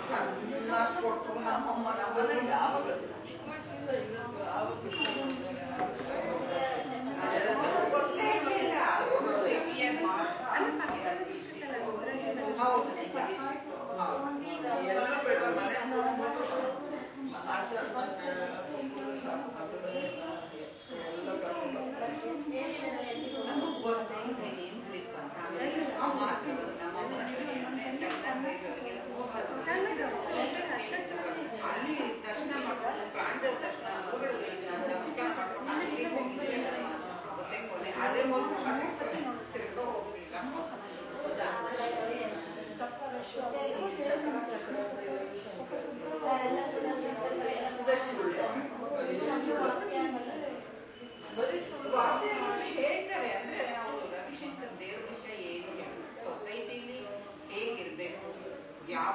ಚೆನ್ನಾಗಿ ಕೊಟ್ಟರು ನಮ್ಮಮ್ಮ ನಮ್ಮನ್ನ ಯಾವಾಗ ಚಿಕ್ಕ ವಯಸ್ಸಿಂದ ಇವತ್ತು ಆವತ್ತು ಗೊತ್ತೇ ಇರ್ಲಿಲ್ಲ. ಹೋಗೋದು ಏನ್ ಮಾಡ್ತಾ ಹೌದು ನಿಜ. ಹೌದು. ಎಲ್ಲರೂ ಬೇಡ ಮನೆ ಹೋಗ್ಬಿಟ್ಟು ಆಚಾರ ಮತ್ತೆ ಸಾಕು ಮತ್ತೆ ಎಲ್ಲ ಕರ್ಕೊಂಡು ನಮಗ್ ಗೊತ್ತೇ ಏನ್ ಬೇಕು ಅಂತ ಆಮೇಲೆ ಆ ಮಾತುಗಳು ನಮ್ಮ ಅಲ್ಲಿ ದರ್ಶನ ಮಾಡ್ಕೊಂಡು ಪ್ರಾಣದ ದರ್ಶನ ಗುರುಗಳಿಂದ ನಮಸ್ಕಾರ ಮಾಡ್ಕೊಂಡು ಅಲ್ಲಿ ಹೋಗಿದ್ರೆ ಗೊತ್ತೇ ಹೋದೆ ಅದೇ ಹೋಗಿ ತಿರ್ಗೋ ಹೋಗ್ಲಿಲ್ಲ ಬರೀ ಸುಳ್ಳು ವಾಸನೆ ಮಾಡಿ ಹೇಳ್ತಾರೆ ಅಂದ್ರೆ ಅವರು ರವಿಶಂಕರ್ ದೇವ್ರ ವಿಷಯ ಏನು ಹೇಳಿ ಸೊಸೈಟಿಲಿ ಹೇಗಿರ್ಬೇಕು ಯಾವ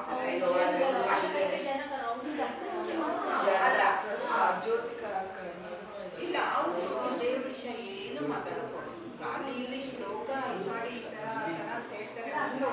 ಅಲ್ಲ ಆ ಜ್ಯೋತಿಕ ಇಲ್ಲ ಅವರು ದೇವ್ರ ವಿಷಯ ಏನು ಮಾತಾಡೋದು ಗಾಲಿಯಲ್ಲಿ ಶ್ಲೋಕ ಇದ್ ಮಾಡಿ ಈ ತರ ಆ ತರ ಅಂತ ಹೇಳ್ತಾರೆ ಒಂದು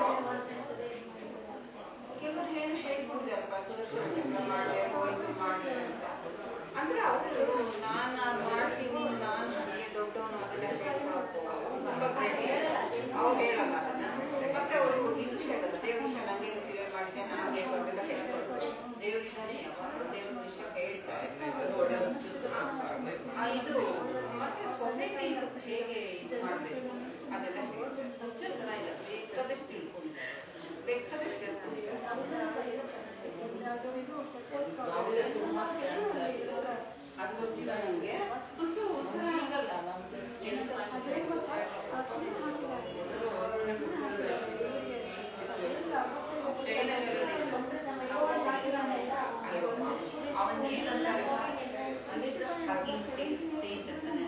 ಕೆಲವರು ಏನು ಹೇಳ್ಬೋದಲ್ವಾ ಸುದರ್ಶನ ಚಕ್ರ ಮಾಡಬೇಕು ಇದು ಮಾಡಬೇಕು ಅಂತ ಅಂದ್ರೆ ಅವರು ನಾನು ಅದು ಮಾಡ್ತೀನಿ ನಾನು ನನಗೆ ದೊಡ್ಡವನು ಅದೆಲ್ಲ ಹೇಳ್ಕೊಳಕ್ ಹೋಗಲ್ಲ ತುಂಬಾ ಗ್ರೇಟ್ ಅವ್ರು ಹೇಳಲ್ಲ ಅದನ್ನ ಮತ್ತೆ ಅವರು ಇದು ಹೇಳಲ್ಲ ದೇವ್ರ ವಿಷಯ ನಂಗೆ ಕ್ಲಿಯರ್ ಮಾಡಿದೆ ನನಗೆ ಅದೆಲ್ಲ ಹೇಳ್ಕೊಡ್ತಾರೆ ದೇವರಿದ್ದಾನೆ ಯಾವಾಗಲೂ ದೇವ್ರ ವಿಷಯ ಹೇಳ್ತಾ ಇರ್ತಾರೆ ಆ, ಇದು ಮತ್ತೆ ಸೊಸೈಟಿ ಹೇಗೆ ಇದು ಮಾಡಬೇಕು ಅದೆಲ್ಲ ಹೇಳ್ತಾರೆ ಹುಚ್ಚ ಜನ ಇಲ್ಲ ಬೇಕಾದಷ್ಟು ತಿಳ್ಕೊಂಡಿದ್ದಾರೆ ಬೇಕಾದಷ್ಟು ತಿಳ್ಕೊಂಡಿದ್ದಾರೆ ಅದು ಗೊತ್ತಿಲ್ಲ ನನಗೆ ದುಡ್ಡು ಸಿಗಲ್ಲ ನಮ್ಮ ಅವನೇನಂತಾರೆ ಹಗ್ಗಿಂಗ್ ಸ್ಟಿಕ್ ಸೇಂಟ್ ಅಂತಾನೆ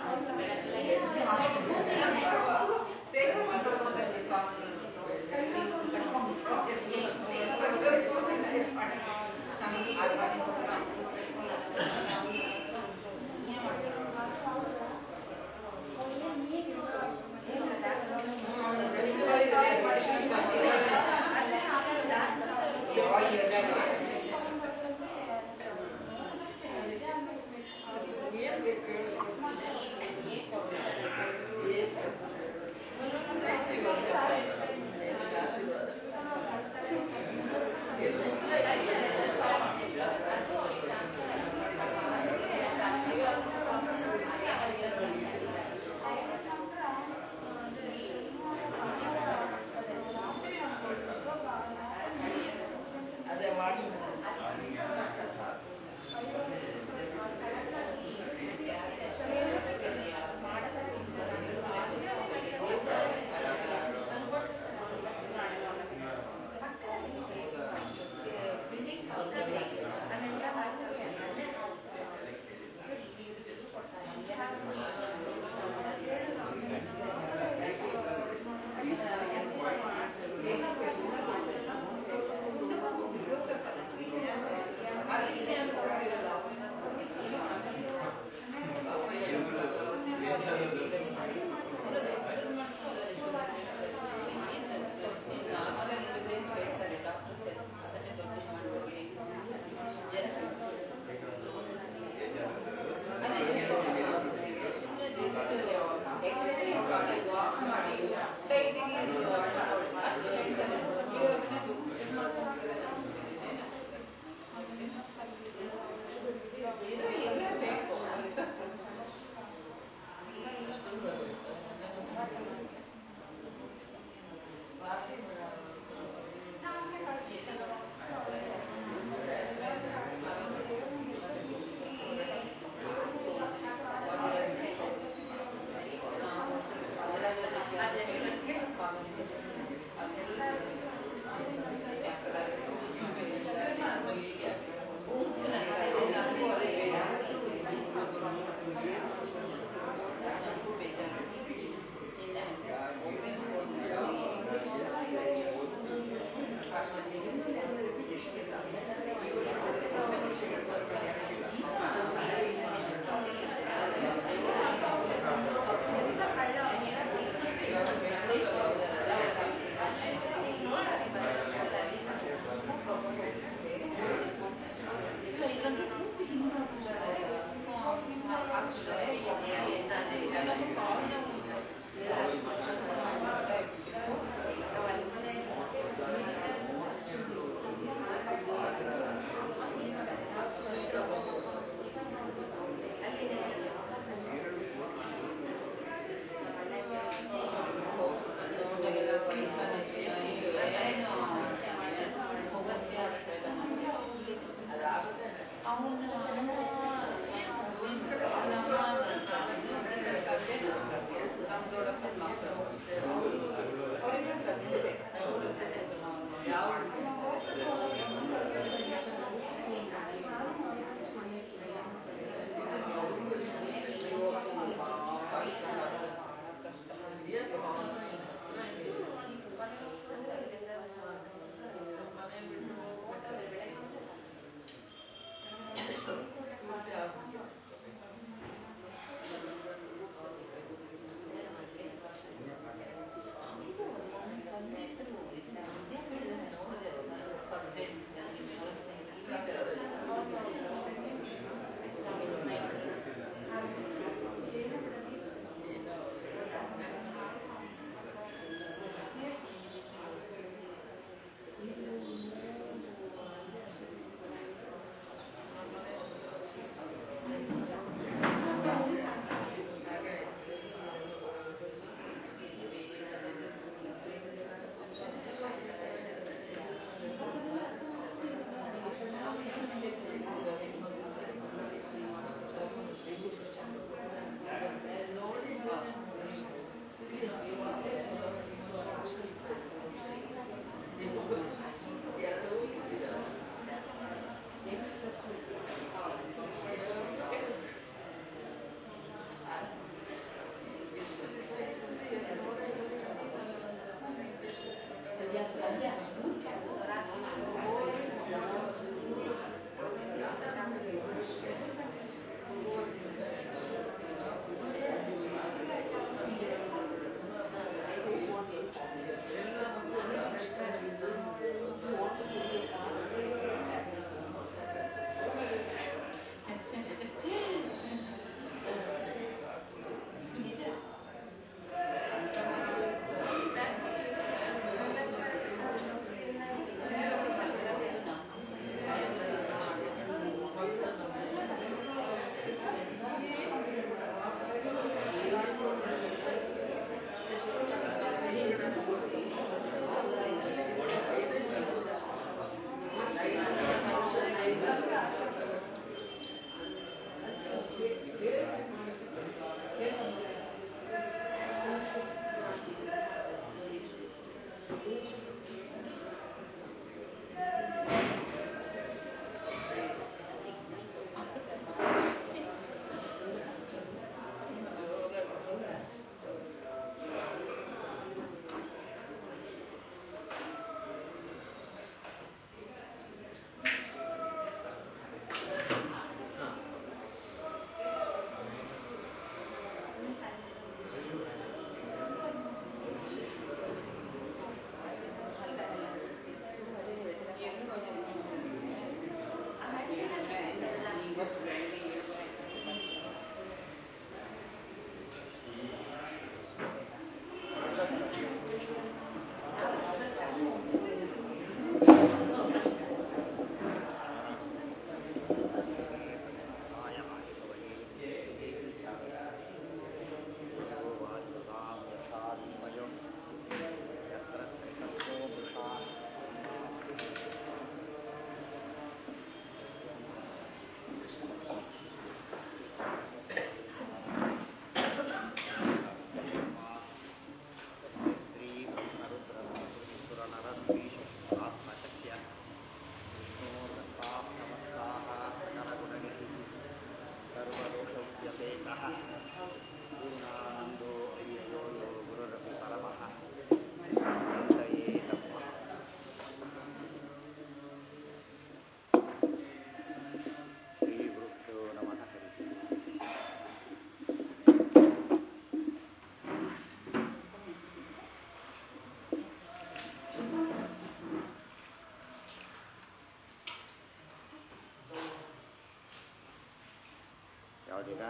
ಏನ್ ಬೇಕು ಅದೇ ಮಾಡಿ ಯಾವುದೀಗ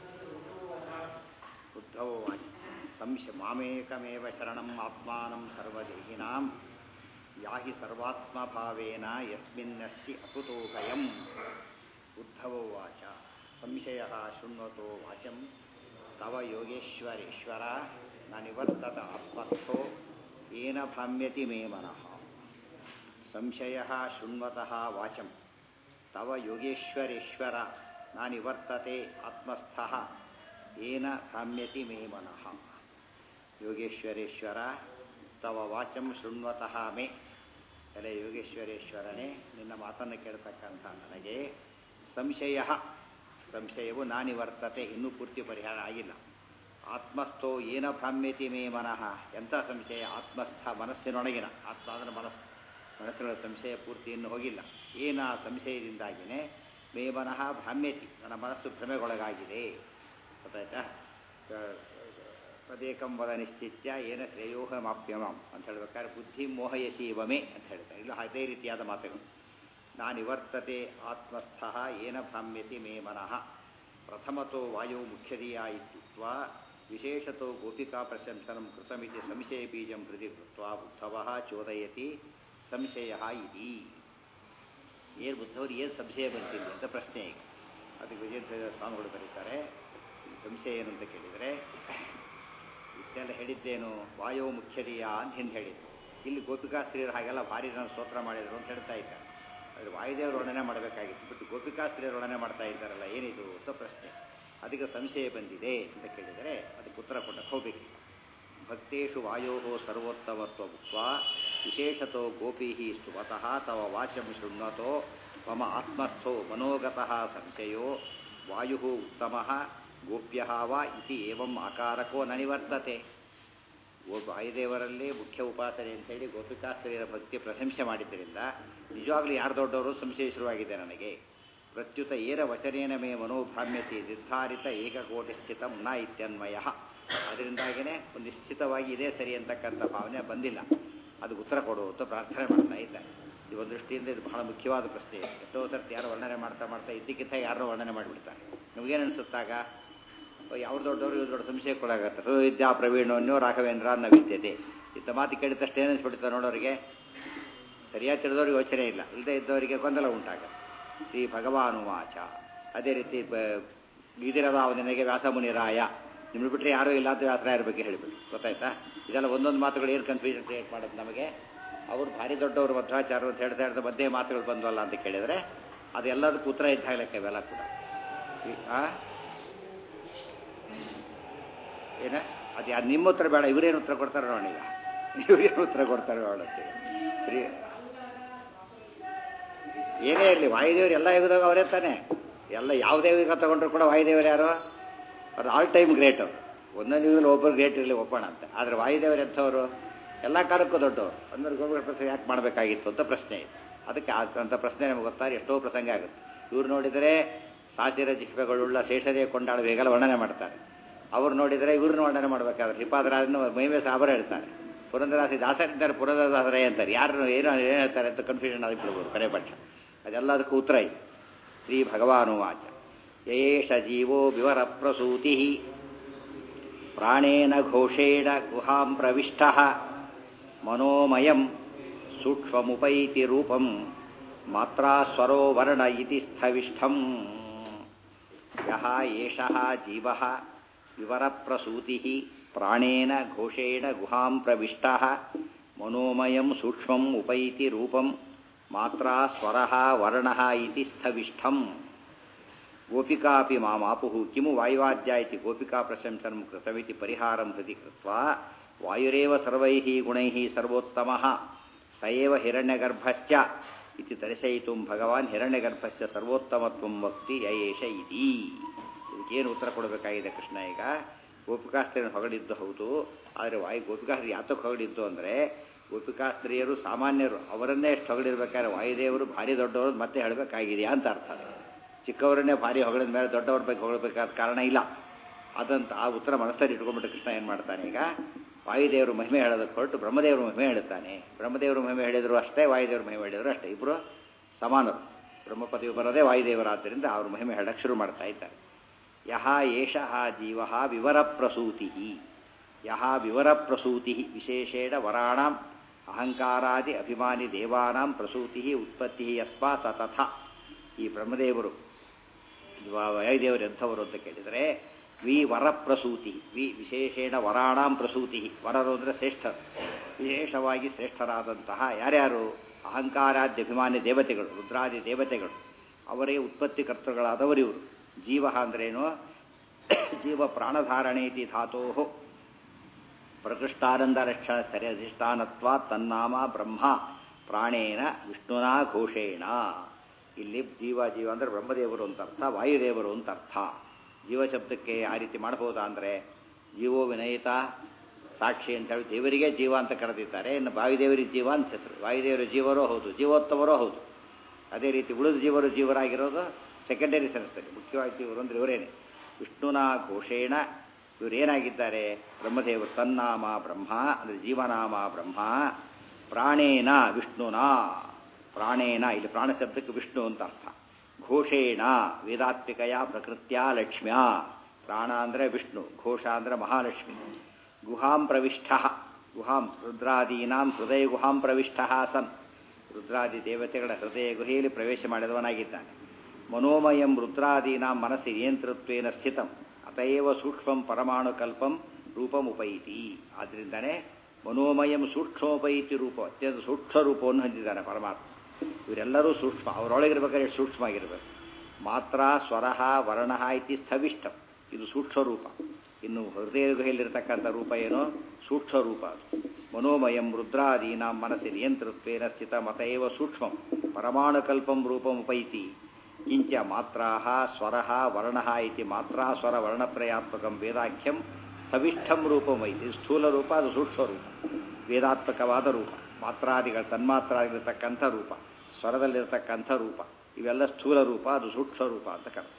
ಉದ್ಧವ ವಾಚ ಸಂಶ ಮಾಮೇಕಮೇವ ಶರಣಂ ಆತ್ಮಾನಂ ಸರ್ವದೇಹಿನಾಂ ಯಾಹಿ ಸರ್ವಾತ್ಮಭಾವೇನ ಯಸ್ಮಿನ್ನಸ್ತಿ ಅಕುತೋಭಯಂ ಉದ್ಧವ ವಾಚ ಸಂಶಯ ಶೃಣ್ವತೋ ವಾಚಂ ತವ ಯೋಗೇಶ್ವರೇಶ್ವರ ನ ನಿವರ್ತತ ಆತ್ಮಸ್ಥೋ ಏನ ಭ್ರಾಮ್ಯತಿ ಮೇ ಮನಃ ಸಂಶಯ ಶೃಣ್ವತಃ ವಾಚಂ ತವ ಯೋಗೇಶ್ವರೇಶ್ವರ ನ ನಿವರ್ತತೆ ಆತ್ಮಸ್ಥಃ ಏನ ಭ್ರಾಮ್ಯತಿ ಮೇ ಮನಃ ಯೋಗೇಶ್ವರೇಶ್ವರ ತವ ವಾಚಂ ಶೃಣ್ವತಃ ಮೇ ಎಲೆ ಯೋಗೇಶ್ವರೇಶ್ವರನೇ ನಿನ್ನ ಮಾತನ್ನು ಕೇಳ್ತಕ್ಕಂಥ ನನಗೆ ಸಂಶಯ ಸಂಶಯವು ನಾನಿವರ್ತತೆ ಇನ್ನೂ ಪೂರ್ತಿ ಪರಿಹಾರ ಆಗಿಲ್ಲ ಆತ್ಮಸ್ಥೋ ಏನ ಭ್ರಾಮ್ಯತಿ ಮೇ ಮನಃ ಎಂಥ ಸಂಶಯ ಆತ್ಮಸ್ಥ ಮನಸ್ಸಿನೊಳಗಿನ ಆತ್ಮ ಅಂದರೆ ಮನಸ್ಸು ಮನಸ್ಸಿನ ಸಂಶಯ ಪೂರ್ತಿ ಇನ್ನೂ ಹೋಗಿಲ್ಲ ಏನ ಸಂಶಯದಿಂದಾಗಿಯೇ ಮೇ ಮನಃ ಭ್ರಾಮ್ಯತಿ ನನ್ನ ಮನಸ್ಸು ಭ್ರಮೆಗೊಳಗಾಗಿದೆ ಗೊತ್ತಾಯ್ತಾ ತದೇಕಂ ವದ ನಿಶ್ಚಿತ್ಯ ಏನ ಶ್ರೇಯೋಹಮಾಪ್ಯಮಂ ಅಂತ ಹೇಳ್ಬೇಕಾದ್ರೆ ಬುದ್ಧಿ ಮೋಹಯಶೀವಮೇ ಅಂತ ಹೇಳ್ತಾರೆ ಇಲ್ಲ ಅದೇ ರೀತಿಯಾದ ಮಾತುಗಳು ನಾನಿವರ್ತತೆ ಆತ್ಮಸ್ಥ ಏನ ಭ್ರಾಮ್ಯತಿ ಮೇ ಮನಃ ಪ್ರಥಮತೋ ವಾಯು ಮುಖ್ಯದೀಯ ಇತ್ಯುಕ್ತ ವಿಶೇಷತೋ ಗೋಪಿಕಾ ಪ್ರಶಂಸನಂ ಕೃತಮಿತಿ ಸಂಶಯ ಬೀಜಂ ಹೃದಯ ಕೃತ್ವ ಬುದ್ಧವ ಚೋದಯತಿ ಸಂಶಯ ಇತಿ ಏನು ಬುದ್ಧವರು ಏನು ಸಂಶಯ ಬಂತಿಲ್ಲ ಅಂತ ಪ್ರಶ್ನೆ ಈಗ ಅದಕ್ಕೆ ವಿಜಯ ಸ್ವಾಮಿಗಳು ಬರೀತಾರೆ ಸಂಶಯ ಏನು ಅಂತ ಕೇಳಿದರೆ ಇಷ್ಟೆಲ್ಲ ಹೇಳಿದ್ದೇನು ವಾಯು ಮುಖ್ಯದೀಯ ಅಂತ ಹಿಂದೆ ಹೇಳಿದ್ರು ಇಲ್ಲಿ ಗೋಪಿಕಾಸ್ತ್ರೀಯರು ಹಾಗೆಲ್ಲ ಭಾರಿ ನಾನು ಸ್ತೋತ್ರ ಮಾಡಿದರು ಅಂತ ಹೇಳ್ತಾ ಇದ್ದಾರೆ ಆದರೆ ವಾಯುದೇವರು ವರ್ಣನೆ ಮಾಡಬೇಕಾಗಿತ್ತು ಬಟ್ ಗೋಪಿಕಾಸ್ತ್ರೀಯರು ವರ್ಣನೆ ಮಾಡ್ತಾ ಇದ್ದಾರಲ್ಲ ಏನಿದು ಅಂತ ಪ್ರಶ್ನೆ ಅದಕ್ಕೆ ಸಂಶಯ ಬಂದಿದೆ ಅಂತ ಕೇಳಿದರೆ ಅದಕ್ಕೆ ಉತ್ತರ ಕೊಟ್ಟಕ್ಕೆ ಹೋಗ್ಬೇಕು ಭಕ್ತೇಶು ವಾಯೋ ಸರ್ವೋತ್ತಮತ್ವ ಭುಕ್ತ ವಿಶೇಷತೋ ಗೋಪೀ ಸ್ತುವತಃ ತವ ವಾಚಂ ಶೃಣ್ವತೋ ಮಮ ಆತ್ಮಸ್ಥೋ ಮನೋಗತಃ ಸಂಶಯೋ ವಾಯು ಉತ್ತಮ ಗೋಪ್ಯ ವಾ ಇತಿ ಏವಂ ಆಕಾರಕೋ ನ ನಿವರ್ತತೆ ವಾಯುದೇವರಲ್ಲಿ ಮುಖ್ಯ ಉಪಾಸನೆ ಅಂತೇಳಿ ಗೋಪಿಕಾಸ್ತ್ರೀಯರ ಭಕ್ತಿ ಪ್ರಶಂಸೆ ಮಾಡಿದ್ದರಿಂದ ನಿಜವಾಗ್ಲೂ ಯಾರು ದೊಡ್ಡವರು ಸಂಶಯ ಶುರುವಾಗಿದೆ ನನಗೆ ಪ್ರತ್ಯುತ ಏನ ವಚನೇನ ಮೇ ಮನೋಭ್ರಾಮ್ಯತೆ ನಿರ್ಧಾರಿತ ಏಕಕೋಟಿ ಸ್ಥಿತಂ ನ ಇತ್ಯನ್ವಯ ಅದರಿಂದಾಗಿಯೇ ಒಂದು ನಿಶ್ಚಿತವಾಗಿ ಇದೇ ಸರಿ ಅಂತಕ್ಕಂಥ ಭಾವನೆ ಬಂದಿಲ್ಲ ಅದು ಉತ್ತರ ಕೊಡು ಅಂತ ಪ್ರಾರ್ಥನೆ ಮಾಡ್ತಾ ಇದ್ದಾರೆ ಈ ಒಂದು ದೃಷ್ಟಿಯಿಂದ ಇದು ಬಹಳ ಮುಖ್ಯವಾದ ಪ್ರಶ್ನೆ ಎಷ್ಟೋ ಸರ್ತಿ ಯಾರು ವರ್ಣನೆ ಮಾಡ್ತಾ ಮಾಡ್ತಾ ಇದ್ದಕ್ಕಿಂತ ಯಾರೋ ವರ್ಣನೆ ಮಾಡಿಬಿಡ್ತಾರೆ ನಮಗೇನು ಅನಿಸುತ್ತಾಗ ಅವ್ರು ದೊಡ್ಡವರು ಇವ್ರು ದೊಡ್ಡ ಸಂಶಯಕ್ಕೊಳಗತ್ತೆ ವಿದ್ಯಾ ಪ್ರವೀಣನ್ಯೋ ರಾಘವೇಂದ್ರ ಅನ್ನೋ ವಿದ್ಯತೆ ಇಂಥ ಮಾತು ಕೇಳಿದ ತಕ್ಷಣ ಏನು ಅನಿಸ್ಬಿಡ್ತಾರೆ ನೋಡೋರಿಗೆ ಸರಿಯಾಗಿ ತಿಳಿದವ್ರಿಗೆ ಯೋಚನೆ ಇಲ್ಲ ಇಲ್ಲದೆ ಇದ್ದವರಿಗೆ ಗೊಂದಲ ಉಂಟಾಗತ್ತೆ ಶ್ರೀ ಭಗವಾನುವಾಚ ಅದೇ ರೀತಿ ಗೀದಿರದ ನಿನಗೆ ವ್ಯಾಸಮುನಿರಾಯ ನಿಮ್ಗೆ ಬಿಟ್ಟರೆ ಯಾರೂ ಇಲ್ಲ ಅಂತ ವ್ಯಾಸರಾಯರ ಬಗ್ಗೆ ಹೇಳಿಬಿಟ್ಟು ಗೊತ್ತಾಯ್ತಾ ಇದೆಲ್ಲ ಒಂದೊಂದು ಮಾತುಗಳು ಏನು ಕನ್ಫ್ಯೂಷನ್ ಕ್ರಿಯೇಟ್ ಮಾಡೋದು ನಮಗೆ ಅವರು ಭಾರಿ ದೊಡ್ಡವರು ಮಧ್ವಾಚಾರ್ಯರು ಅಂತ ಹೇಳ್ತಾ ಹೇಳ್ತಾ ಮಧ್ಯೆ ಮಾತುಗಳು ಬಂದವಲ್ಲ ಅಂತ ಕೇಳಿದರೆ ಅದೆಲ್ಲದಕ್ಕೂ ಉತ್ತರ ಇದ್ದಾಗಲಕ್ಕೆ ಇವೆಲ್ಲ ಕೂಡ ಆ ಏನ ಅದು ಯಾರು ನಿಮ್ಮ ಉತ್ತರ ಬೇಡ ಇವರೇನು ಉತ್ತರ ಕೊಡ್ತಾರೆ ನೋಡೀಗ ಇವರೇನು ಉತ್ತರ ಕೊಡ್ತಾರೆ ನೋಡತ್ತೆ ಸರಿ ಏನೇ ಇರಲಿ ವಾಯುದೇವರು ಎಲ್ಲ ಯುಗದಾಗ ಅವರೇ ತಾನೆ ಎಲ್ಲ ಯಾವುದೇ ಯುಗ ತಗೊಂಡ್ರು ಕೂಡ ವಾಯುದೇವರು ಯಾರು ಅವ್ರು ಆಲ್ ಟೈಮ್ ಗ್ರೇಟ್ ಅವರು ಒಂದೊಂದು ಯುಗದಲ್ಲಿ ಒಬ್ಬರು ಗ್ರೇಟ್ ಇರಲಿ ಒಪ್ಪೋಣ ಅಂತ ಆದರೆ ವಾಯುದೇವರು ಎಂಥವ್ರು ಎಲ್ಲ ಕಾಲಕ್ಕೂ ದೊಡ್ಡವರು ಅಂದ್ರೆ ಗೋಪುರ ಪ್ರಸಂಗ ಯಾಕೆ ಮಾಡಬೇಕಾಗಿತ್ತು ಅಂತ ಪ್ರಶ್ನೆ ಇದೆ ಅದಕ್ಕೆ ಅಂತ ಪ್ರಶ್ನೆ ನಮಗೆ ಗೊತ್ತಾರೆ ಎಷ್ಟೋ ಪ್ರಸಂಗ ಆಗುತ್ತೆ ಇವ್ರು ನೋಡಿದರೆ ಸಾಸಿರ ಜಿಹ್ವೆಗಳುಳ್ಳ ಶೇಷದೇ ಕೊಂಡಾಡುವ ಹೇಗೆಲ್ಲ ವರ್ಣನೆ ಮಾಡ್ತಾರೆ ಅವ್ರು ನೋಡಿದರೆ ಇವ್ರನ್ನ ವರ್ಣನೆ ಮಾಡಬೇಕಾದ್ರೆ ಶ್ರೀಪಾದರಾಜನ ಮೈಮೆ ಸಾಬರ ಹೇಳ್ತಾರೆ ಪುರಂದರಾಸಿ ದಾಸರಿದ್ದಾರೆ ಪುರಂದರದಾಸರೇ ಅಂತಾರೆ ಯಾರು ಏನು ಏನು ಹೇಳ್ತಾರೆ ಅಂತ ಕನ್ಫ್ಯೂಷನ್ ಆಗಿಬಿಡ್ಬೋದು ಕರೆ ಪಕ್ಷ ಅದೆಲ್ಲದಕ್ಕೂ ಉತ್ತರ ಇದೆ ಶ್ರೀ ಭಗವಾನುವಾಚ ಯಯೇಷ ಜೀವೋ ವಿವರ ಪ್ರಸೂತಿ ಪ್ರಾಣೇನ ಘೋಷೇಣ ಗುಹಾಂ ಪ್ರವಿಷ್ಟ ಮನೋಮಯಂ ಸೂಕ್ಷ್ಮಮುಪೈತಿ ರೂಪಂ ಮಾತ್ರಾ ಸ್ವರೋ ವರ್ಣ ಇತಿ ಸ್ಥವಿಷ್ಠಂ ಯಹ ಏಷಃ ಜೀವಃ ವಿವರಪ್ರಸೂತಿ ಪ್ರಾಣೇನ ಘೋಷೇಣ ಗುಹಾಂ ಪ್ರವಿಷ್ಟ ಮನೋಮಯಂ ಸೂಕ್ಷ್ಮಂ ಉಪೈತಿ ರೂಪಂ ಮಾತ್ರಾ ಸ್ವರಃ ವರ್ಣಃ ಇತಿ ಸ್ಥವಿಷ್ಠಂ ಗೋಪಿಕಾಪಿ ಮಾಮಾಪುಃ ಕಿಮು ವಾಯುವಾದ್ಯ ಇತಿ ಗೋಪಿಕಾ ಪ್ರಶಂಸನಂ ಕೃತಮಿತಿ ಪರಿಹಾರಂ ಹೃದಿ ಕೃತ್ವಾ ವಾಯುರೇವ ಸರ್ವೈಃ ಗುಣೈಃ ಸರ್ವೋತ್ತಮಃ ಸ ಏವ ಹಿರಣ್ಯಗರ್ಭಶ್ಚ ಇತಿ ದರ್ಶಯಿತುಂ ಭಗವಾನ್ ಹಿರಣ್ಯಗರ್ಭಸ್ಯ ಸರ್ವೋತ್ತಮತ್ವಂ ವಕ್ತಿ ಯಯೇಷ ಇತಿ ಇದಕ್ಕೇನು ಉತ್ತರ ಕೊಡಬೇಕಾಗಿದೆ ಕೃಷ್ಣ ಈಗ ಗೋಪಿಕಾಸ್ತ್ರೀಯನ್ನು ಹೊಗಳಿದ್ದು ಹೌದು ಆದರೆ ವಾಯು ಗೋಪಿಕಾಸ್ತ್ರೀ ಯಾತಕ್ಕೆ ಹೊಗಳಿದ್ದು ಅಂದರೆ ಗೋಪಿಕಾಸ್ತ್ರೀಯರು ಸಾಮಾನ್ಯರು ಅವರನ್ನೇ ಎಷ್ಟು ಹೊಗಳಿರ್ಬೇಕಾದ್ರೆ ವಾಯುದೇವರು ಭಾರಿ ದೊಡ್ಡವರು ಮತ್ತೆ ಹೇಳಬೇಕಾಗಿದೆಯಾ ಅಂತ ಅರ್ಥ ಚಿಕ್ಕವರನ್ನೇ ಭಾರಿ ಹೊಗಳಿದ ಮೇಲೆ ದೊಡ್ಡವ್ರ ಬಗ್ಗೆ ಹೊಗಳಬೇಕಾದ ಕಾರಣ ಇಲ್ಲ ಅದಂತ ಆ ಉತ್ತರ ಮನಸ್ಸಲ್ಲಿ ಇಟ್ಕೊಂಡ್ಬಿಟ್ಟು ಕೃಷ್ಣ ಏನು ಮಾಡ್ತಾನೆ ಈಗ ವಾಯುದೇವರು ಮಹಿಮೆ ಹೇಳೋದಕ್ಕೆ ಹೊರಟು ಬ್ರಹ್ಮದೇವರು ಮಹಿಮೆ ಹೇಳುತ್ತಾನೆ ಬ್ರಹ್ಮದೇವರು ಮಹಿಮೆ ಹೇಳಿದ್ರು ಅಷ್ಟೇ ವಾಯುದೇವರು ಮಹಿಮೆ ಹೇಳಿದ್ರು ಅಷ್ಟೇ ಇಬ್ಬರು ಸಮಾನರು ಬ್ರಹ್ಮಪತಿಯು ಬರೋದೇ ವಾಯುದೇವರಾದ್ದರಿಂದ ಅವರು ಮಹಿಮೆ ಹೇಳಕ್ಕೆ ಶುರು ಮಾಡ್ತಾ ಇದ್ದಾರೆ ಯಹ ಏಷಃ ಜೀವ ವಿವರಪ್ರಸೂತಿ ಯಹ ವಿವರಪ್ರಸೂತಿ ವಿಶೇಷೇಣ ವರಾಣಾಂ ಅಹಂಕಾರಾದಿ ಅಭಿಮಾನಿ ದೇವಾನಾಂ ಪ್ರಸೂತಿ ಉತ್ಪತ್ತಿ ಯಸ್ಮಾ ಸ ತಥ ಈ ಬ್ರಹ್ಮದೇವರು ವಾಯುದೇವರು ಎಂಥವರು ಅಂತ ಕೇಳಿದರೆ ವಿ ವರಪ್ರಸೂತಿ ವಿ ವಿಶೇಷೇಣ ವರಾಣಾಂ ಪ್ರಸೂತಿ ವರರು ಅಂದರೆ ಶ್ರೇಷ್ಠ ವಿಶೇಷವಾಗಿ ಶ್ರೇಷ್ಠರಾದಂತಹ ಯಾರ್ಯಾರು ಅಹಂಕಾರಾದ್ಯ ಅಭಿಮಾನಿ ದೇವತೆಗಳು ರುದ್ರಾದಿ ದೇವತೆಗಳು ಅವರೇ ಉತ್ಪತ್ತಿ ಕರ್ತೃಗಳಾದವರು ಇವರು ಜೀವ ಅಂದ್ರೇನು ಜೀವ ಪ್ರಾಣಧಾರಣೇತಿ ಧಾತೋ ಪ್ರಕೃಷ್ಟಾನಂದ ರಕ್ಷ ಸರಿ ಅಧಿಷ್ಠಾನತ್ವ ತನ್ನಾಮ ಬ್ರಹ್ಮ ಪ್ರಾಣೇನ ವಿಷ್ಣುನಾ ಘೋಷೇಣ ಇಲ್ಲಿ ಜೀವ ಜೀವ ಅಂದರೆ ಬ್ರಹ್ಮದೇವರು ಅಂತ ಅರ್ಥ ವಾಯುದೇವರು ಅಂತ ಅರ್ಥ ಜೀವ ಶಬ್ದಕ್ಕೆ ಆ ರೀತಿ ಮಾಡಬಹುದಾ ಅಂದರೆ ಜೀವೋ ವಿನಯಿತ ಸಾಕ್ಷಿ ಅಂತ ಹೇಳಿ ದೇವರಿಗೆ ಜೀವ ಅಂತ ಕರೆದಿದ್ದಾರೆ ಇನ್ನು ವಾಯುದೇವರಿಗೆ ಜೀವ ಅಂತ ಹೆಸರು ವಾಯುದೇವರ ಜೀವರೂ ಹೌದು ಜೀವೋತ್ತಮರೂ ಹೌದು ಅದೇ ರೀತಿ ಉಳಿದ ಜೀವರು ಜೀವರಾಗಿರೋದು ಸೆಕೆಂಡರಿ ಸೆನ್ಸ್ನಲ್ಲಿ ಮುಖ್ಯವಾಗಿ ಜೀವರು ಅಂದರೆ ಇವರೇನೆ ವಿಷ್ಣುನ ಘೋಷೇಣ ಇವರೇನಾಗಿದ್ದಾರೆ ಬ್ರಹ್ಮದೇವರು ತನ್ನಾಮ ಬ್ರಹ್ಮ ಅಂದರೆ ಜೀವನಾಮ ಬ್ರಹ್ಮ ಪ್ರಾಣೇನ ವಿಷ್ಣುನ ಪ್ರಾಣೇನ ಇಲ್ಲಿ ಪ್ರಾಣ ಶಬ್ದಕ್ಕೆ ವಿಷ್ಣು ಅಂತ ಅರ್ಥ ಘೋಷೇಣ ವೇದಾತ್ಮಿಕಯ ಪ್ರಕೃತ್ಯ ಲಕ್ಷ್ಮ್ಯ ಪ್ರಾಣ ಅಂದರೆ ವಿಷ್ಣು ಘೋಷ ಅಂದರೆ ಮಹಾಲಕ್ಷ್ಮಿ ಗುಹಾಂ ಪ್ರವಿಷ್ಟ ಗುಹಾಂ ರುದ್ರಾದೀನಾಂ ಹೃದಯ ಗುಹಾಂ ಪ್ರವಿಷ್ಟ ಸನ್ ರುದ್ರಾದಿ ದೇವತೆಗಳ ಹೃದಯ ಗುಹೆಯಲ್ಲಿ ಪ್ರವೇಶ ಮಾಡಿದವನಾಗಿದ್ದಾನೆ ಮನೋಮಯಂ ರುದ್ರಾದೀನಾಂ ಮನಸ್ಸಿ ನಿಯಂತೃತ್ವೇನ ಸ್ಥಿತಂ ಅತಯವ ಸೂಕ್ಷ್ಮಂ ಪರಮಾಣುಕಲ್ಪಂ ರೂಪಮುಪೈತಿ ಆದ್ದರಿಂದನೇ ಮನೋಮಯಂ ಸೂಕ್ಷ್ಮೋಪೈತಿ ರೂಪ ಅತ್ಯಂತ ಸೂಕ್ಷ್ಮ ರೂಪವನ್ನು ಹೊಂದಿದ್ದಾನೆ ಪರಮಾತ್ಮ ಇವರೆಲ್ಲರೂ ಸೂಕ್ಷ್ಮ ಅವರೊಳಗಿರ್ಬೇಕಾದ್ರೆ ಸೂಕ್ಷ್ಮ ಆಗಿರಬೇಕು ಮಾತ್ರ ಸ್ವರಃ ವರ್ಣ ಇತಿ ಸ್ಥವಿಷ್ಟಂ ಇದು ಸೂಕ್ಷ್ಮ ರೂಪ ಇನ್ನು ಹೃದಯ ಗುಹೆಯಲ್ಲಿರ್ತಕ್ಕಂಥ ರೂಪ ಏನೋ ಸೂಕ್ಷ್ಮ ರೂಪ ಅದು ಮನೋಮಯಂ ರುದ್ರಾದೀನಾಂ ಮನಸ್ಸಿ ನಿಯಂತೃತ್ವೇನ ಸ್ಥಿತ ಮತೇವ ಸೂಕ್ಷ್ಮಂ ಪರಮಾಣುಕಲ್ಪಂ ರೂಪಮುಪೈತಿ ಕಿಂಚ ಮಾತ್ರಾ ಸ್ವರಃ ವರ್ಣ ಇತಿ ಮಾತ್ರಾ ಸ್ವರ ವರ್ಣತ್ರಯಾತ್ಮಕಂ ವೇದಾಖ್ಯಂ ಸವಿಷ್ಠಂ ರೂಪಮೈತಿ ಸ್ಥೂಲ ರೂಪ ಅದು ಸೂಕ್ಷ್ಮ ರೂಪ ವೇದಾತ್ಮಕವಾದ ರೂಪ ಮಾತ್ರಾದಿಗಳ ತನ್ಮಾತ್ರಾದಿರತಕ್ಕಂಥ ರೂಪ ಸ್ವರದಲ್ಲಿರತಕ್ಕಂಥ ರೂಪ ಇವೆಲ್ಲ ಸ್ಥೂಲ ರೂಪ ಅದು ಸೂಕ್ಷ್ಮ ರೂಪ ಅಂತ ಕರೆ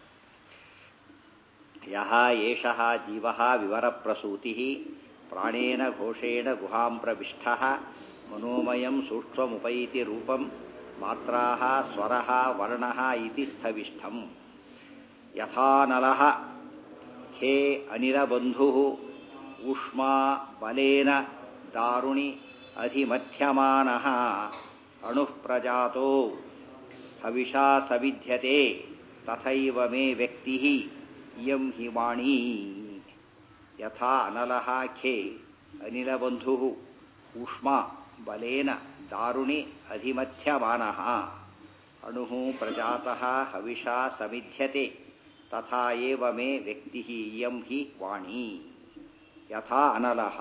ಯಹ ಏಷಃ ಜೀವ ವಿವರಪ್ರಸೂತಿ ಪ್ರಾಣೇನ ಘೋಷೇಣ ಗುಹಾಂ ಪ್ರವಿಷ್ಟ ಮನೋಮಯಂ ಸೂಕ್ಷ್ಮಮುಪೈತಿ ರೂಪಂ ಮಾತ್ರಾ ಸ್ವರ ವರ್ಣ ಇತಿ ಸ್ಥವಿಷ್ಠಂ ಯಥಾನಲ ಖೇ ಅನಿಲಬಂಧು ಊಷ್ಮಾ ಬಲೇನ ದಾರುಣಿ ಅಧಿಮಥ್ಯಮಾನ ಅಣು ಪ್ರಜಾತೋ ಹವಿಷಾ ಸವಿಧ್ಯತೆ ತಥೈವ ಮೇ ವ್ಯಕ್ತಿ ಇಯಂ ಹಿ ವಾಣಿ ಯಥಾ ಅನಲಃ ಖೇ ಅನಿಲಬಂಧು ಊಷ್ಮಾ ಬಲೇನ ದಾರುಣಿ ಅಧಿಮಥ್ಯಮಾನಃ ಅಣು ಪ್ರಜಾತಃ ಹವಿಷಾ ಸಮಿಧ್ಯತೆ ತಥಾ ಏವ ಮೇ ವ್ಯಕ್ತಿ ಇಯಂ ಹಿ ವಾಣಿ ಯಥಾ ಅನಲಃ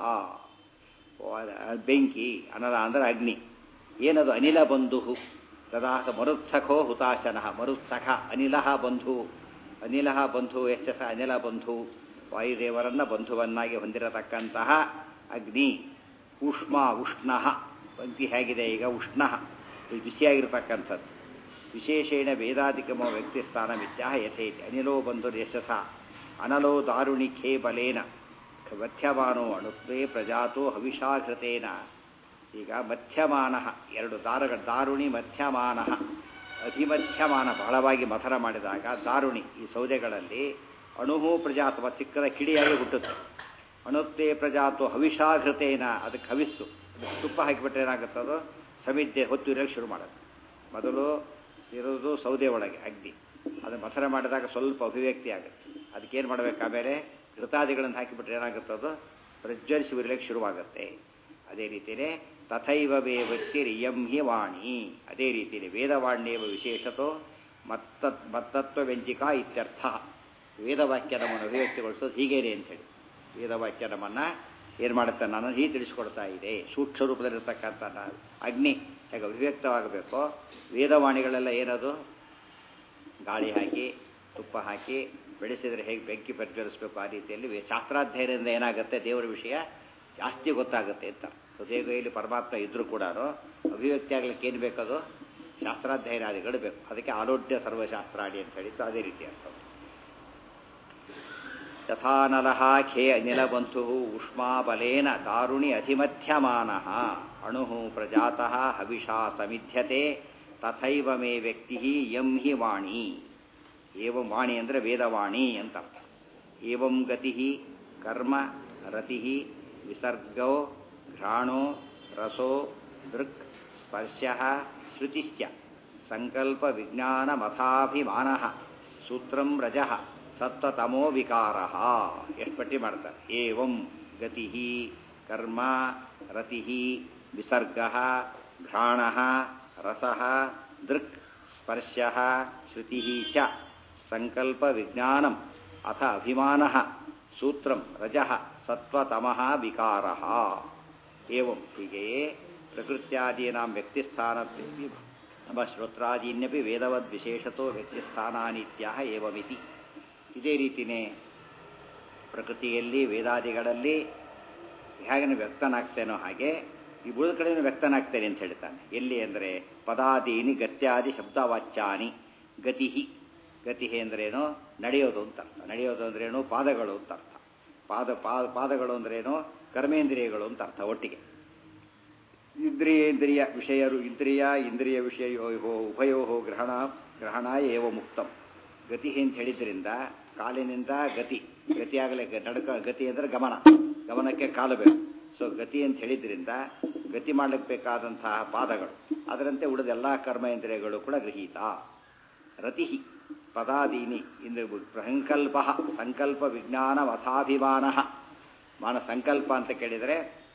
ಬೆಂಕಿ ಅನಲ ಅಂದರೆ ಅಗ್ನಿ ಏನದು ಅನಿಲ ಬಂಧು ತದಾಹ ಮರುತ್ಸಖೋ ಹುತಾಶನಃ ಮರುತ್ಸಖ ಅನಿಲ ಬಂಧು ಅನಿಲ ಬಂಧು ಯಶಸ ಅನಿಲ ಬಂಧು ವಾಯುದೇವರನ್ನ ಬಂಧುವನ್ನಾಗಿ ಹೊಂದಿರತಕ್ಕಂತಹ ಅಗ್ನಿ ಉಷ್ಮ ಉಷ್ಣ ಪಂಕ್ತಿ ಹೇಗಿದೆ ಈಗ ಉಷ್ಣ ಇದು ಬಿಸಿಯಾಗಿರ್ತಕ್ಕಂಥದ್ದು ವಿಶೇಷೇಣ ವೇದಾಧಿಕಮೋ ವ್ಯಕ್ತಿ ಸ್ಥಾನ ಮಿತ್ಯಾಹ ಯಥೇತಿ ಅನಿಲೋ ಬಂಧು ಯಶಸ ಅನಲೋ ದಾರುಣಿ ಖೇ ಬಲೇನ ಮಧ್ಯಮಾನೋ ಅಣುತ್ವೇ ಪ್ರಜಾತೋ ಹವಿಷಾಘೃತೇನ ಈಗ ಮಧ್ಯಮಾನ ಎರಡು ದಾರಗಳ ದಾರುಣಿ ಮಧ್ಯಮಾನ ಅಧಿಮಧ್ಯಮಾನ ಬಹಳವಾಗಿ ಮಥನ ಮಾಡಿದಾಗ ದಾರುಣಿ ಈ ಸೌದೆಗಳಲ್ಲಿ ಅಣುಹು ಪ್ರಜಾತವ ಚಿಕ್ಕದ ಕಿಡಿಯಾಗಿ ಹುಟ್ಟುತ್ತೆ ಅಣುತ್ತೇ ಪ್ರಜಾತು ಹವಿಷಾಘೃತೇನ ಅದಕ್ಕೆ ಹವಿಸ್ಸು ಅದಕ್ಕೆ ತುಪ್ಪ ಹಾಕಿಬಿಟ್ರೆ ಏನಾಗುತ್ತದೋ ಸಮಿದ್ದೆ ಹೊತ್ತು ಇರೋಕ್ಕೆ ಶುರು ಮಾಡೋದು ಮೊದಲು ಇರೋದು ಸೌದೆ ಒಳಗೆ ಅಗ್ನಿ ಅದನ್ನು ಮಥನ ಮಾಡಿದಾಗ ಸ್ವಲ್ಪ ಅಭಿವ್ಯಕ್ತಿ ಆಗುತ್ತೆ ಅದಕ್ಕೇನು ಮಾಡಬೇಕು ಆಮೇಲೆ ಘೃತಾದಿಗಳನ್ನು ಹಾಕಿಬಿಟ್ರೆ ಏನಾಗುತ್ತದೋ ಪ್ರಜ್ವಲಿಸಿ ಉರಿಲಿಕ್ಕೆ ಶುರುವಾಗುತ್ತೆ ಅದೇ ರೀತಿಯೇ ತಥೈವ ವೇ ವ್ಯಕ್ತಿರಿಯಂ ಹಿ ವಾಣಿ ಅದೇ ರೀತಿಯಲ್ಲಿ ವೇದವಾಣ್ಯವ ವಿಶೇಷತೋ ಮತ್ತ ಮತ್ತತ್ವ ವ್ಯಂಜಿಕಾ ಇತ್ಯರ್ಥ ವೇದವಾಕ್ಯ ನಮ್ಮನ್ನು ಅಭಿವ್ಯಕ್ತಿಗೊಳಿಸೋದು ಹೀಗೇನೆ ಅಂತೇಳಿ ವೇದವಾಕ್ಯ ನಮ್ಮನ್ನು ಏನು ಮಾಡುತ್ತೆ ನಾನು ಹೀಗೆ ತಿಳಿಸ್ಕೊಡ್ತಾ ಇದೆ ಸೂಕ್ಷ್ಮ ರೂಪದಲ್ಲಿರ್ತಕ್ಕಂಥ ಅಗ್ನಿ ಹೇಗೆ ಅಭಿವ್ಯಕ್ತವಾಗಬೇಕೋ ವೇದವಾಣಿಗಳೆಲ್ಲ ಏನದು ಗಾಳಿ ಹಾಕಿ ತುಪ್ಪ ಹಾಕಿ ಬೆಳೆಸಿದರೆ ಹೇಗೆ ಬೆಂಕಿ ಪ್ರಜ್ವಲಿಸಬೇಕು ಆ ರೀತಿಯಲ್ಲಿ ಶಾಸ್ತ್ರಾಧ್ಯಯನದಿಂದ ಏನಾಗುತ್ತೆ ದೇವರ ವಿಷಯ ಜಾಸ್ತಿ ಗೊತ್ತಾಗುತ್ತೆ ಅಂತ ಹೃದಯಗೈಲಿ ಪರಮಾತ್ಮ ಇದ್ರೂ ಕೂಡ ಅಭಿವ್ಯಕ್ತಿ ಆಗ್ಲಿಕ್ಕೆ ಏನು ಬೇಕದು ಶಾಸ್ತ್ರಾಧ್ಯಯನಾದಿಗಳು ಬೇಕು ಅದಕ್ಕೆ ಆರೋಗ್ಯ ಸರ್ವಶಾಸ್ತ್ರಾಡಿ ಅಂತ ಹೇಳಿದ್ದು ಅದೇ ರೀತಿ ಅರ್ಥ ಯಥಾನಲಃ ಖೇ ಅನಿಲಬಂಧು ಉಷ್ಮಾ ಬಲೇನ ದಾರುಣಿ ಅಧಿಮಧ್ಯಮಾನ ಅಣು ಪ್ರಜಾತಃ ಹವಿಷಾ ಸಮಿಧ್ಯತೆ ತಥೈವ ಮೇ ವ್ಯಕ್ತಿ ಯಂ ಹಿ ವಾಣಿ ಏವಂ ವಾಣಿ ಅಂದರೆ ವೇದವಾಣಿ ಅಂತ ಅರ್ಥ ಏವಂ ಗತಿ ಕರ್ಮ ರತಿ ವಿಸರ್ಗೋ ಘ್ರಾಣೋ ರಸೋ ದೃಕ್ ಸ್ಪರ್ಶ ಶ್ರುತಿಶ್ಚ ಸಂಕಲ್ಪ ವಿಜ್ಞಾನ ಮಥಾಭಿಮಾನ ಸೂತ್ರಂ ರಜ ಸತ್ವತಮೋ ವಿಕಾರ ಎಷ್ಟು ಪಟ್ಟಿ ಮಾಡ್ತಾರೆ ಏವಂ ಗತಿ ಕರ್ಮ ರತಿ ವಿಸರ್ಗ ಘ್ರಾಣ ರಸ ದೃಕ್ ಸ್ಪರ್ಶ ಶ್ರುತಿ ಚ ಸಂಕಲ್ಪ ವಿಜ್ಞಾನಂ ಅಥ ಅಭಿಮಾನ ಸೂತ್ರಂ ರಜ ಸತ್ವತಮಃ ವಿಕಾರ ಏವಂ ಹೀಗೆಯೇ ಪ್ರಕೃತ್ಯಾದೀನಾಂ ವ್ಯಕ್ತಿಸ್ಥಾನ ನಮ್ಮ ಶ್ರೋತ್ರಾದೀನ್ಯಪಿ ವೇದವದ್ ವಿಶೇಷತೋ ವ್ಯಕ್ತಿಸ್ಥಾನಾನಿತ್ಯಾಹ ಏವಮಿತಿ ಇದೇ ರೀತಿಯೇ ಪ್ರಕೃತಿಯಲ್ಲಿ ವೇದಾದಿಗಳಲ್ಲಿ ಹೇಗೆ ವ್ಯಕ್ತನಾಗ್ತೇನೋ ಹಾಗೆ ಈ ಉಳಿದ ಕಡೆಯೂ ವ್ಯಕ್ತನಾಗ್ತೇನೆ ಅಂತ ಹೇಳ್ತಾನೆ ಎಲ್ಲಿ ಅಂದರೆ ಪದಾದೀನಿ ಗತ್ಯಾದಿ ಶಬ್ದವಾಚ್ಯಾನಿ ಗತಿ ಗತಿ ಅಂದ್ರೇನು ನಡೆಯೋದು ಅಂತ ಅರ್ಥ ನಡೆಯೋದು ಅಂದ್ರೇನು ಪಾದಗಳು ಅಂತ ಅರ್ಥ ಪಾದ ಪಾದ ಪಾದಗಳು ಅಂದ್ರೇನು ಕರ್ಮೇಂದ್ರಿಯಗಳು ಅಂತ ಅರ್ಥ ಒಟ್ಟಿಗೆ ಇಂದ್ರಿಯೇಂದ್ರಿಯ ವಿಷಯರು ಇಂದ್ರಿಯ ಇಂದ್ರಿಯ ವಿಷಯೋ ಉಭಯೋ ಗ್ರಹಣ ಗ್ರಹಣ ಏವ ಮುಕ್ತಂ ಗತಿ ಅಂತ ಹೇಳಿದ್ರಿಂದ ಕಾಲಿನಿಂದ ಗತಿ ಗತಿಯಾಗಲೇ ನಡಕ ಗತಿ ಅಂದರೆ ಗಮನ ಗಮನಕ್ಕೆ ಕಾಲು ಬೇಕು ಸೊ ಗತಿ ಅಂತ ಹೇಳಿದ್ರಿಂದ ಗತಿ ಮಾಡಲಿಕ್ಕೆ ಬೇಕಾದಂತಹ ಪಾದಗಳು ಅದರಂತೆ ಉಳಿದ ಎಲ್ಲ ಕರ್ಮೇಂದ್ರಿಯಗಳು ಕೂಡ ಗೃಹೀತ ರತಿ ಪದಾದೀನಿ ಇಂದ್ರ ಸಂಕಲ್ಪ ಸಂಕಲ್ಪ ವಿಜ್ಞಾನ ಮಥಾಭಿಮಾನ ಮಾನ ಸಂಕಲ್ಪ ಅಂತ ಕೇಳಿದರೆ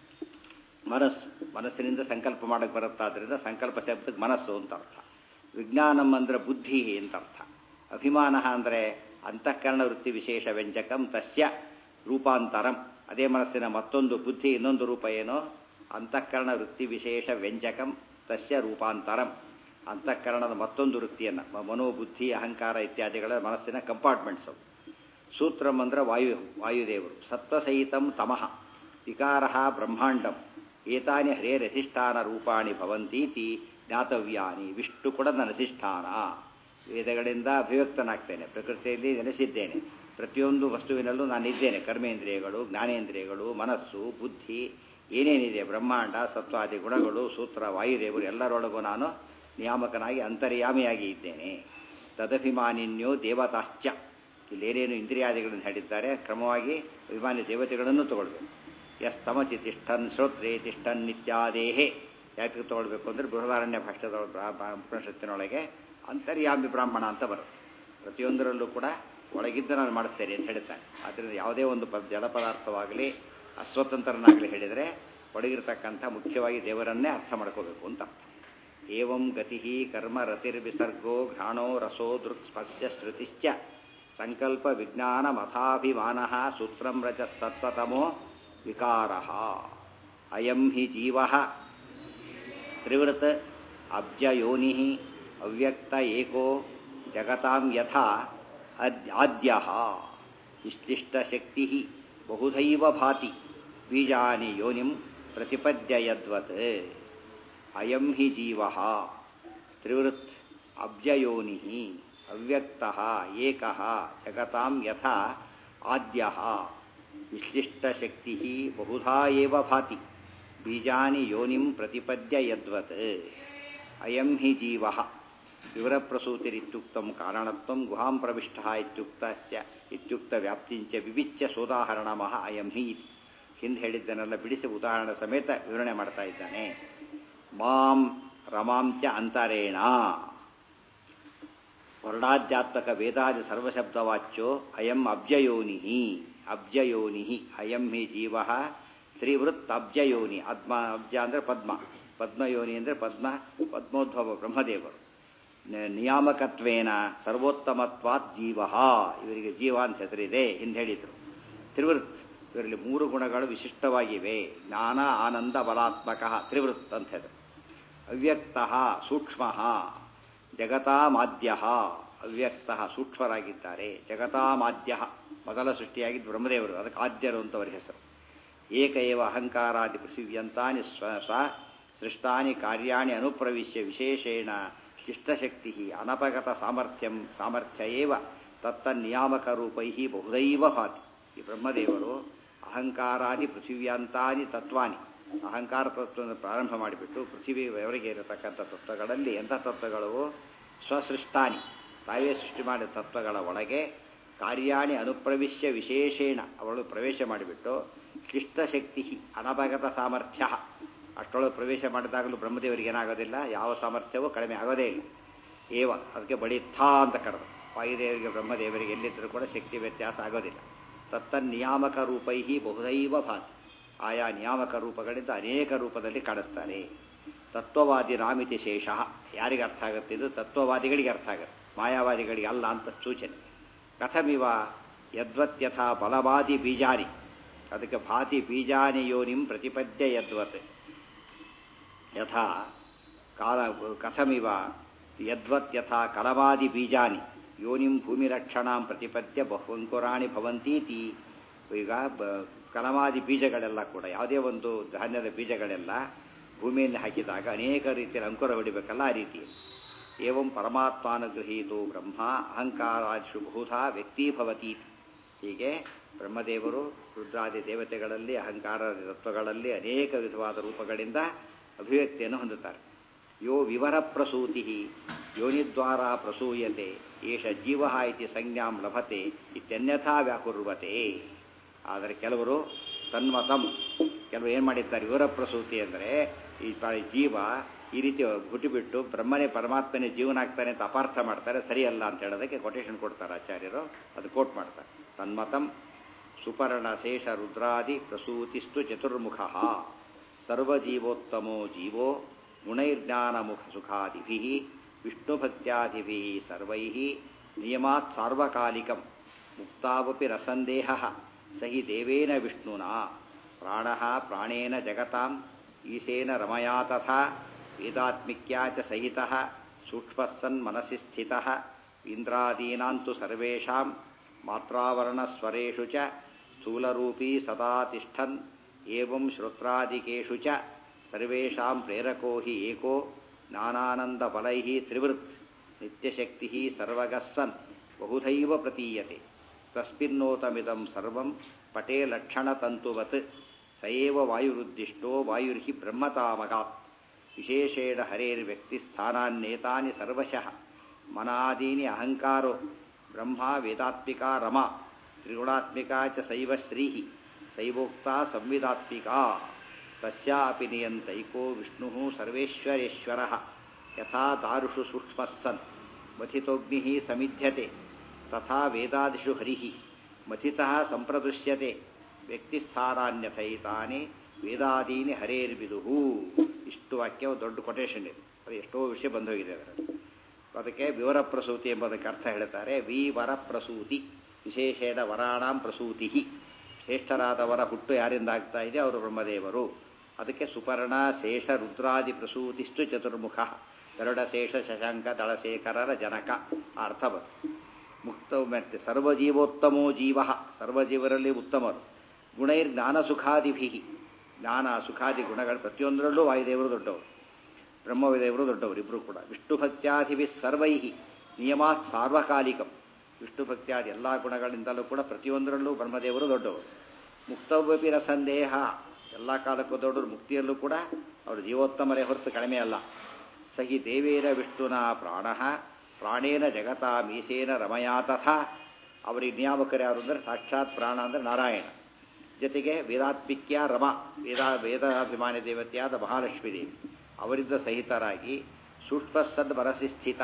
ಮನಸ್ಸು ಮನಸ್ಸಿನಿಂದ ಸಂಕಲ್ಪ ಮಾಡಕ್ಕೆ ಬರುತ್ತಾದ್ರಿಂದ ಸಂಕಲ್ಪ ಶಬ್ದಕ್ಕೆ ಮನಸ್ಸು ಅಂತ ಅರ್ಥ ವಿಜ್ಞಾನಂ ಅಂದ್ರೆ ಬುದ್ಧಿ ಅಂತ ಅರ್ಥ ಅಭಿಮಾನ ಅಂದರೆ ಅಂತಃಕರಣ ವೃತ್ತಿ ವಿಶೇಷ ವ್ಯಂಜಕಂ ತಸ್ಯ ರೂಪಾಂತರಂ ಅದೇ ಮನಸ್ಸಿನ ಮತ್ತೊಂದು ಬುದ್ಧಿ ಇನ್ನೊಂದು ರೂಪ ಏನೋ ಅಂತಃಕರಣ ವೃತ್ತಿ ವಿಶೇಷ ವ್ಯಂಜಕಂ ತಸ್ಯ ರೂಪಾಂತರಂ ಅಂತಃಕರಣದ ಮತ್ತೊಂದು ವೃತ್ತಿಯನ್ನು ಮನೋಬುದ್ಧಿ ಅಹಂಕಾರ ಇತ್ಯಾದಿಗಳ ಮನಸ್ಸಿನ ಕಂಪಾರ್ಟ್ಮೆಂಟ್ಸ್ ಅವು ಸೂತ್ರಂ ಅಂದ್ರೆ ವಾಯು ವಾಯುದೇವರು ಸತ್ವಸಹಿತಂ ತಮಃ ವಿಕಾರ ಬ್ರಹ್ಮಾಂಡಂ ಏತಾನಿ ಹರೇರಧಿಷ್ಠಾನ ರೂಪಾಣಿ ಭವಂತೀತಿ ಜ್ಞಾತವ್ಯಾನಿ ವಿಷ್ಣು ಕೂಡ ನನ್ನ ಅಧಿಷ್ಠಾನ ವೇದಗಳಿಂದ ಅಭಿವ್ಯಕ್ತನಾಗ್ತೇನೆ ಪ್ರಕೃತಿಯಲ್ಲಿ ನೆಲೆಸಿದ್ದೇನೆ ಪ್ರತಿಯೊಂದು ವಸ್ತುವಿನಲ್ಲೂ ನಾನಿದ್ದೇನೆ ಕರ್ಮೇಂದ್ರಿಯಗಳು ಜ್ಞಾನೇಂದ್ರಿಯಗಳು ಮನಸ್ಸು ಬುದ್ಧಿ ಏನೇನಿದೆ ಬ್ರಹ್ಮಾಂಡ ಸತ್ವಾದಿ ಗುಣಗಳು ಸೂತ್ರ ವಾಯುದೇವರು ಎಲ್ಲರೊಳಗೂ ನಾನು ನಿಯಾಮಕನಾಗಿ ಅಂತರ್ಯಾಮಿಯಾಗಿ ಇದ್ದೇನೆ ತದಭಿಮಾನಿನ್ಯೋ ದೇವತಾಶ್ಚ ಇಲ್ಲೇನೇನು ಇಂದ್ರಿಯಾದಿಗಳನ್ನು ಹೇಳಿದ್ದಾರೆ ಕ್ರಮವಾಗಿ ಅಭಿಮಾನಿ ದೇವತೆಗಳನ್ನು ತಗೊಳ್ಬೇಕು ಎಸ್ ತಮಚಿ ತಿಷ್ಠನ್ ಶ್ರೋತ್ರೇ ತಿಷ್ಠನ್ ನಿತ್ಯಾದೇಹೇ ಯಾಕೆ ತಗೊಳ್ಬೇಕು ಅಂದರೆ ಬೃಹದಾರಣ್ಯ ಭಾಷ್ಯದ ಉಪನಿಷತ್ತಿನೊಳಗೆ ಅಂತರ್ಯಾಮಿ ಬ್ರಾಹ್ಮಣ ಅಂತ ಬರುತ್ತೆ ಪ್ರತಿಯೊಂದರಲ್ಲೂ ಕೂಡ ಒಳಗಿದ್ದು ನಾನು ಮಾಡಿಸ್ತೇನೆ ಅಂತ ಹೇಳ್ತಾನೆ ಆದ್ದರಿಂದ ಯಾವುದೇ ಒಂದು ಪ ಜಡ ಪದಾರ್ಥವಾಗಲಿ ಅಸ್ವತಂತ್ರನಾಗಲಿ ಹೇಳಿದರೆ ಒಳಗಿರ್ತಕ್ಕಂಥ ಮುಖ್ಯವಾಗಿ ದೇವರನ್ನೇ ಅರ್ಥ ಮಾಡ್ಕೋಬೇಕು ಅಂತ ಅರ್ಥ ಏವಂ ಗತಿ ಕರ್ಮ ರತಿರ್ವಿಸರ್ಗೋ ಘ್ರಾಣೋ ರಸೋ ದೃಕ್ ಸ್ಪರ್ಶ ಶ್ರುತಿಶ್ಚ ಸಂಕಲ್ಪ ವಿಜ್ಞಾನ ಮಥಾಭಿಮಾನ ಸೂತ್ರಂ ರಚ ಸತ್ವತಮೋ ವಿಕಾರ ಅಯಂ ಹಿ ಜೀವ ತ್ರಿವೃತ್ ಅಬ್ಜಯೋನಿ ಅವ್ಯಕ್ತ ಏಕೋ ಜಗತಾಂ ಯಥಾ ಆದ್ಯ ಇಷ್ಟಿಷ್ಟಶಕ್ತಿ ಬಹುಧೈವ ಭಾತಿ ಬೀಜಾನಿ ಯೋನಿಂ ಪ್ರತಿಪದ್ಯಯದ್ವತ್ ಅಯಂ ಹಿ ಜೀವ ತ್ರಿವೃತ್ ಅಬ್ಜಯೋನಿ ಅವ್ಯಕ್ತ ಏಕ ಜಗತಾಂ ಯಥಾ ಆದ್ಯ ವಿಶ್ಲಿಷ್ಟಶಕ್ತಿ ಬಹುಧಾ ಏವ ಭಾತಿ ಬೀಜಾನಿ ಯೋನಿಂ ಪ್ರತಿಪದ್ಯ ಯದ್ವತ್ ಅಯಂ ಹಿ ಜೀವ ವಿವರಪ್ರಸೂತಿರಿತ್ಯುಕ್ತಂ ಕಾರಣತ್ವಂ ಗುಹಾಂ ಪ್ರವಿಷ್ಟ ಇತ್ಯುಕ್ತಸ್ಯ ಇತ್ಯುಕ್ತ ವ್ಯಾಪ್ತಿಂಚ ವಿವಿಚ್ಯ ಸೋದಾಹರಣಮಃ ಅಯಂ ಹಿ ಇತಿ ಹಿಂದೆ ಹೇಳಿದ್ದನ್ನೆಲ್ಲ ಬಿಡಿಸಿ ಉದಾಹರಣೆ ಸಮೇತ ವಿವರಣೆ ಮಾಡ್ತಾ ಇದ್ದಾನೆ ಮಾಂ ರಮಾಂಚ ಅಂತರೇಣ ವರ್ಣಾಧ್ಯಾತ್ಮಕ ವೇದಾದಿ ಸರ್ವಶಬ್ದವಾಚ್ಯೋ ಅಯಂ ಅಬ್ಜಯೋನಿ ಅಬ್ಜಯೋನಿ ಅಯಂ ಹಿ ಜೀವ ತ್ರಿವೃತ್ ಅಬ್ಜಯೋನಿ ಅದ್ಮ ಅಬ್ಜ ಅಂದರೆ ಪದ್ಮ ಪದ್ಮಯೋನಿ ಅಂದರೆ ಪದ್ಮ ಪದ್ಮೋದ್ಭವ ಬ್ರಹ್ಮದೇವರು ನಿಯಾಮಕತ್ವೇನ ಸರ್ವೋತ್ತಮತ್ವಾತ್ ಜೀವ ಇವರಿಗೆ ಜೀವ ಅಂತ ಹೆಸರಿದೆ ಎಂದು ಹೇಳಿದರು ತ್ರಿವೃತ್ ಇವರಲ್ಲಿ ಮೂರು ಗುಣಗಳು ವಿಶಿಷ್ಟವಾಗಿವೆ ಜ್ಞಾನ ಆನಂದ ಬಲಾತ್ಮಕ ತ್ರಿವೃತ್ ಅಂತ ಹೆಸರು ಅವ್ಯಕ್ತ ಸೂಕ್ಷ್ಮ ಜಗತಾಮಾದ್ಯ ಅವ್ಯಕ್ತ ಸೂಕ್ಷ್ಮರಾಗಿದ್ದಾರೆ ಜಗತಾಮಾದ್ಯ ಮೊದಲ ಸೃಷ್ಟಿಯಾಗಿದ್ದು ಬ್ರಹ್ಮದೇವರು ಅದಕ್ಕೆ ಆದ್ಯರು ಅಂತ ಅವರ ಹೆಸರು ಏಕ ಏವ ಅಹಂಕಾರಾದಿ ಪೃಥಿವ್ಯಂತಾನಿ ಸ್ವ ಸ್ವ ಸೃಷ್ಟಾನಿ ಕಾರ್ಯಾಣಿ ಅನುಪ್ರವಿಶ್ಯ ವಿಶೇಷೇಣ ಶಿಷ್ಟಶಕ್ತಿ ಅನಪಗತ ಸಾಮರ್ಥ್ಯಂ ಸಾಮರ್ಥ್ಯ ಏವ ತತ್ತನ್ನಿಯಾಮಕ ರೂಪೈ ಬಹುದೈವ ಭಾತಿ ಈ ಬ್ರಹ್ಮದೇವರು ಅಹಂಕಾರಾದಿ ಪೃಥಿವ್ಯಾಂತಾನಿ ತತ್ವಾನಿ ಅಹಂಕಾರ ತತ್ವವನ್ನು ಪ್ರಾರಂಭ ಮಾಡಿಬಿಟ್ಟು ಪೃಥಿವಿಯವರೆಗೆ ಇರತಕ್ಕಂಥ ತತ್ವಗಳಲ್ಲಿ ಎಂಥ ತತ್ವಗಳು ಸ್ವಸೃಷ್ಟಾನಿ ತಾವೇ ಸೃಷ್ಟಿ ಮಾಡಿದ ತತ್ವಗಳ ಒಳಗೆ ಕಾರ್ಯಾಣಿ ಅನುಪ್ರವಿಶ್ಯ ವಿಶೇಷೇಣ ಅವಳು ಪ್ರವೇಶ ಮಾಡಿಬಿಟ್ಟು ಕ್ಲಿಷ್ಟಶಕ್ತಿ ಅನಭಗತ ಸಾಮರ್ಥ್ಯ ಅಷ್ಟೊಳಗೆ ಪ್ರವೇಶ ಮಾಡಿದಾಗಲೂ ಬ್ರಹ್ಮದೇವರಿಗೆ ಏನಾಗೋದಿಲ್ಲ ಯಾವ ಸಾಮರ್ಥ್ಯವೂ ಕಡಿಮೆ ಆಗೋದೇ ಇಲ್ಲ ಏವ ಅದಕ್ಕೆ ಬಡಿಥ ಅಂತ ಕರೆದು ವಾಯುದೇವರಿಗೆ ಬ್ರಹ್ಮದೇವರಿಗೆ ಎಲ್ಲಿದ್ದರೂ ಕೂಡ ಶಕ್ತಿ ವ್ಯತ್ಯಾಸ ಆಗೋದಿಲ್ಲ ತತ್ತನ್ನಿಯಾಮಕ ರೂಪೈ ಬಹುದೈವ ಭಾತಿ ಆಯಾ ನಿಯಾಮಕ ರೂಪಗಳಿಂದ ಅನೇಕ ರೂಪದಲ್ಲಿ ಕಾಣಿಸ್ತಾರೆ ತತ್ವವಾದಿ ರಾಮಿತಿ ಶೇಷ ಯಾರಿಗೆ ಅರ್ಥ ಆಗುತ್ತೆ ಇದು ತತ್ವವಾದಿಗಳಿಗೆ ಅರ್ಥ ಆಗುತ್ತೆ ಮಾಯಾವಾದಿಗಳಿಗೆ ಅಲ್ಲ ಅಂತ ಸೂಚನೆ ಕಥಮಿವ ಯದ್ವತ್ಯಥ ಬಲವಾದಿ ಬೀಜಾನಿ ಅದಕ್ಕೆ ಭಾತಿ ಬೀಜಾನಿ ಯೋನಿಂ ಪ್ರತಿಪದ್ಯ ಯದ್ವತ್ ಯಥಾ ಕಾಲ ಕಥಮಿವ ಯದ್ವತ್ ಯಥಾ ಕಲವಾದಿ ಬೀಜಾನಿ ಯೋನಿಂ ಭೂಮಿರಕ್ಷಣಾಂ ಪ್ರತಿಪದ್ಯ ಬಹುಂಕುರಾಣಿ ಭವಂತೀತಿ ಈಗ ಬ ಕಲಮಾದಿ ಬೀಜಗಳೆಲ್ಲ ಕೂಡ ಯಾವುದೇ ಒಂದು ಧಾನ್ಯದ ಬೀಜಗಳೆಲ್ಲ ಭೂಮಿಯಲ್ಲಿ ಹಾಕಿದಾಗ ಅನೇಕ ರೀತಿಯಲ್ಲಿ ಅಂಕುರ ಹೊಡಿಬೇಕಲ್ಲ ಆ ರೀತಿ ಏವಂ ಪರಮಾತ್ಮಾನುಗೃಹೀತು ಬ್ರಹ್ಮ ಅಹಂಕಾರಾದಿಷು ಬಹುಧಾ ವ್ಯಕ್ತೀಭವತಿ ಹೀಗೆ ಬ್ರಹ್ಮದೇವರು ರುದ್ರಾದಿ ದೇವತೆಗಳಲ್ಲಿ ಅಹಂಕಾರ ತತ್ವಗಳಲ್ಲಿ ಅನೇಕ ವಿಧವಾದ ರೂಪಗಳಿಂದ ಅಭಿವ್ಯಕ್ತಿಯನ್ನು ಹೊಂದುತ್ತಾರೆ ಯೋ ವಿವರ ಪ್ರಸೂತಿ ಯೋನಿದ್ವಾರ ಪ್ರಸೂಯತೆ ಏಷ ಜೀವ ಇತಿ ಸಂಜ್ಞಾಂ ಲಭತೆ ಇತ್ಯನ್ಯಥಾ ವ್ಯಾಕುರ್ವತೆ ಆದರೆ ಕೆಲವರು ತನ್ಮತಂ ಕೆಲವರು ಏನು ಮಾಡಿದ್ದಾರೆ ವಿವರ ಪ್ರಸೂತಿ ಅಂದರೆ ಈ ಪ- ಜೀವ ಈ ರೀತಿ ಹುಟ್ಟಿಬಿಟ್ಟು ಬ್ರಹ್ಮನೇ ಪರಮಾತ್ಮನೇ ಜೀವನ ಆಗ್ತಾನೆ ಅಂತ ಅಪಾರ್ಥ ಮಾಡ್ತಾರೆ ಸರಿಯಲ್ಲ ಅಂತ ಹೇಳೋದಕ್ಕೆ ಕೊಟೇಶನ್ ಕೊಡ್ತಾರೆ ಆಚಾರ್ಯರು ಅದು ಕೋಟ್ ಮಾಡ್ತಾರೆ ತನ್ಮತಂ ಸುಪರ್ಣ ಶೇಷ ರುದ್ರಾದಿ ಪ್ರಸೂತಿಸ್ತು ಚತುರ್ಮುಖ ಸರ್ವಜೀವೋತ್ತಮೋ ಜೀವೋ ಗುಣೈರ್ಜ್ಞಾನಮುಖ ಸುಖಾದಿಭಿ ವಿಷ್ಣುಭಕ್ತ್ಯಾದಿಭಿ ಸರ್ವೈ ನಿಯಮಾತ್ ಸಾರ್ವಕಾಲಿಕಂ ಮುಕ್ತಾವಪಿ ರಸಂದೇಹ ಸಹಿ ದೇವೇನ ವಿಷ್ಣುನಾ ಪ್ರಾಣ ಪ್ರಾಣೇನ ಜಗತಾಂ ಈಶೇನ ರಮಯಾ ತಥಾ ವೇದಾತ್ಮಿಕ್ಯಾ ಚ ಸಹಿತ ಸೂಕ್ಷ್ಮಸ್ಸನ್ ಮನಸಿ ಸ್ಥಿತ ಇಂದ್ರಾದೀನಾಂತು ಸರ್ವೇಷಾಂ ಮಾತ್ರಾವರ್ಣಸ್ವರೇಷು ಚ ಸ್ಥೂಲರೂಪೀ ಸದಾ ತಿಷ್ಠನ್ ಏವಂ ಶ್ರೋತ್ರಾದಿಕೇಷು ಚ ಸರ್ವೇಷಾಂ ಪ್ರೇರಕೋ ಹಿ ಏಕೋ ಜ್ಞಾನಾನಂದಬಲೈಃ ತ್ರಿವೃತ್ ನಿತ್ಯಶಕ್ತಿ ಸರ್ವಗಸ್ಸನ್ ಬಹುಧೈವ ಪ್ರತೀಯತೆ ತಸ್ಮಿನ್ನೋತಮಿದಂ ಸರ್ವಂ ಪಟೇ ಲಕ್ಷಣತಂತುವತ್ ಸ ಏವ ವಾಯುರುದ್ದಿಷ್ಟೋ ವಾಯುರ್ಹಿ ಬ್ರಹ್ಮತಾಮಗಾತ್ ವಿಶೇಷೇಣ ಹರೇರ್ವ್ಯಕ್ತಿಸ್ಥಾನಾನ್ನೇತಾನಿ ಸರ್ವಶಃ ಮನಾದೀನಿ ಅಹಂಕಾರೋ ಬ್ರಹ್ಮ ವೇದಾತ್ಮಿಕಾ ರಮಾ ತ್ರಿಗುಣಾತ್ಮಿಕಾ ಚ ಸೈವ ಶ್ರೀ ಸೈವೋಕ್ತಾ ಸಂವಿದಾತ್ಮಿಕಾ ತಸ್ಯಾಪಿ ನಿಯಂತೈಕೋ ವಿಷ್ಣು ಸರ್ವೇಶ್ವರೇಶ್ವರ ಯಥಾ ದಾರುಷು ಸೂಕ್ಷ್ಮಸ್ಸನ್ ಮಥಿತೋಗ್ನಿ ಸಮಿಧ್ಯತೆ ತಥಾ ವೇದಾದಿಷು ಹರಿ ಮಥಿತಃ ಸಂಪ್ರದೃಶ್ಯತೆ ವ್ಯಕ್ತಿಸ್ಥಾನಾನ್ಯಥೈತಾನೆ ವೇದಾದೀನಿ ಹರೇರ್ಬಿದುಹು ಇಷ್ಟು ವಾಕ್ಯ ಒಂದು ದೊಡ್ಡ ಕೊಟೇಶನ್ ಇದೆ ಅದು ಎಷ್ಟೋ ವಿಷಯ ಬಂದೋಗಿದೆ ಅದರಲ್ಲಿ ಅದಕ್ಕೆ ವಿವರ ಪ್ರಸೂತಿ ಎಂಬುದಕ್ಕೆ ಅರ್ಥ ಹೇಳ್ತಾರೆ ವಿ ವರ ಪ್ರಸೂತಿ ವಿಶೇಷೇಣ ವರಾಣಾಂ ಪ್ರಸೂತಿ ಶ್ರೇಷ್ಠರಾದವರ ಹುಟ್ಟು ಯಾರಿಂದ ಆಗ್ತಾ ಇದೆ ಅವರು ಬ್ರಹ್ಮದೇವರು ಅದಕ್ಕೆ ಸುಪರ್ಣ ಶೇಷ ರುದ್ರಾದಿ ಪ್ರಸೂತಿಷ್ಟು ಚತುರ್ಮುಖ ಗರುಡ ಶೇಷ ಶಶಾಂಕ ದಳಶೇಖರರ ಜನಕ ಆ ಅರ್ಥ ಬಂತು ಮುಕ್ತ ಮೆತ್ತೆ ಸರ್ವಜೀವೋತ್ತಮೋ ಜೀವ ಸರ್ವಜೀವರಲ್ಲಿ ಉತ್ತಮರು ಗುಣೈರ್ ಜ್ಞಾನ ಸುಖಾದಿಭಿ ಜ್ಞಾನ ಸುಖಾದಿ ಗುಣಗಳು ಪ್ರತಿಯೊಂದರಲ್ಲೂ ವಾಯುದೇವರು ದೊಡ್ಡವರು ಬ್ರಹ್ಮದೇವರು ದೊಡ್ಡವರು ಇಬ್ಬರು ಕೂಡ ವಿಷ್ಣು ಭಕ್ತ್ಯಾದಿಭಿ ಸರ್ವೈ ನಿಯಮಾತ್ ಸಾರ್ವಕಾಲಿಕಂ ವಿಷ್ಣು ಭಕ್ತ್ಯಾದಿ ಎಲ್ಲ ಗುಣಗಳಿಂದಲೂ ಕೂಡ ಪ್ರತಿಯೊಂದರಲ್ಲೂ ಬ್ರಹ್ಮದೇವರು ದೊಡ್ಡವರು ಮುಕ್ತವ್ಯಪಿ ರಸಂದೇಹ ಎಲ್ಲ ಕಾಲಕ್ಕೂ ದೊಡ್ಡವರು ಮುಕ್ತಿಯಲ್ಲೂ ಕೂಡ ಅವರು ಜೀವೋತ್ತಮರೇ ಹೊರತು ಕಡಿಮೆ ಅಲ್ಲ ಸಹಿ ದೇವೇರ ವಿಷ್ಣುನ ಪ್ರಾಣ ಪ್ರಾಣೇನ ಜಗತ ಮೀಸೇನ ರಮಯಾ ತಥಾ ಅವರಿಗೆ ನಿಯಾಮಕರು ಯಾರು ಅಂದರೆ ಸಾಕ್ಷಾತ್ ಪ್ರಾಣ ಅಂದರೆ ನಾರಾಯಣ ಜೊತೆಗೆ ವೇದಾತ್ಮಿಕ್ಯ ರಮ ವೇದ ವೇದಾಭಿಮಾನಿ ದೇವತೆಯಾದ ಮಹಾಲಕ್ಷ್ಮೀ ದೇವಿ ಅವರಿಂದ ಸಹಿತರಾಗಿ ಸೂಕ್ಷ್ಮಸದ್ ಮನಸ್ಸಿ ಸ್ಥಿತ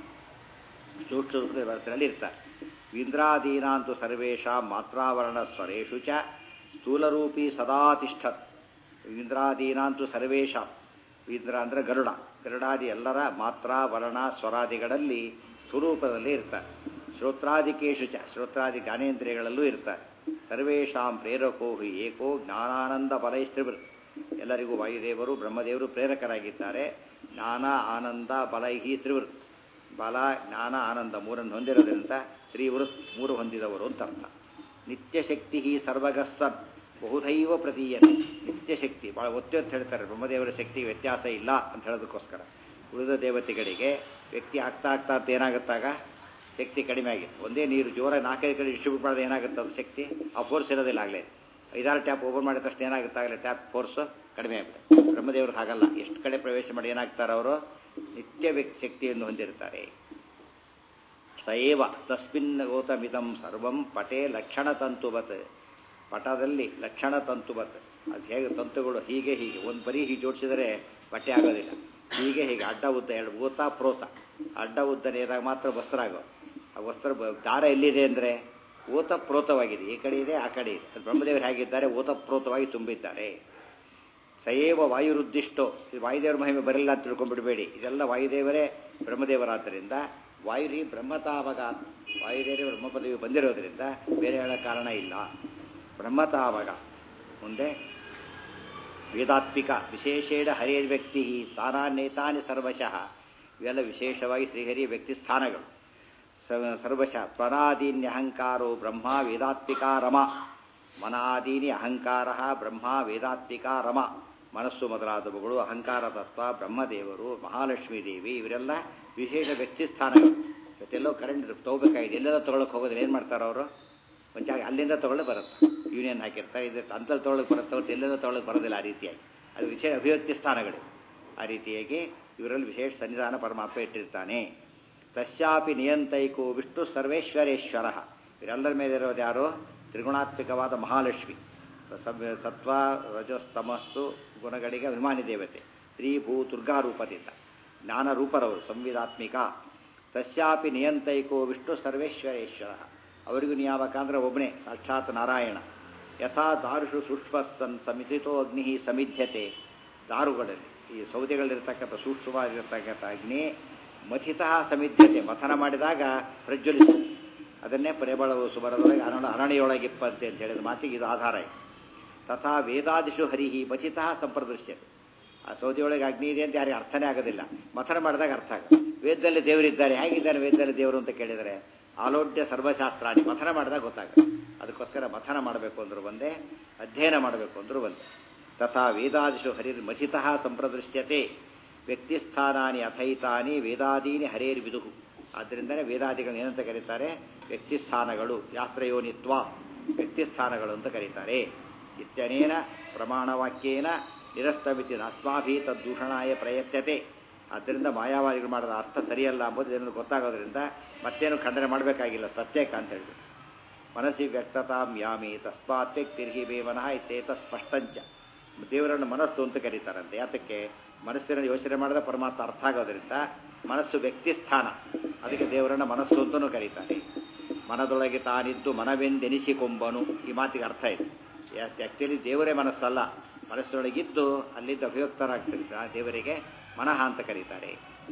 ಸೂಕ್ಷ್ಮ ಮನಸ್ಸಿನಲ್ಲಿ ಇರ್ತಾರೆ ಇಂದ್ರಾದೀನಾಂತು ಸರ್ವೇಷಾಂ ಮಾತ್ರಾವರಣ ಸ್ವರೇಷು ಚ ಸ್ಥೂಲರೂಪಿ ಸದಾ ತಿಷ್ಠತ್ ಇಂದ್ರಾದೀನಾಂತು ಸರ್ವೇಷಾಂ ಇಂದ್ರ ಅಂದರೆ ಗರುಡ ಗರುಡಾದಿ ಎಲ್ಲರ ಮಾತ್ರ ವರ್ಣ ಸ್ವರಾದಿಗಳಲ್ಲಿ ಸ್ವರೂಪದಲ್ಲಿ ಇರ್ತಾರೆ ಶ್ರೋತ್ರಾದಿಕೇಶು ಚ ಶ್ರೋತ್ರಾದಿ ಜ್ಞಾನೇಂದ್ರಿಯಗಳಲ್ಲೂ ಇರ್ತಾರೆ ಸರ್ವೇಷಾಂ ಪ್ರೇರಕೋ ಹಿ ಏಕೋ ಜ್ಞಾನಾನಂದ ಬಲೈಸ್ತ್ರಿವೃತ್ ಎಲ್ಲರಿಗೂ ವಾಯುದೇವರು ಬ್ರಹ್ಮದೇವರು ಪ್ರೇರಕರಾಗಿದ್ದಾರೆ ಜ್ಞಾನ ಆನಂದ ಬಲೈಹಿ ತ್ರಿವೃತ್ ಬಲ ಜ್ಞಾನ ಆನಂದ ಮೂರನ್ನು ಹೊಂದಿರೋದ್ರಿಂದ ತ್ರಿವೃತ್ ಮೂರು ಹೊಂದಿದವರು ಅಂತ ಅರ್ಥ ನಿತ್ಯಶಕ್ತಿ ಸರ್ವಗಸ್ಸನ್ ಬಹುಧೈವ ಪ್ರತೀಯತೆ ನಿತ್ಯಶಕ್ತಿ ಭಾಳ ಒತ್ತಿ ಅಂತ ಹೇಳ್ತಾರೆ ಬ್ರಹ್ಮದೇವರ ಶಕ್ತಿಗೆ ವ್ಯತ್ಯಾಸ ಇಲ್ಲ ಅಂತ ಹೇಳೋದಕ್ಕೋಸ್ಕರ ಉಳಿದ ದೇವತೆಗಳಿಗೆ ವ್ಯಕ್ತಿ ಆಗ್ತಾ ಆಗ್ತಾ ಅಂತ ಏನಾಗುತ್ತಾಗ ಶಕ್ತಿ ಕಡಿಮೆ ಆಗಿದೆ ಒಂದೇ ನೀರು ಜೋರಾಗಿ ನಾಲ್ಕೈದು ಕಡೆ ಡಿಸ್ಟ್ರಿಬ್ಯೂಟ್ ಮಾಡಿದ್ರೆ ಏನಾಗುತ್ತೆ ಅದು ಶಕ್ತಿ ಆ ಫೋರ್ಸ್ ಇರೋದಿಲ್ಲ ಆಗಲೇ ಐದಾರು ಟ್ಯಾಪ್ ಓಪನ್ ಮಾಡಿದ ತಕ್ಷಣ ಏನಾಗುತ್ತಾಗಲೇ ಟ್ಯಾಪ್ ಫೋರ್ಸ್ ಕಡಿಮೆ ಆಗುತ್ತೆ ಬ್ರಹ್ಮದೇವರು ಹಾಗಲ್ಲ ಎಷ್ಟು ಕಡೆ ಪ್ರವೇಶ ಮಾಡಿ ಏನಾಗ್ತಾರೆ ಅವರು ನಿತ್ಯ ವ್ಯಕ್ತಿ ಶಕ್ತಿಯನ್ನು ಹೊಂದಿರ್ತಾರೆ ಸ ಏವ ತಸ್ಮಿನ್ ಓತಮಿದಂ ಸರ್ವಂ ಪಟೇ ಲಕ್ಷಣತಂತುವತ್ ಪಟದಲ್ಲಿ ಲಕ್ಷಣ ತಂತುವತ್ ಅದು ಹೇಗೆ ತಂತುಗಳು ಹೀಗೆ ಹೀಗೆ ಒಂದು ಬರೀ ಹೀಗೆ ಜೋಡಿಸಿದರೆ ಬಟ್ಟೆ ಆಗೋದಿಲ್ಲ ಹೀಗೆ ಹೀಗೆ ಅಡ್ಡ ಉದ್ದ ಎರಡು ಓತ ಪ್ರೋತ ಅಡ್ಡ ಉದ್ದನೆ ಇದ್ದಾಗ ಮಾತ್ರ ವಸ್ತ್ರ ಆಗೋ ಆ ವಸ್ತ್ರ ಬ- ದಾರ ಎಲ್ಲಿದೆ ಅಂದರೆ ಓತ ಪ್ರೋತವಾಗಿದೆ ಈ ಕಡೆ ಇದೆ ಆ ಕಡೆ ಇದೆ ಅದು ಬ್ರಹ್ಮದೇವರು ಹೇಗಿದ್ದಾರೆ ಓತ ಪ್ರೋತವಾಗಿ ತುಂಬಿದ್ದಾರೆ ಸಯೇವ ವಾಯುರುದ್ದಿಷ್ಟೋ ಇದು ವಾಯುದೇವರ ಮಹಿಮೆ ಬರಲ್ಲ ಅಂತ ತಿಳ್ಕೊಂಡ್ಬಿಡಬೇಡಿ ಇದೆಲ್ಲ ವಾಯುದೇವರೇ ಬ್ರಹ್ಮದೇವರಾದ್ದರಿಂದ ವಾಯುರಿ ಬ್ರಹ್ಮತಾವಗ ವಾಯುದೇವರೇ ಬ್ರಹ್ಮ ಪದವಿ ಬಂದಿರೋದ್ರಿಂದ ಬೇರೆ ಹೇಳೋ ಕಾರಣ ಇಲ್ಲ ಬ್ರಹ್ಮತಾವಗ ಮುಂದೆ ವೇದಾತ್ಮಿಕ ವಿಶೇಷೇಣ ಹರಿಯ ವ್ಯಕ್ತಿ ಸ್ಥಾನಾನ್ನೇತಾನಿ ಸರ್ವಶಃ ಇವೆಲ್ಲ ವಿಶೇಷವಾಗಿ ಶ್ರೀಹರಿಯ ವ್ಯಕ್ತಿ ಸ್ಥಾನಗಳು ಸ- ಸರ್ವಶಃ ತ್ವನಾದೀನ್ಯ ಅಹಂಕಾರೋ ಬ್ರಹ್ಮ ವೇದಾತ್ಮಿಕ ರಮ ಮನಾದೀನಿ ಅಹಂಕಾರ ಬ್ರಹ್ಮ ವೇದಾತ್ಮಿಕ ರಮ ಮನಸ್ಸು ಮೊದಲಾದವುಗಳು ಅಹಂಕಾರ ತತ್ವ ಬ್ರಹ್ಮದೇವರು ಮಹಾಲಕ್ಷ್ಮೀ ದೇವಿ ಇವರೆಲ್ಲ ವಿಶೇಷ ವ್ಯಕ್ತಿ ಸ್ಥಾನಗಳು ಇವತ್ತೆಲ್ಲೋ ಕರೆಂಟ್ ತಗೋಬೇಕಾಗಿದೆ ಎಲ್ಲೆಲ್ಲ ತೊಗೊಳಕ್ಕೆ ಹೋಗೋದ್ರೆ ಏನು ಮಾಡ್ತಾರೆ ಅವರು ಒಂದು ಜಾಗ ಅಲ್ಲಿಂದ ತೊಗೊಳ್ಳಿ ಬರುತ್ತೆ ಯೂನಿಯನ್ ಹಾಕಿರ್ತಾರೆ ಇದು ಅಂತಲ್ಲಿ ತೊಗೊಳಕ್ಕೆ ಬರುತ್ತೆ ಹೊರತು ಎಲ್ಲೆಲ್ಲ ತೊಗೊಳಕ್ಕೆ ಬರೋದಿಲ್ಲ ಆ ರೀತಿಯಾಗಿ ಅದು ವಿಶೇಷ ಅಭಿವ್ಯಕ್ತಿ ಸ್ಥಾನಗಳು ಆ ರೀತಿಯಾಗಿ ಇವರಲ್ಲಿ ವಿಶೇಷ ಸನ್ನಿಧಾನ ಪರಮಾತ್ಮ ಇಟ್ಟಿರ್ತಾನೆ ತಸ್ಯಾಪಿ ನಿಯಂತೈಕೋ ವಿಷ್ಣು ಸರ್ವೇಶ್ವರೇಶ್ವರ ಇವರೆಲ್ಲರ ಮೇಲೆ ಇರೋದು ಯಾರು ತ್ರಿಗುಣಾತ್ಮಕವಾದ ಮಹಾಲಕ್ಷ್ಮಿ ಸಬ್- ಸತ್ವ ರಜಸ್ತಮಸ್ತು ಗುಣಗಳಿಗೆ ಅಭಿಮಾನಿ ದೇವತೆ ಸ್ತ್ರೀ ಭೂ ದುರ್ಗಾ ರೂಪದಿಂದ ಜ್ಞಾನ ರೂಪರವರು ಸಂವಿಧಾತ್ಮಿಕ ತಸ್ಯಾಪಿ ನಿಯಂತೈಕೋ ವಿಷ್ಣು ಸರ್ವೇಶ್ವರೇಶ್ವರ ಅವರಿಗೂ ನಿಯಾಮಕ ಅಂದ್ರೆ ಒಬ್ಬನೇ ಸಾಕ್ಷಾತ್ ನಾರಾಯಣ ಯಥಾ ದಾರುಷು ಸೂಕ್ಷ್ಮ ಸನ್ ಸಮಿತಿತೋ ಅಗ್ನಿ ಸಮಿಧ್ಯತೆ ದಾರುಗಳಲ್ಲಿ ಈ ಸೌದೆಗಳಿರ್ತಕ್ಕಂಥ ಸೂಕ್ಷ್ಮವಾಗಿರ್ತಕ್ಕಂಥ ಅಗ್ನಿ ಮಥಿತಃ ಸಮಿಧ್ಯತೆ ಮಥನ ಮಾಡಿದಾಗ ಪ್ರಜ್ವಲಿಸು ಅದನ್ನೇ ಪರಿಬಳವು ಸುಬರದೊಳಗೆ ಅರಣ ಅರಣಿಯೊಳಗಿಪ್ಪಂತೆ ಅಂತ ಹೇಳಿದ ಮಾತಿಗೆ ಇದು ಆಧಾರ ಇದೆ ತಥಾ ವೇದಾದಿಷು ಹರಿಹಿ ಮಥಿತಃ ಸಂಪ್ರದೃಶ್ಯತೆ ಆ ಸೌದೆಯೊಳಗೆ ಅಗ್ನಿ ಇದೆ ಅಂತ ಯಾರಿಗೆ ಅರ್ಥನೇ ಆಗೋದಿಲ್ಲ ಮಥನ ಮಾಡಿದಾಗ ಅರ್ಥ ಆಗುತ್ತೆ ವೇದದಲ್ಲಿ ದೇವರಿದ್ದಾರೆ ಹೇಗಿದ್ದಾನೆ ವೇದದಲ್ಲಿ ದೇವರು ಅಂತ ಕೇಳಿದರೆ ಆಲೋಡ್ಯ ಸರ್ವಶಾಸ್ತ್ರಾಣಿ ಮಥನ ಮಾಡಿದಾಗ ಗೊತ್ತಾಗುತ್ತೆ ಅದಕ್ಕೋಸ್ಕರ ಮಥನ ಮಾಡಬೇಕು ಅಂದ್ರು ಒಂದೇ ಅಧ್ಯಯನ ಮಾಡಬೇಕು ಅಂದ್ರು ಒಂದೇ ತಥಾ ವೇದಾದಿಷು ಹರಿರ್ ಮಥಿತಃ ಸಂಪ್ರದೃಶ್ಯತೆ ವ್ಯಕ್ತಿಸ್ಥಾನಾನಿ ಅಥೈತಾನಿ ವೇದಾದೀನಿ ಹರೇರ್ ವಿದುಹು ಆದ್ದರಿಂದಲೇ ವೇದಾದಿಗಳನ್ನ ಏನಂತ ಕರೀತಾರೆ ವ್ಯಕ್ತಿಸ್ಥಾನಗಳು ಶಾಸ್ತ್ರಯೋನಿತ್ವ ವ್ಯಕ್ತಿಸ್ಥಾನಗಳು ಅಂತ ಕರೀತಾರೆ ಇತ್ಯನೇನ ಪ್ರಮಾಣವಾಕ್ಯೇನ ನಿರಸ್ತಮಿತಿ ಅಸ್ಮಾಭಿ ತದ್ದೂಷಣಾಯ ಪ್ರಯತ್ಯತೆ ಆದ್ದರಿಂದ ಮಾಯಾವಾದಿಗಳು ಮಾಡಿದ ಅರ್ಥ ಸರಿಯಲ್ಲ ಎಂಬುದು ಜನರು ಗೊತ್ತಾಗೋದ್ರಿಂದ ಮತ್ತೇನು ಖಂಡನೆ ಮಾಡಬೇಕಾಗಿಲ್ಲ ಪ್ರತ್ಯೇಕ ಅಂತ ಹೇಳಿದ್ರು ಮನಸ್ಸಿ ವ್ಯಕ್ತತಾಂ ಯಾಮಿ ತಸ್ಮಾತ್ ವ್ಯಕ್ತಿರ್ಹಿ ಬೇವನಃ ಇತ್ಯೇತ ಸ್ಪಷ್ಟಂಚ ದೇವರನ್ನು ಮನಸ್ಸು ಅಂತ ಕರೀತಾರಂತೆ ಯಾತಕ್ಕೆ ಮನಸ್ಸಿನ ಯೋಚನೆ ಮಾಡಿದ ಪರಮಾತ್ಮ ಅರ್ಥ ಆಗೋದ್ರಿಂದ ಮನಸ್ಸು ವ್ಯಕ್ತಿ ಸ್ಥಾನ ಅದಕ್ಕೆ ದೇವರನ್ನ ಮನಸ್ಸು ಅಂತಲೂ ಕರೀತಾರೆ ಮನದೊಳಗೆ ತಾನಿದ್ದು ಮನವೆಂದೆನಿಸಿಕೊಂಬನು ಈ ಮಾತಿಗೆ ಅರ್ಥ ಇದೆ ಆ್ಯಕ್ಚುಲಿ ದೇವರೇ ಮನಸ್ಸಲ್ಲ ಮನಸ್ಸಿನೊಳಗಿದ್ದು ಅಲ್ಲಿಂದ ಅಭಿವ್ಯಕ್ತರಾಗ್ತಿರ್ತಾರೆ ಆ ದೇವರಿಗೆ ಮನಃ ಅಂತ ಕರೀತಾರೆ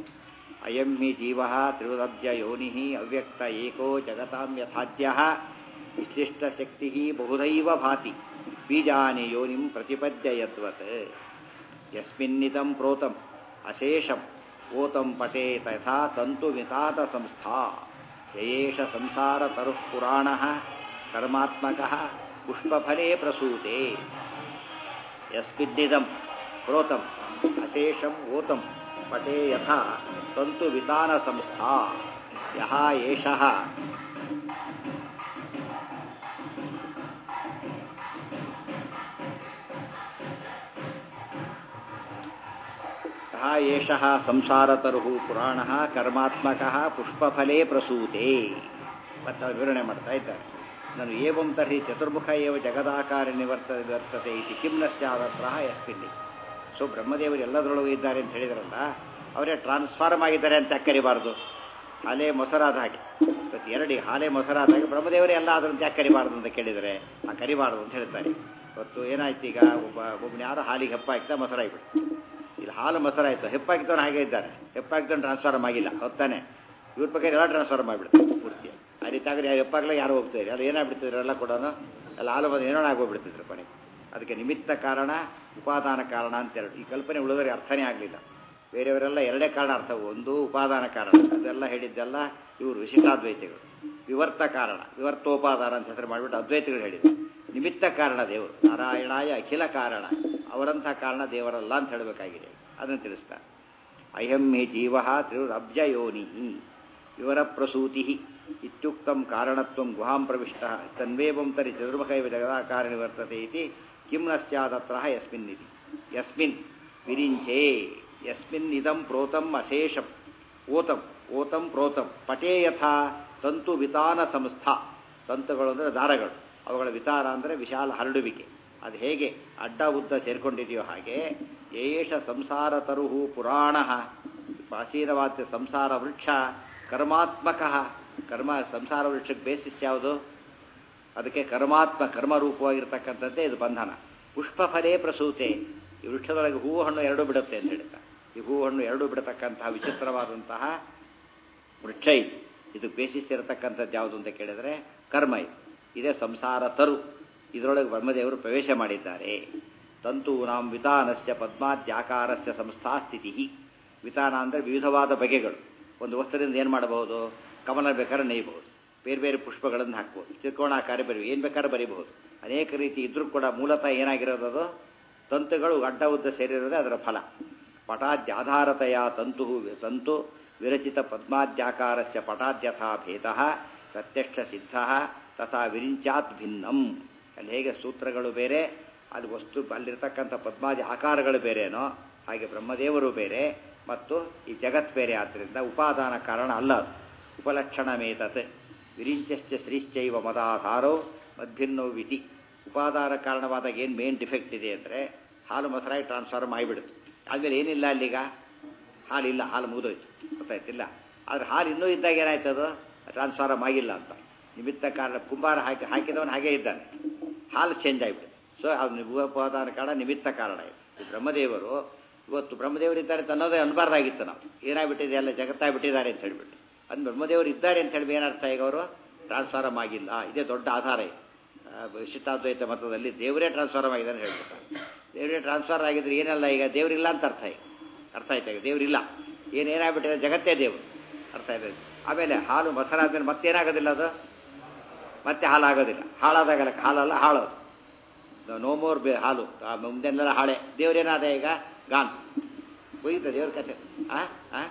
ಅಯಂ ಹಿ ಜೀವ ತ್ರಿವದಬ್ಜ ಯೋನಿ ಅವ್ಯಕ್ತ ಏಕೋ ಜಗತಾಂ ಯಥಾದ್ಯ ವಿಶಿಷ್ಟ ಶಕ್ತಿ ಬಹುದೈವ ಭಾತಿ ಬೀಜಾನಿ ಯೋನಿಂ ಪ್ರತಿಪದ್ಯ ಯದ್ವತ್ ಯಸ್ಮಿನ್ನಿದಂ ಪ್ರೋತಂ ಅಶೇಷಂ ಓತಂ ಪಟೇ ತಥಾ ತಂತು ವಿತಾತ ಸಂಸ್ಥಾ ಯಯೇಷ ಸಂಸಾರ ತರುಃ ಪುರಾಣ ಕರ್ಮಾತ್ಮಕ ಪುಷ್ಪಫಲೇ ಪ್ರಸೂತೆ ಯಸ್ಮಿನ್ನಿದಂ ಪ್ರೋತಂ ಅಶೇಷಂ ಓತಂ ಪಟೇ ಯಥಾ ತಂತು ವಿತಾನ ಸಂಸ್ಥಾ ಯಹ ಏಷಃ ಯಹ ಏಷಃ ಸಂಸಾರತರುಹು ಪುರಾಣ ಕರ್ಮಾತ್ಮಕ ಪುಷ್ಪಫಲೇ ಪ್ರಸೂತೆ ಮತ್ತೆ ಅದು ವಿವರಣೆ ಮಾಡ್ತಾ ಇದ್ದಾರೆ ನಾನು ಏವಂ ತರ್ಹಿ ಚತುರ್ಮುಖ ಏವ ಜಗದಾಕಾರ ನಿವರ್ತ ವರ್ತತೆ ಇತಿ ಕಿಮ್ನ ಸ್ಯಾದತ್ರ ಯಸ್ಮಿನ್ನಿ ಸೊ ಬ್ರಹ್ಮದೇವರು ಎಲ್ಲದರೊಳಗೂ ಇದ್ದಾರೆ ಅಂತ ಹೇಳಿದ್ರಲ್ಲ ಅವರೇ ಟ್ರಾನ್ಸ್ಫಾರ್ಮ್ ಆಗಿದ್ದಾರೆ ಅಂತ ಯಾಕೆ ಕರಿಬಾರ್ದು ಹಾಲೆ ಮೊಸರಾದ ಹಾಗೆ ಇವತ್ತು ಎರಡು ಹಾಲೆ ಮೊಸರಾದ ಹಾಗೆ ಬ್ರಹ್ಮದೇವರೇ ಎಲ್ಲ ಆದ್ರೂ ಯಾಕೆ ಕರಿಬಾರ್ದು ಅಂತ ಕೇಳಿದರೆ ಆ ಕರಿಬಾರ್ದು ಅಂತ ಹೇಳ್ತಾರೆ ಇವತ್ತು ಏನಾಯ್ತು ಈಗ ಒಬ್ಬ ಒಬ್ಬನ ಯಾರೋ ಹಾಲಿಗೆ ಹೆಪ್ಪ ಹಾಕ್ತಾ ಮೊಸರಾಗ್ಬಿಟ್ಟು ಇಲ್ಲಿ ಹಾಲು ಮೊಸರಾಯ್ತು ಹೆಪ್ಪಾಕಿದ್ದವನು ಹಾಗೆ ಇದ್ದಾರೆ ಹೆಪ್ಪಾಕಿದ್ದವನು ಟ್ರಾನ್ಸ್ಫಾರ್ಮ್ ಆಗಿಲ್ಲ ಹೊತ್ತಾನೆ ಇವ್ರ ಬಗ್ಗೆ ಎಲ್ಲ ಟ್ರಾನ್ಸ್ಫಾರ್ಮ್ ಆಗಿಬಿಡ್ತಾರೆ ಪೂರ್ತಿ ಆ ರೀತಿ ಆಗಲಿ ಹೆಪ್ಪಾಗಲೇ ಯಾರು ಹೋಗ್ತಾರೆ ಎಲ್ಲ ಏನಾಗ್ಬಿಡ್ತಿದ್ರು ಎಲ್ಲ ಕೂಡ ಎಲ್ಲ ಹಾಲು ಬಂದು ಏನೋ ಆಗೋಗ್ಬಿಡ್ತಿದ್ರು ಕೊನೆಗೆ ಅದಕ್ಕೆ ನಿಮಿತ್ತ ಕಾರಣ ಉಪಾದಾನ ಕಾರಣ ಅಂತ ಎರಡು ಈ ಕಲ್ಪನೆ ಉಳಿದವರಿಗೆ ಅರ್ಥನೇ ಆಗಲಿಲ್ಲ ಬೇರೆಯವರೆಲ್ಲ ಎರಡೇ ಕಾರಣ ಅರ್ಥ ಒಂದು ಉಪಾದಾನ ಕಾರಣ ಅದೆಲ್ಲ ಹೇಳಿದ್ದೆಲ್ಲ ಇವರು ವಿಶಿಷ್ಟಾದ್ವೈತಿಗಳು ವಿವರ್ತ ಕಾರಣ ವಿವರ್ತೋಪಾದಾನ ಅಂತ ಹೆಸರು ಮಾಡಿಬಿಟ್ಟು ಅದ್ವೈತಿಗಳು ಹೇಳಿದರು ನಿಮಿತ್ತ ಕಾರಣ ದೇವರು ನಾರಾಯಣಾಯ ಅಖಿಲ ಕಾರಣ ಅವರಂಥ ಕಾರಣ ದೇವರಲ್ಲ ಅಂತ ಹೇಳಬೇಕಾಗಿದೆ ಅದನ್ನು ತಿಳಿಸ್ತಾರೆ ಅಯಂ ಹಿ ಜೀವ ತ್ರಿರುರಬ್ಜ ಯೋನಿ ವಿವರ ಪ್ರಸೂತಿ ಇತ್ಯುಕ್ತಂ ಕಾರಣತ್ವಂ ಗುಹಾಂ ಪ್ರವಿಷ್ಟ ತನ್ವೇವಂ ತರಿ ಚತುರ್ಮುಖೈವ ಜಗದಾಕಾರ ನಿವರ್ತತೆ ಇತಿ ಕಿಂ ನ ಸ್ಯಾದತ್ರ ಯಸ್ಮಿನ್ ಇತಿ ಯಸ್ಮಿನ್ ವಿರಿಂಚೇ ಯಸ್ಮಿನ್ ಇದಂ ಪ್ರೋತಂ ಅಶೇಷಂ ಓತಂ ಓತಂ ಪ್ರೋತಂ ಪಟೇ ಯಥಾ ತಂತು ವಿತಾನ ಸಂಸ್ಥಾ ತಂತುಗಳು ಅಂದರೆ ದಾರಗಳು ಅವುಗಳ ವಿತಾನ ಅಂದರೆ ವಿಶಾಲ ಹರಡುವಿಕೆ ಅದು ಹೇಗೆ ಅಡ್ಡ ಉದ್ದ ಸೇರ್ಕೊಂಡಿದೆಯೋ ಹಾಗೆ ಏಷ ಸಂಸಾರ ತರುಹು ಪುರಾಣ ಪ್ರಾಚೀನವಾದ ಸಂಸಾರ ವೃಕ್ಷ ಕರ್ಮಾತ್ಮಕ ಕರ್ಮ ಸಂಸಾರ ವೃಕ್ಷಕ್ಕೆ ಬೇಸಿಸ್ ಯಾವುದು ಅದಕ್ಕೆ ಕರ್ಮಾತ್ಮ ಕರ್ಮರೂಪವಾಗಿರ್ತಕ್ಕಂಥದ್ದೇ ಇದು ಬಂಧನ ಪುಷ್ಪಫಲೇ ಪ್ರಸೂತೆ ಈ ವೃಕ್ಷದೊಳಗೆ ಹೂವು ಹಣ್ಣು ಎರಡೂ ಬಿಡುತ್ತೆ ಅಂತ ಹೇಳ್ತಾರೆ ಈ ಹೂವು ಹಣ್ಣು ಎರಡೂ ಬಿಡತಕ್ಕಂತಹ ವಿಚಿತ್ರವಾದಂತಹ ವೃಕ್ಷ ಇದು ಇದು ಬೇಸಿಸ್ ಇರತಕ್ಕಂಥದ್ದು ಯಾವುದು ಅಂತ ಕೇಳಿದರೆ ಕರ್ಮ ಇದು ಇದೇ ಸಂಸಾರ ತರು ಇದರೊಳಗೆ ಬ್ರಹ್ಮದೇವರು ಪ್ರವೇಶ ಮಾಡಿದ್ದಾರೆ ತಂತು ನಾಂ ವಿತಾನಸ್ಯ ಪದ್ಮಾದ್ಯಾಕಾರಸ್ಯ ಸಂಸ್ಥಾ ಸ್ಥಿತಿ ವಿತಾನ ಅಂದರೆ ವಿವಿಧವಾದ ಬಗೆಗಳು ಒಂದು ವಸ್ತ್ರದಿಂದ ಏನು ಮಾಡಬಹುದು ಕಮಲ ಬೇಕಾದ್ರೆ ನೇಯಬಹುದು ಬೇರೆ ಬೇರೆ ಪುಷ್ಪಗಳನ್ನು ಹಾಕ್ಬೋದು ತ್ರಿಕೋಣಾಕಾರ ಬರಿ ಏನು ಬೇಕಾದ್ರೆ ಬರೀಬಹುದು ಅನೇಕ ರೀತಿ ಇದ್ರೂ ಕೂಡ ಮೂಲತಃ ಏನಾಗಿರೋದು ಅದು ತಂತುಗಳು ಅಡ್ಡ ಉದ್ದ ಸೇರಿರೋದೇ ಅದರ ಫಲ ಪಟಾದ್ಯಾಧಾರತೆಯ ತಂತು ತಂತು ವಿರಚಿತ ಪದ್ಮಾದ್ಯಾಕಾರಸ್ಯ ಪಟಾದ್ಯಥಾ ಭೇದ ಪ್ರತ್ಯಕ್ಷ ಸಿದ್ಧ ತಥಾ ವಿರಿಂಚಾತ್ ಭಿನ್ನಂ ಅಲ್ಲಿ ಹೇಗೆ ಸೂತ್ರಗಳು ಬೇರೆ ಅಲ್ಲಿ ವಸ್ತು ಅಲ್ಲಿರ್ತಕ್ಕಂಥ ಪದ್ಮಾದಿ ಆಕಾರಗಳು ಬೇರೆನೋ ಹಾಗೆ ಬ್ರಹ್ಮದೇವರು ಬೇರೆ ಮತ್ತು ಈ ಜಗತ್ ಬೇರೆ ಆದ್ದರಿಂದ ಉಪಾದಾನ ಕಾರಣ ಅಲ್ಲ ಅದು ಉಪಲಕ್ಷಣಮೇತತ್ ವಿರಿಂಚಶ್ಚ ಶ್ರೀಶ್ಚೈವ ಮದಾಧಾರೋ ಮದ್ಭಿನ್ನೋ ವಿಧಿ ಉಪಾದಾನ ಕಾರಣವಾದಾಗ ಏನು ಮೇನ್ ಡಿಫೆಕ್ಟ್ ಇದೆ ಅಂದರೆ ಹಾಲು ಮೊಸರಾಗಿ ಟ್ರಾನ್ಸ್ಫಾರ್ಮ್ ಆಗಿಬಿಡುತ್ತೆ ಆದಮೇಲೆ ಏನಿಲ್ಲ ಅಲ್ಲೀಗ ಹಾಲಿಲ್ಲ ಹಾಲು ಮುಗಿದೋಯ್ತು ಗೊತ್ತಾಯ್ತಿಲ್ಲ ಆದರೆ ಹಾಲು ಇನ್ನೂ ಇದ್ದಾಗ ಏನಾಯ್ತದು ಟ್ರಾನ್ಸ್ಫಾರ್ಮ್ ಆಗಿಲ್ಲ ಅಂತ ನಿಮಿತ್ತ ಕಾರಣ ಕುಂಬಾರ ಹಾಕಿ ಹಾಕಿದವನು ಹಾಗೇ ಇದ್ದಾನೆ ಹಾಲು ಚೇಂಜ್ ಆಗಿಬಿಡುತ್ತೆ ಸೊ ಅದು ಉಪಾದಾನ ಕಾರಣ ನಿಮಿತ್ತ ಕಾರಣ ಇದು ಈ ಬ್ರಹ್ಮದೇವರು ಇವತ್ತು ಬ್ರಹ್ಮದೇವರಿದ್ದಾರೆ ಅನ್ನೋದೇ ಅನ್ಬಾರ್ದಾಗಿತ್ತು ನಾವು ಏನಾಗ್ಬಿಟ್ಟಿದೆ ಎಲ್ಲ ಜಗತ್ತಾಗ್ಬಿಟ್ಟಿದ್ದಾರೆ ಅಂತ ಹೇಳ್ಬಿಟ್ಟು ಅದು ಬ್ರಹ್ಮದೇವರು ಇದ್ದಾರೆ ಅಂತ ಹೇಳಿ ಏನರ್ಥ ಈಗ ಅವರು ಟ್ರಾನ್ಸ್ಫಾರ್ಮ್ ಆಗಿಲ್ಲ ಇದೇ ದೊಡ್ಡ ಆಧಾರ ಇದು ವಿಶಿಷ್ಟಾದ್ವೈತ ಮತದಲ್ಲಿ ದೇವರೇ ಟ್ರಾನ್ಸ್ಫಾರ್ಮ್ ಆಗಿದೆ ಅಂತ ಹೇಳ್ಬಿಡ್ತಾರೆ ದೇವರೇ ಟ್ರಾನ್ಸ್ಫರ್ ಆಗಿದ್ರೆ ಏನಲ್ಲ ಈಗ ದೇವರಿಲ್ಲ ಅಂತ ಅರ್ಥ ಈಗ ಅರ್ಥ ಆಯ್ತಾ ಈಗ ದೇವರಿಲ್ಲ ಏನೇನಾಗ್ಬಿಟ್ಟಿದೆ ಜಗತ್ತೇ ದೇವರು ಅರ್ಥ ಆಯ್ತು ಆಮೇಲೆ ಹಾಲು ಮೊಸರಾದ್ಮೇಲೆ ಮತ್ತೇನಾಗೋದಿಲ್ಲ ಅದು ಮತ್ತೆ ಹಾಲಾಗೋದಿಲ್ಲ ಹಾಳಾದಾಗಲ್ಲ ಹಾಲಲ್ಲ ಹಾಳೋದು ನೋ ಮೋರ್ ಬೇ ಹಾಲು ಮುಂದೆಲ್ಲ ಹಾಳೆ ದೇವ್ರೇನಾದ ಈಗ ಗಾನ್ ಹೋಗಿದ್ದ ದೇವ್ರ ಕತೆ ಆ ಆ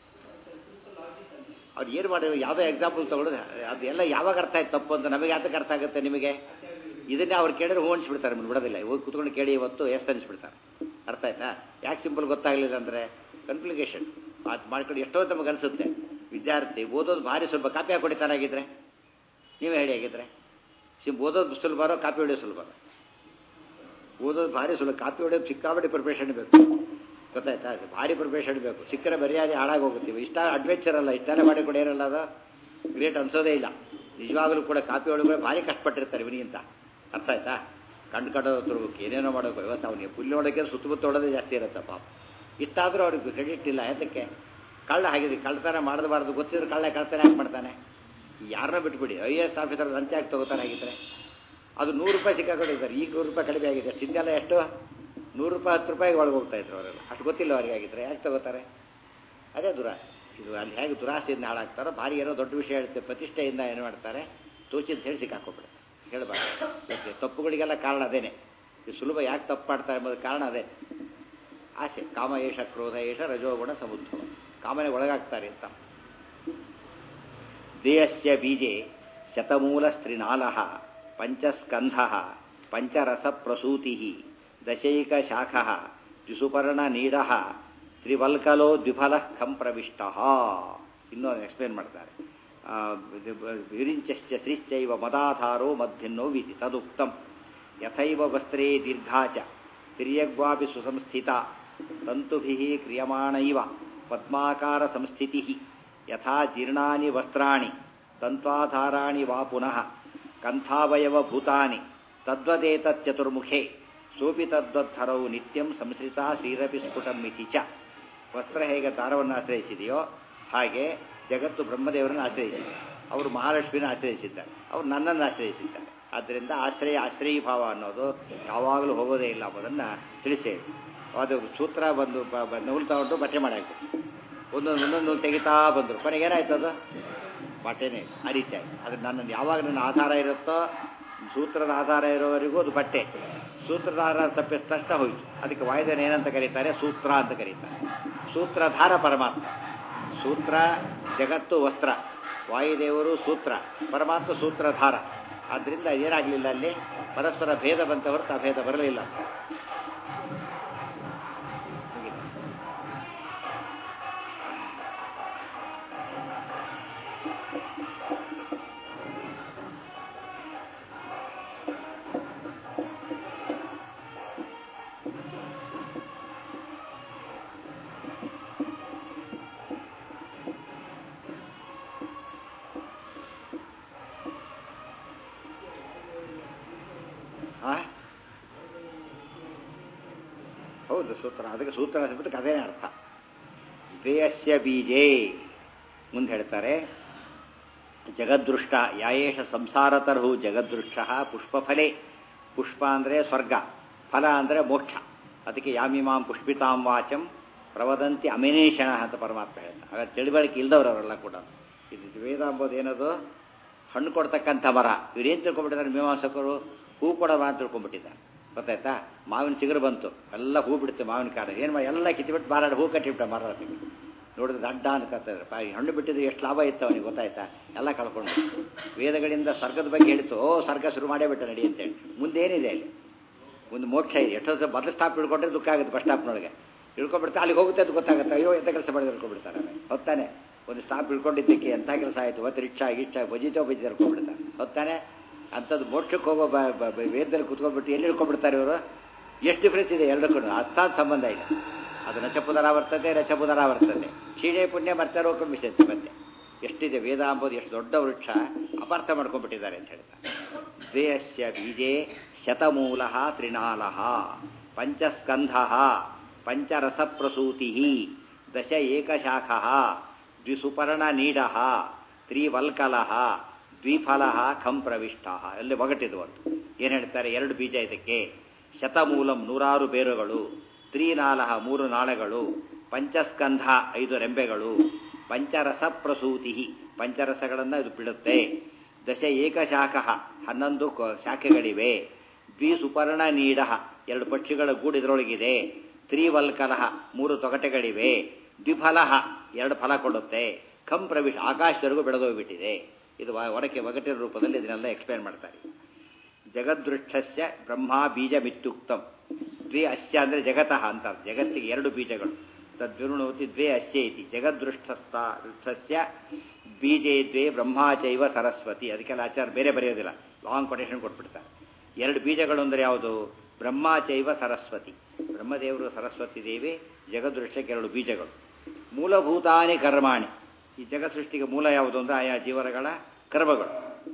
ಅವ್ರು ಏನು ಮಾಡಿದ್ರು ಯಾವುದೋ ಎಕ್ಸಾಂಪಲ್ ತಗೊಳ್ಳೋದು ಅದೆಲ್ಲ ಯಾವಾಗ ಅರ್ಥ ಆಯ್ತು ತಪ್ಪು ಅಂತ ನಮಗೆ ಯಾತಕ್ಕೆ ಅರ್ಥ ಆಗುತ್ತೆ ನಿಮಗೆ ಇದನ್ನೇ ಅವ್ರು ಕೇಳಿದ್ರೆ ಹೂ ಅನ್ಸ್ಬಿಡ್ತಾರೆ ನಿಮ್ಗೆ ಬಿಡೋದಿಲ್ಲ ಹೋಗಿ ಕುತ್ಕೊಂಡು ಕೇಳಿ ಇವತ್ತು ಎಷ್ಟು ಅನಿಸ್ಬಿಡ್ತಾರೆ ಅರ್ಥ ಆಯ್ತಾ ಯಾಕೆ ಸಿಂಪಲ್ ಗೊತ್ತಾಗಲಿಲ್ಲ ಅಂದರೆ ಕನ್ಫ್ಲಿಕೇಶನ್ ಅದು ಮಾಡ್ಕೊಂಡು ಎಷ್ಟೋ ತಮಗೆ ಅನಿಸುತ್ತೆ ವಿದ್ಯಾರ್ಥಿ ಓದೋದು ಭಾರಿ ಸ್ವಲ್ಪ ಕಾಪಿ ಹಾಕೊಡಿತಾನಾಗಿದ್ರೆ ನೀವೇ ಹೇಳಿ ಆಗಿದ್ರೆ ಸಿಂ ಓದೋದು ಸುಲಭನೋ ಕಾಪಿ ಹೊಡೆಯೋದು ಸುಲಭನೋ ಓದೋದು ಭಾರಿ ಸುಲಭ ಕಾಪಿ ಹೊಡೆಯೋದು ಸಿಕ್ಕಾಪಟ್ಟೆ ಪ್ರಿಪ್ರೇಷನ್ ಬೇಕು ಗೊತ್ತಾಯ್ತಾ ಅದು ಭಾರಿ ಪ್ರಿಪ್ರೇಷನ್ ಬೇಕು ಸಿಕ್ಕರೆ ಬರಿಯಾಗಿ ಹಾಳಾಗಿ ಹೋಗುತ್ತೀವಿ ಇಷ್ಟ ಅಡ್ವೆಂಚರ್ ಅಲ್ಲ ಇಷ್ಟೆಲ್ಲ ಮಾಡಿ ಕೂಡ ಏನಲ್ಲ ಅದು ಗ್ರೇಟ್ ಅನ್ಸೋದೇ ಇಲ್ಲ ನಿಜವಾಗಲೂ ಕೂಡ ಕಾಪಿ ಒಳಗೆ ಭಾರಿ ಕಷ್ಟಪಟ್ಟಿರ್ತಾರೆ ಇವನಿಗಿಂತ ಅರ್ಥ ಆಯ್ತಾ ಕಂಡು ಕಡೋದು ತುರ್ಬೇಕು ಏನೇನೋ ಮಾಡೋಕೆ ಇವತ್ತು ಅವನಿಗೆ ಪುಲ್ಲಿ ಹೊಡೋಕೆ ಸುತ್ತಮುತ್ತ ಹೊಡೋದೇ ಜಾಸ್ತಿ ಇರುತ್ತೆ ಪಾಪ ಇಷ್ಟಾದರೂ ಅವ್ರಿಗೆ ಕ್ರೆಡಿಟ್ ಇಲ್ಲ ಯಾತಕ್ಕೆ ಕಳ್ಳ ಹಾಗಿದೆ ಕಳ್ತನ ಮಾಡಬಾರ್ದು ಗೊತ್ತಿದ್ರೆ ಕಳ್ಳ ಕಳ್ತನ ಯಾಕೆ ಮಾಡ್ತಾನೆ ಯಾರನ್ನ ಬಿಟ್ಬಿಡಿ ಐ ಎ ಎಸ್ ಆಫೀಸರ್ ಲಂಚ ಹಾಕಿ ತಗೋತಾನೆ ಆಗಿದ್ರೆ ಅದು ನೂರು ರೂಪಾಯಿ ಸಿಕ್ಕಾಕೊಂಡಿದ್ದಾರೆ ಈಗ ನೂರು ರೂಪಾಯಿ ಕಡಿಮೆ ಆಗಿದೆ ಹಿಂದೆಲ್ಲ ಎಷ್ಟು ನೂರು ರೂಪಾಯಿ ಹತ್ತು ರೂಪಾಯಿಗೆ ಒಳಗೆ ಹೋಗ್ತಾ ಇದ್ರು ಅವರೆಲ್ಲ ಅಷ್ಟು ಗೊತ್ತಿಲ್ಲ ಅವರಿಗೆ ಆಗಿದ್ರೆ ಯಾಕೆ ತಗೋತಾರೆ ಅದೇ ದುರಾಸೆ ಇದು ಅಲ್ಲಿ ಹೇಗೆ ದುರಾಸೆಯಿಂದ ಹಾಳಾಗ್ತಾರೋ ಭಾರಿ ಏನೋ ದೊಡ್ಡ ವಿಷಯ ಹೇಳ್ತಾರೆ ಪ್ರತಿಷ್ಠೆಯಿಂದ ಏನು ಮಾಡ್ತಾರೆ ತೋಚಿಂತ ಹೇಳಿ ಸಿಕ್ಕಾಕೊಬಿಡ್ತಾರೆ ಹೇಳಬಾರ್ದು ಯಾಕೆ ತಪ್ಪುಗಳಿಗೆಲ್ಲ ಕಾರಣ ಅದೇನೆ ಇದು ಸುಲಭ ಯಾಕೆ ತಪ್ಪು ಮಾಡ್ತಾರೆ ಎಂಬುದು ಕಾರಣ ಅದೇ ಆಸೆ ಕಾಮ ಏಷ ಕ್ರೋಧ ಏಷ ರಜೋಗುಣ ಸಮುದ್ಭವ ಕಾಮನೆ ಒಳಗಾಗ್ತಾರೆ ಅಂತ ದೇಯಸ್ಯ ಬೀಜೆ ಶತಮೂಲಸ್ತ್ರಿನಾಲ ಪಂಚಸ್ಕಂಧ ಪಂಚರಸಪ್ರಸೂತಿ ದಶೈಕಶಾಖ ದ್ವಿಸುಪರ್ಣನೀಡ ತ್ರಿವಲ್ಕಲೋ ದ್ವಿಫಲ ಖಂ ಪ್ರವಿಷ್ಟ ಇನ್ನೂ ಎಕ್ಸ್ಪ್ಲೇನ್ ಮಾಡ್ತಾರೆ ವಿರಿಂಚಶ್ಚ ಶ್ರೀಶ್ಚೈವ ಮದಾಧಾರೋ ಮದ್ಭಿನ್ನೋ ವಿಧಿ ತದುಕ್ತಂ ಯಥೈವ ವಸ್ತ್ರೇ ದೀರ್ಘಾ ಚ ತಿರ್ಯಗ್ವಾಪಿ ಸುಸಂಸ್ಥಿತ ತಂತುಭಿಃ ಕ್ರಿಯಮಾಣೈವ ಪದ್ಮಾಕಾರ ಸಂಸ್ಥಿತಿ ಯಥಾ ಜೀರ್ಣಾನಿ ವಸ್ತ್ರಾಣಿ ತಂತ್ವಾಧಾರಾಣಿ ವಾ ಪುನಃ ಕಂಥಾವಯವ ಭೂತಾನಿ ತದ್ವದೇತಚ್ಚತುರ್ಮುಖೇ ಸೋಪಿ ತದ್ವದ್ಧರೌ ನಿತ್ಯಂ ಸಂಶ್ರಿತ ಶ್ರೀರಪಿ ಸ್ಫುಟಂ ಇತಿ ಚ ವಸ್ತ್ರ ಹೇಗೆ ದಾರವನ್ನು ಆಶ್ರಯಿಸಿದೆಯೋ ಹಾಗೆ ಜಗತ್ತು ಬ್ರಹ್ಮದೇವರನ್ನು ಆಶ್ರಯಿಸಿದೆ ಅವರು ಮಹಾಲಕ್ಷ್ಮಿನ ಆಶ್ರಯಿಸಿದ್ದಾರೆ ಅವರು ನನ್ನನ್ನು ಆಶ್ರಯಿಸಿದ್ದಾರೆ ಆದ್ದರಿಂದ ಆಶ್ರಯ ಆಶ್ರಯಿ ಭಾವ ಅನ್ನೋದು ಯಾವಾಗಲೂ ಹೋಗೋದೇ ಇಲ್ಲ ಎಂಬುದನ್ನು ತಿಳಿಸೇವೆ ಅದು ಸೂತ್ರ ಬಂದು ನೂಲು ತಗೊಂಡು ಬಟ್ಟೆ ಮಾಡಾಕು ಒಂದೊಂದು ಒಂದೊಂದು ನೂಲು ತೆಗಿತಾ ಬಂದರು ಕೊನೆಗೆ ಏನಾಯ್ತು ಅದು ಬಟ್ಟೆನೇ ಆ ರೀತಿಯಾಗಿ ಅದು ನನ್ನ ಯಾವಾಗ ನನ್ನ ಆಧಾರ ಇರುತ್ತೋ ಸೂತ್ರದ ಆಧಾರ ಇರೋವರೆಗೂ ಅದು ಬಟ್ಟೆ ಸೂತ್ರದ ಆಧಾರ ತಪ್ಪಿದ ತಕ್ಷಣ ಹೋಯಿತು ಅದಕ್ಕೆ ವಾಯುದೇವನ ಏನಂತ ಕರೀತಾರೆ ಸೂತ್ರ ಅಂತ ಕರೀತಾರೆ ಸೂತ್ರಧಾರ ಪರಮಾತ್ಮ ಸೂತ್ರ ಜಗತ್ತು ವಸ್ತ್ರ ವಾಯುದೇವರು ಸೂತ್ರ ಪರಮಾತ್ಮ ಸೂತ್ರಧಾರ ಆದ್ದರಿಂದ ಏನಾಗಲಿಲ್ಲ ಅಲ್ಲಿ ಪರಸ್ಪರ ಭೇದ ಬಂತ ಹೊರತು ಆ ಭೇದ ಬರಲಿಲ್ಲ ಆ? ಹೌದು ಸೂತ್ರ ಅದಕ್ಕೆ ಸೂತ್ರ ಶಬ್ದಕ್ಕೆ ಅದೇನೇ ಅರ್ಥ ದ್ವೇಯಸ್ಯ ಬೀಜೇ ಮುಂದೆ ಹೇಳ್ತಾರೆ ಜಗದೃಷ್ಟ ಯಾಯೇಷ ಸಂಸಾರತರ್ಹು ಜಗದೃಷ್ಟ ಪುಷ್ಪಫಲೆ ಪುಷ್ಪ ಅಂದರೆ ಸ್ವರ್ಗ ಫಲ ಅಂದರೆ ಮೋಕ್ಷ ಅದಕ್ಕೆ ಯಾಮಿಮಾಂ ಪುಷ್ಪಿತಾಂ ವಾಚಂ ಪ್ರವದಂತಿ ಅಮಿನೇಷಣ ಅಂತ ಪರಮಾತ್ಮ ಹೇಳ್ತಾರೆ ಹಾಗಾದ್ರೆ ತಿಳಿವಳಿಕೆ ಇಲ್ದವ್ರು ಅವರೆಲ್ಲ ಕೂಡ ಇದು ವೇದ ಅಂಬೋದು ಏನದು ಹಣ್ಣು ಕೊಡ್ತಕ್ಕಂಥ ಮರ ಇವ್ರೇನು ತಿಳ್ಕೊಂಡ್ಬಿಟ್ಟಿದ್ದಾರೆ ಮೀಮಾಂಸಕರು ಹೂ ಕೊಡೋ ಮರ ಅಂತ ತಿಳ್ಕೊಂಡ್ಬಿಟ್ಟಿದ್ದಾರೆ ಗೊತ್ತಾಯ್ತಾ ಮಾವಿನ ಚಿಗುರು ಬಂತು ಎಲ್ಲ ಹೂ ಬಿಡುತ್ತೆ ಮಾವಿನ ಕಾಡ ಏನು ಮಾಡಿ ಎಲ್ಲ ಕಿತ್ಬಿಟ್ಟು ಮಾರಾಡ ಹೂ ಕಟ್ಟಿಬಿಟ್ಟ ಮರ ನೋಡಿದ್ರೆ ದಡ್ಡ ಅನ್ಕತ್ತಿದ್ರೆ ಪಾ ಈ ಹಣ್ಣು ಬಿಟ್ಟಿದ್ರೆ ಎಷ್ಟು ಲಾಭ ಇತ್ತು ಅವನಿಗೆ ಗೊತ್ತಾಯ್ತಾ ಎಲ್ಲ ಕಳ್ಕೊಂಡು ವೇದಗಳಿಂದ ಸ್ವರ್ಗದ ಬಗ್ಗೆ ಹೇಳಿತು ಓ ಸ್ವರ್ಗ ಶುರು ಮಾಡೇ ಬಿಟ್ಟ ನಡಿ ಅಂತೇಳಿ ಮುಂದೆ ಏನಿದೆ ಅಲ್ಲಿ ಒಂದು ಮೋಕ್ಷ ಇದೆ ಎಷ್ಟೋ ಮೊದಲು ಸ್ಟಾಪ್ ಇಳ್ಕೊಂಡ್ರೆ ದುಃಖ ಆಗುತ್ತೆ ಬಸ್ ಸ್ಟಾಪ್ನೊಳಗೆ ಇಳ್ಕೊಂಡ್ಬಿಡ್ತಾ ಅಲ್ಲಿಗೆ ಹೋಗುತ್ತೆ ಅದು ಗೊತ್ತಾಗುತ್ತೆ ಅಯ್ಯೋ ಎಂಥ ಕೆಲಸ ಮಾಡಿದ್ರೆ ಇಳ್ಕೊಂಡ್ಬಿಡ್ತಾರೆ ಹೊತ್ತಾನೆ ಒಂದು ಸ್ಟಾಪ್ ಇಳ್ಕೊಂಡಿದ್ದಕ್ಕೆ ಎಂಥ ಕೆಲಸ ಆಯಿತು ಮತ್ತೆ ರಿಕ್ಷಾ ಗಿಚ್ಚಾ ಬಜಿತೋ ಬಜಿ ಇಳ್ಕೊಂಡ್ಬಿಡ್ತಾರೆ ಹೊತ್ತಾನೆ ಅಂಥದ್ದು ಮೋಕ್ಷಕ್ಕೆ ಹೋಗೋ ಬ ಬ- ಬ- ವೇದದಲ್ಲಿ ಕುತ್ಕೊಂಡ್ಬಿಟ್ಟು ಎಲ್ಲಿ ಇಳ್ಕೊಂಡ್ಬಿಡ್ತಾರೆ ಇವರು ಎಷ್ಟು ಡಿಫ್ರೆನ್ಸ್ ಇದೆ ಎರಡಕ್ಕೂ ಅರ್ಥಾತ್ ಸಂಬಂಧ ಇದೆ ಅದು ನಚಪುದರ ವರ್ತತೆ ರಚಪುದರ ವರ್ತತೆ ಕ್ಷೀಣೆ ಪುಣ್ಯ ಮತ್ತೆ ರೋಕಮಿಸಂತೆ ಮತ್ತೆ ಎಷ್ಟಿದೆ ವೇದ ಅಂಬೋದು ಎಷ್ಟು ದೊಡ್ಡ ವೃಕ್ಷ ಅಪಾರ್ಥ ಮಾಡ್ಕೊಂಡ್ಬಿಟ್ಟಿದ್ದಾರೆ ಅಂತ ಹೇಳ್ತಾರೆ ದ್ವೇಯಸ್ಯ ಬೀಜೆ ಶತಮೂಲ ತ್ರಿನಾಲ ಪಂಚಸ್ಕಂಧ ಪಂಚರಸಪ್ರಸೂತಿ ದಶ ಏಕಶಾಖ ದ್ವಿಸುಪರ್ಣ ನೀಡ ತ್ರಿವಲ್ಕಲ ದ್ವಿಫಲ ಖಂ ಪ್ರವಿಷ್ಟ ಅಲ್ಲಿ ಒಗಟಿದು ಒಂದು ಏನು ಹೇಳ್ತಾರೆ ಎರಡು ಬೀಜ ಇದಕ್ಕೆ ಶತಮೂಲಂ ನೂರಾರು ಬೇರುಗಳು ತ್ರಿನಾಲಹ ಮೂರು ನಾಳಗಳು ಪಂಚಸ್ಕಂಧ ಐದು ರೆಂಬೆಗಳು ಪಂಚರಸ ಪ್ರಸೂತಿ ಪಂಚರಸಗಳನ್ನು ಇದು ಬಿಡುತ್ತೆ ದಶ ಏಕಶಾಖ ಹನ್ನೊಂದು ಕ- ಶಾಖೆಗಳಿವೆ ದ್ವಿಸುಪರ್ಣ ನೀಡ ಎರಡು ಪಕ್ಷಿಗಳ ಗೂಡು ಇದರೊಳಗಿದೆ ತ್ರಿವಲ್ಕಲಹ ಮೂರು ತೊಗಟೆಗಳಿವೆ ದ್ವಿಫಲ ಎರಡು ಫಲ ಕೊಡುತ್ತೆ ಖಂ ಪ್ರವಿಶ ಆಕಾಶದವರೆಗೂ ಬೆಳೆದೋಗ್ಬಿಟ್ಟಿದೆ ಇದು ವ- ಒಡಕೆ ಒಗಟಿನ ರೂಪದಲ್ಲಿ ಇದನ್ನೆಲ್ಲ ಎಕ್ಸ್ಪ್ಲೇನ್ ಮಾಡ್ತಾರೆ ಜಗದೃಕ್ಷಸ್ಯ ಬ್ರಹ್ಮ ಬೀಜ ಮಿತ್ಯುಕ್ತಂ ದ್ವೇ ಅಸ್ಯ ಅಂದರೆ ಜಗತಃ ಅಂತ ಜಗತ್ತಿಗೆ ಎರಡು ಬೀಜಗಳು ತದ್ವಿರುಣೋತಿ ದ್ವೇ ಅಸ್ಯ ಇತಿ ಜಗದೃಷ್ಟಸ್ಥ ವೃಕ್ಷಸ್ಯ ಬೀಜೇ ದ್ವೇ ಬ್ರಹ್ಮಾಚೈವ ಸರಸ್ವತಿ ಅದಕ್ಕೆಲ್ಲ ಆಚಾರ ಬೇರೆ ಬರೆಯೋದಿಲ್ಲ ಲಾಂಗ್ ಕೊಟೇಶನ್ ಕೊಟ್ಬಿಡ್ತಾರೆ ಎರಡು ಬೀಜಗಳು ಅಂದರೆ ಯಾವುದು ಬ್ರಹ್ಮಾಚೈವ ಸರಸ್ವತಿ ಬ್ರಹ್ಮದೇವರು ಸರಸ್ವತಿ ದೇವಿ ಜಗದೃಷ್ಟಕ್ಕೆ ಎರಡು ಬೀಜಗಳು ಮೂಲಭೂತಾನಿ ಕರ್ಮಾಣಿ ಈ ಜಗತ್ ಸೃಷ್ಟಿಗೆ ಮೂಲ ಯಾವುದು ಅಂದರೆ ಆಯಾ ಜೀವನಗಳ ಕರ್ಮಗಳು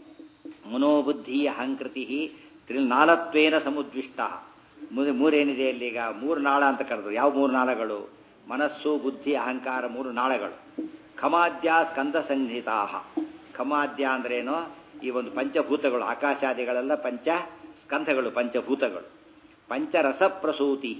ಮನೋಬುದ್ಧಿ ಅಹಂಕೃತಿ ತ್ರಿನಾಲತ್ವೇನ ಸಮುದ್ವಿಷ್ಟ ಮೂ- ಮೂರೇನಿದೆ ಅಲ್ಲಿ ಈಗ ಮೂರು ನಾಳ ಅಂತ ಕರೆದ್ರು ಯಾವ ಮೂರು ನಾಳಗಳು ಮನಸ್ಸು ಬುದ್ಧಿ ಅಹಂಕಾರ ಮೂರು ನಾಳಗಳು ಖಮಾದ್ಯ ಸ್ಕಂದ ಸಂಹಿತಾ ಖಮಾದ್ಯ ಅಂದ್ರೇನು ಈ ಒಂದು ಪಂಚಭೂತಗಳು ಆಕಾಶಾದಿಗಳೆಲ್ಲ ಪಂಚ ಸ್ಕಂಧಗಳು ಪಂಚಭೂತಗಳು ಪಂಚರಸ ಪ್ರಸೂತಿ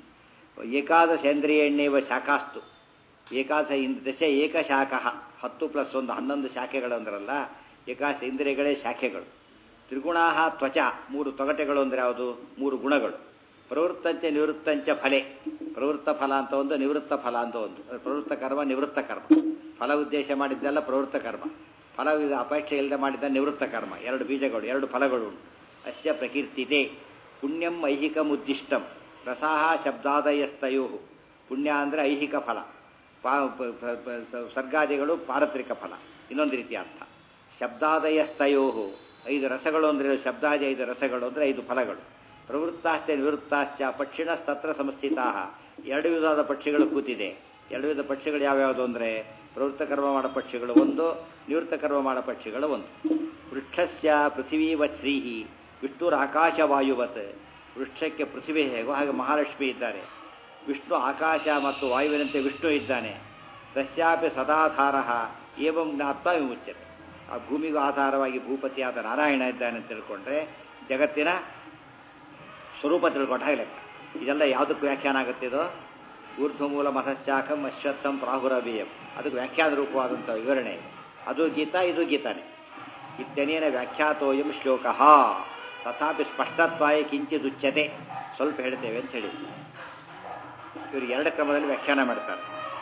ಏಕಾದಶೇಂದ್ರಿಯಣ್ಣೇವ ಶಾಖಾಸ್ತು ಏಕಾದಶ ಇಂದ್ ದಶ ಏಕಶಾಖ ಹತ್ತು ಪ್ಲಸ್ ಒಂದು ಹನ್ನೊಂದು ಶಾಖೆಗಳು ಅಂದ್ರಲ್ಲ ಏಕಾದಶ ಇಂದ್ರಿಯಗಳೇ ಶಾಖೆಗಳು ತ್ರಿಗುಣಾ ತ್ವಚ ಮೂರು ತೊಗಟೆಗಳು ಅಂದರೆ ಯಾವುದು ಮೂರು ಗುಣಗಳು ಪ್ರವೃತ್ತಂಚ ನಿವೃತ್ತಂಚ ಫಲೆ ಪ್ರವೃತ್ತ ಫಲ ಅಂತ ಒಂದು ನಿವೃತ್ತ ಫಲ ಅಂತ ಒಂದು ಅದು ಪ್ರವೃತ್ತ ಕರ್ಮ ನಿವೃತ್ತ ಕರ್ಮ ಫಲ ಉದ್ದೇಶ ಮಾಡಿದ್ದೆಲ್ಲ ಪ್ರವೃತ್ತ ಕರ್ಮ ಫಲ ಅಪೇಕ್ಷೆ ಇಲ್ಲದೆ ಮಾಡಿದ್ದ ನಿವೃತ್ತ ಕರ್ಮ ಎರಡು ಬೀಜಗಳು ಎರಡು ಫಲಗಳು ಉಂಟು ಅಸ್ಯ ಪ್ರಕೀರ್ತಿತೆ ಪುಣ್ಯಂ ಐಹಿಕಂ ಉದ್ದಿಷ್ಟಂ ರಸಾಹ ಶಬ್ದಾದಯಸ್ತಯೋ ಪುಣ್ಯ ಅಂದರೆ ಐಹಿಕ ಫಲ ಪಾ ಪ- ಪ- ಪ- ಸ- ಸರ್ಗಾದಿಗಳು ಪಾರತ್ರಿಕ ಫಲ ಇನ್ನೊಂದು ರೀತಿಯ ಅರ್ಥ ಶಬ್ದಾದಯಸ್ತಯೋ ಐದು ರಸಗಳು ಅಂದರೆ ಶಬ್ದಾದಿ ಐದು ರಸಗಳು ಅಂದರೆ ಐದು ಫಲಗಳು ಪ್ರವೃತ್ತಾಶ್ಚ ನಿವೃತ್ತಾಶ್ಚ ಪಕ್ಷಿಣಸ್ತತ್ರ ಸಂಸ್ಥಿತಾ ಎರಡು ವಿಧವಾದ ಪಕ್ಷಿಗಳು ಕೂತಿದೆ ಎರಡು ವಿಧ ಪಕ್ಷಿಗಳು ಯಾವ್ಯಾವುದು ಅಂದರೆ ಪ್ರವೃತ್ತ ಕರ್ಮ ಮಾಡೋ ಪಕ್ಷಿಗಳು ಒಂದು ನಿವೃತ್ತ ಕರ್ಮ ಮಾಡೋ ಪಕ್ಷಿಗಳು ಒಂದು ವೃಕ್ಷಸ್ಯ ಪೃಥಿವೀವತ್ ಶ್ರೀಹಿ ವಿಷ್ಣುರ ಆಕಾಶವಾಯುವತ್ ವೃಕ್ಷಕ್ಕೆ ಪೃಥ್ವಿ ಹೇಗೋ ಹಾಗೆ ಮಹಾಲಕ್ಷ್ಮಿ ಇದ್ದಾರೆ ವಿಷ್ಣು ಆಕಾಶ ಮತ್ತು ವಾಯುವಿನಂತೆ ವಿಷ್ಣು ಇದ್ದಾನೆ ತಸ್ಯಾಪಿ ಸದಾಧಾರ ಏವಂ ಜ್ಞಾತ್ವ ವಿಮುಚ್ಯತೆ ಆ ಭೂಮಿಗೂ ಆಧಾರವಾಗಿ ಭೂಪತಿಯಾದ ನಾರಾಯಣ ಇದ್ದಾನೆ ಅಂತ ತಿಳ್ಕೊಂಡ್ರೆ ಜಗತ್ತಿನ ಸ್ವರೂಪ ತಿಳ್ಕೊಂಡ ಹಾಗೆ ಲೆಕ್ಕ ಇದೆಲ್ಲ ಯಾವುದಕ್ಕೆ ವ್ಯಾಖ್ಯಾನ ಆಗುತ್ತಿದೋ ಊರ್ಧ್ವಮೂಲ ಮತಶ್ಚಾಕಂ ಅಶ್ವತ್ಥಂ ಪ್ರಾಹುರವೀಯಂ ಅದಕ್ಕೆ ವ್ಯಾಖ್ಯಾನ ರೂಪವಾದಂಥ ವಿವರಣೆ ಇದೆ ಅದು ಗೀತಾ ಇದು ಗೀತಾನೆ ಇತ್ಯನೇನ ವ್ಯಾಖ್ಯಾತೋಯಂ ಶ್ಲೋಕ ತಥಾಪಿ ಸ್ಪಷ್ಟತ್ವಾಯ ಕಿಂಚಿದುಚ್ಯತೆ ಸ್ವಲ್ಪ ಹೇಳ್ತೇವೆ ಅಂತ ಹೇಳಿ ಇವರು ಎರಡು ಕ್ರಮದಲ್ಲಿ ವ್ಯಾಖ್ಯಾನ ಮಾಡ್ತಾರೆ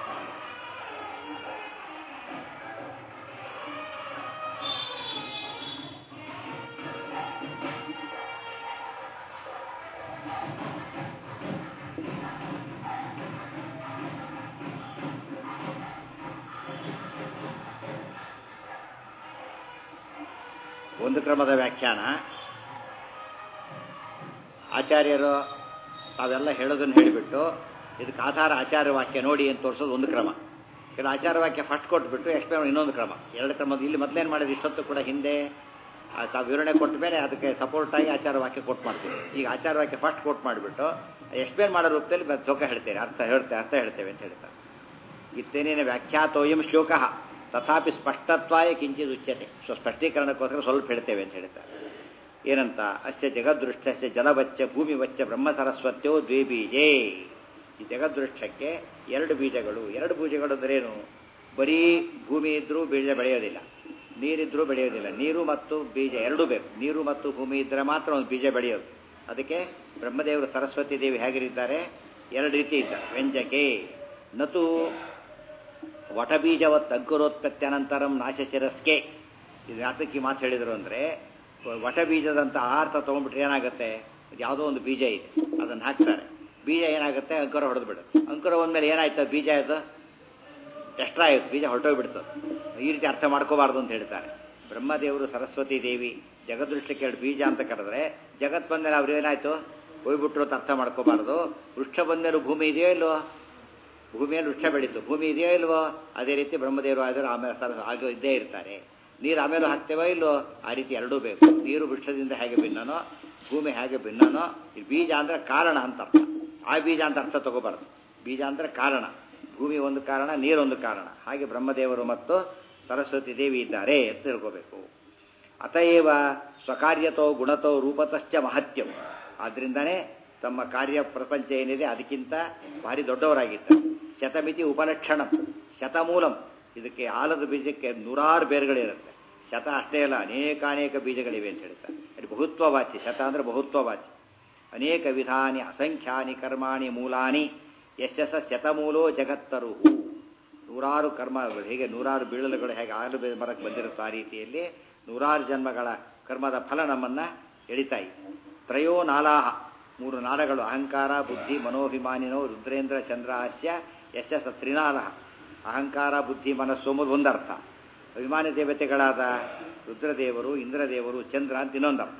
ಒಂದು ಕ್ರಮದ ವ್ಯಾಖ್ಯಾನ ಆಚಾರ್ಯರು ತಾವೆಲ್ಲ ಹೇಳೋದನ್ನು ಹೇಳಿಬಿಟ್ಟು ಇದಕ್ಕೆ ಆಧಾರ ಆಚಾರ್ಯ ವಾಕ್ಯ ನೋಡಿ ಅಂತ ತೋರಿಸೋದು ಒಂದು ಕ್ರಮ ಕೆಲವು ಆಚಾರ ವಾಕ್ಯ ಫಸ್ಟ್ ಕೊಟ್ಬಿಟ್ಟು ಎಕ್ಸ್ಪ್ಲೇನ್ ಇನ್ನೊಂದು ಕ್ರಮ ಎರಡು ಕ್ರಮದ ಇಲ್ಲಿ ಮೊದಲೇನು ಮಾಡಿದ್ರು ಇಷ್ಟೊತ್ತು ಕೂಡ ಹಿಂದೆ ಆ ತಾವು ವಿವರಣೆ ಕೊಟ್ಟ ಮೇಲೆ ಅದಕ್ಕೆ ಸಪೋರ್ಟ್ ಆಗಿ ಆಚಾರ ವಾಕ್ಯ ಕೊಟ್ಟು ಮಾಡ್ತೀವಿ ಈಗ ಆಚಾರ ವಾಕ್ಯ ಫಸ್ಟ್ ಕೊಟ್ಟು ಮಾಡಿಬಿಟ್ಟು ಎಕ್ಸ್ಪ್ಲೇನ್ ಮಾಡೋ ರೂಪದಲ್ಲಿ ಮತ್ತೆ ಚೊಕ್ಕ ಹೇಳ್ತೇನೆ ಅರ್ಥ ಹೇಳ್ತೇವೆ ಅರ್ಥ ಹೇಳ್ತೇವೆ ಅಂತ ಹೇಳ್ತಾರೆ ಇತ್ತೇನೇನು ವ್ಯಾಖ್ಯಾತೋಯಂ ಶ್ಲೋಕ ತಥಾಪಿ ಸ್ಪಷ್ಟತ್ವಾಯ ಕಿಂಚಿತ್ ಉಚ್ಯತೆ ಸೊ ಸ್ಪಷ್ಟೀಕರಣಕ್ಕೋಸ್ಕರ ಸ್ವಲ್ಪ ಹೇಳ್ತೇವೆ ಅಂತ ಹೇಳ್ತಾರೆ ಏನಂತ ಅಸ್ಯ ಜಗದೃಷ್ಟಸ್ಯ ಜಲವಚ್ಚ ಭೂಮಿವಚ್ಚ ಬ್ರಹ್ಮ ಸರಸ್ವತ್ಯೋ ದ್ವೇ ಬೀಜೇ ಈ ಜಗದೃಷ್ಟಕ್ಕೆ ಎರಡು ಬೀಜಗಳು ಎರಡು ಬೀಜಗಳು ಅಂದ್ರೇನು ಬರೀ ಭೂಮಿ ಇದ್ರೂ ಬೀಜ ಬೆಳೆಯೋದಿಲ್ಲ ನೀರಿದ್ರೂ ಬೆಳೆಯೋದಿಲ್ಲ ನೀರು ಮತ್ತು ಬೀಜ ಎರಡೂ ಬೇಕು ನೀರು ಮತ್ತು ಭೂಮಿ ಇದ್ದರೆ ಮಾತ್ರ ಒಂದು ಬೀಜ ಬೆಳೆಯೋದು ಅದಕ್ಕೆ ಬ್ರಹ್ಮದೇವರು ಸರಸ್ವತಿ ದೇವಿ ಹೇಗಿರಿದ್ದಾರೆ ಎರಡು ರೀತಿ ಇದ್ದಾರೆ ವ್ಯಂಜಕೆ ನತು ವಟಬೀಜವತ್ ಅಂಕುರೋತ್ಪತ್ತ್ಯನಂತರಂ ನಾಶಶಿರಸ್ಕೆ ಇದು ಯಾತಕ್ಕೆ ಈ ಮಾತು ಹೇಳಿದರು ಅಂದರೆ ವಟಬೀಜದಂಥ ಆಹಾರ ತೊಗೊಂಡ್ಬಿಟ್ರೆ ಏನಾಗುತ್ತೆ ಯಾವುದೋ ಒಂದು ಬೀಜ ಇದೆ ಅದನ್ನು ಹಾಕ್ತಾರೆ ಬೀಜ ಏನಾಗುತ್ತೆ ಅಂಕುರ ಹೊಡೆದು ಬಿಡುತ್ತೆ ಅಂಕುರ ಒಂದ್ಮೇಲೆ ಏನಾಯ್ತು ಬೀಜ ಆಯಿತು ಎಕ್ಸ್ಟ್ರಾ ಆಯಿತು ಬೀಜ ಹೊರಟೋಗ್ಬಿಡ್ತದೆ ಈ ರೀತಿ ಅರ್ಥ ಮಾಡ್ಕೋಬಾರ್ದು ಅಂತ ಹೇಳ್ತಾರೆ ಬ್ರಹ್ಮದೇವರು ಸರಸ್ವತಿ ದೇವಿ ಜಗದೃಷ್ಟಕ್ಕೆ ಎರಡು ಬೀಜ ಅಂತ ಕರೆದ್ರೆ ಜಗತ್ ಬಂದಮೇಲೆ ಅವ್ರು ಏನಾಯ್ತು ಹೋಗ್ಬಿಟ್ರು ಅಂತ ಅರ್ಥ ಮಾಡ್ಕೋಬಾರ್ದು ವೃಕ್ಷ ಬಂದಮೇಲೆ ಭೂಮಿ ಇದೆಯೋ ಇಲ್ವೋ ಭೂಮಿಯಲ್ಲಿ ವೃಕ್ಷ ಬೆಳೀತು ಭೂಮಿ ಇದೆಯೋ ಇಲ್ವೋ ಅದೇ ರೀತಿ ಬ್ರಹ್ಮದೇವರು ಆದರೂ ಆಮೇಲೆ ಸರ ಆಗ ಇದ್ದೇ ಇರ್ತಾರೆ ನೀರು ಆಮೇಲೆ ಹಾಕ್ತೇವೋ ಇಲ್ವೋ ಆ ರೀತಿ ಎರಡೂ ಬೇಕು ನೀರು ವೃಕ್ಷದಿಂದ ಹೇಗೆ ಭಿನ್ನನೋ ಭೂಮಿ ಹೇಗೆ ಭಿನ್ನನೋ ಈ ಬೀಜ ಅಂದರೆ ಕಾರಣ ಅಂತ ಅರ್ಥ ಆ ಬೀಜ ಅಂತ ಅರ್ಥ ತಗೋಬಾರ್ದು ಬೀಜ ಅಂದರೆ ಕಾರಣ ಭೂಮಿ ಒಂದು ಕಾರಣ ನೀರೊಂದು ಕಾರಣ ಹಾಗೆ ಬ್ರಹ್ಮದೇವರು ಮತ್ತು ಸರಸ್ವತಿ ದೇವಿ ಇದ್ದಾರೆ ಅಂತ ತಿಳ್ಕೋಬೇಕು ಅತಏವ ಸ್ವಕಾರ್ಯತೋ ಗುಣತೋ ರೂಪತಶ್ಚ ಮಹತ್ಯಂ ಆದ್ದರಿಂದನೇ ತಮ್ಮ ಕಾರ್ಯ ಪ್ರಪಂಚ ಏನಿದೆ ಅದಕ್ಕಿಂತ ಭಾರಿ ದೊಡ್ಡವರಾಗಿದ್ದಾರೆ ಶತಮಿತಿ ಉಪಲಕ್ಷಣ ಶತಮೂಲಂ ಇದಕ್ಕೆ ಆಲದ ಬೀಜಕ್ಕೆ ನೂರಾರು ಬೇರುಗಳಿರುತ್ತೆ ಶತ ಅಷ್ಟೇ ಅಲ್ಲ ಅನೇಕ ಅನೇಕ ಬೀಜಗಳಿವೆ ಅಂತ ಹೇಳ್ತಾರೆ ಅದು ಬಹುತ್ವವಾಚಿ ಶತ ಅಂದರೆ ಬಹುತ್ವವಾಚಿ ಅನೇಕ ವಿಧಾನಿ ಅಸಂಖ್ಯಾನಿ ಕರ್ಮಾಣಿ ಮೂಲಾನಿ ಯಶಸ ಶತಮೂಲೋ ಜಗತ್ತರು ನೂರಾರು ಕರ್ಮಗಳು ಹೇಗೆ ನೂರಾರು ಬೀಳಲುಗಳು ಹೇಗೆ ಆಲು ಬೆ- ಮರಕ್ಕೆ ಬಂದಿರುತ್ತೆ ಆ ರೀತಿಯಲ್ಲಿ ನೂರಾರು ಜನ್ಮಗಳ ಕರ್ಮದ ಫಲ ನಮ್ಮನ್ನು ಎಳಿತಾಯಿ ತ್ರಯೋ ನಾಲಾಹ ಮೂರು ನಾಳಗಳು ಅಹಂಕಾರ ಬುದ್ಧಿ ಮನೋಭಿಮಾನಿನೋ ರುದ್ರೇಂದ್ರ ಚಂದ್ರಾಸ್ಯ ಯಶಸ ತ್ರಿನಾಲಹ ಅಹಂಕಾರ ಬುದ್ಧಿ ಮನಸ್ಸು ಎಂಬುದು ಒಂದರ್ಥ ಅಭಿಮಾನಿ ದೇವತೆಗಳಾದ ರುದ್ರದೇವರು ಇಂದ್ರದೇವರು ಚಂದ್ರ ಅಂತ ಇನ್ನೊಂದು ಅರ್ಥ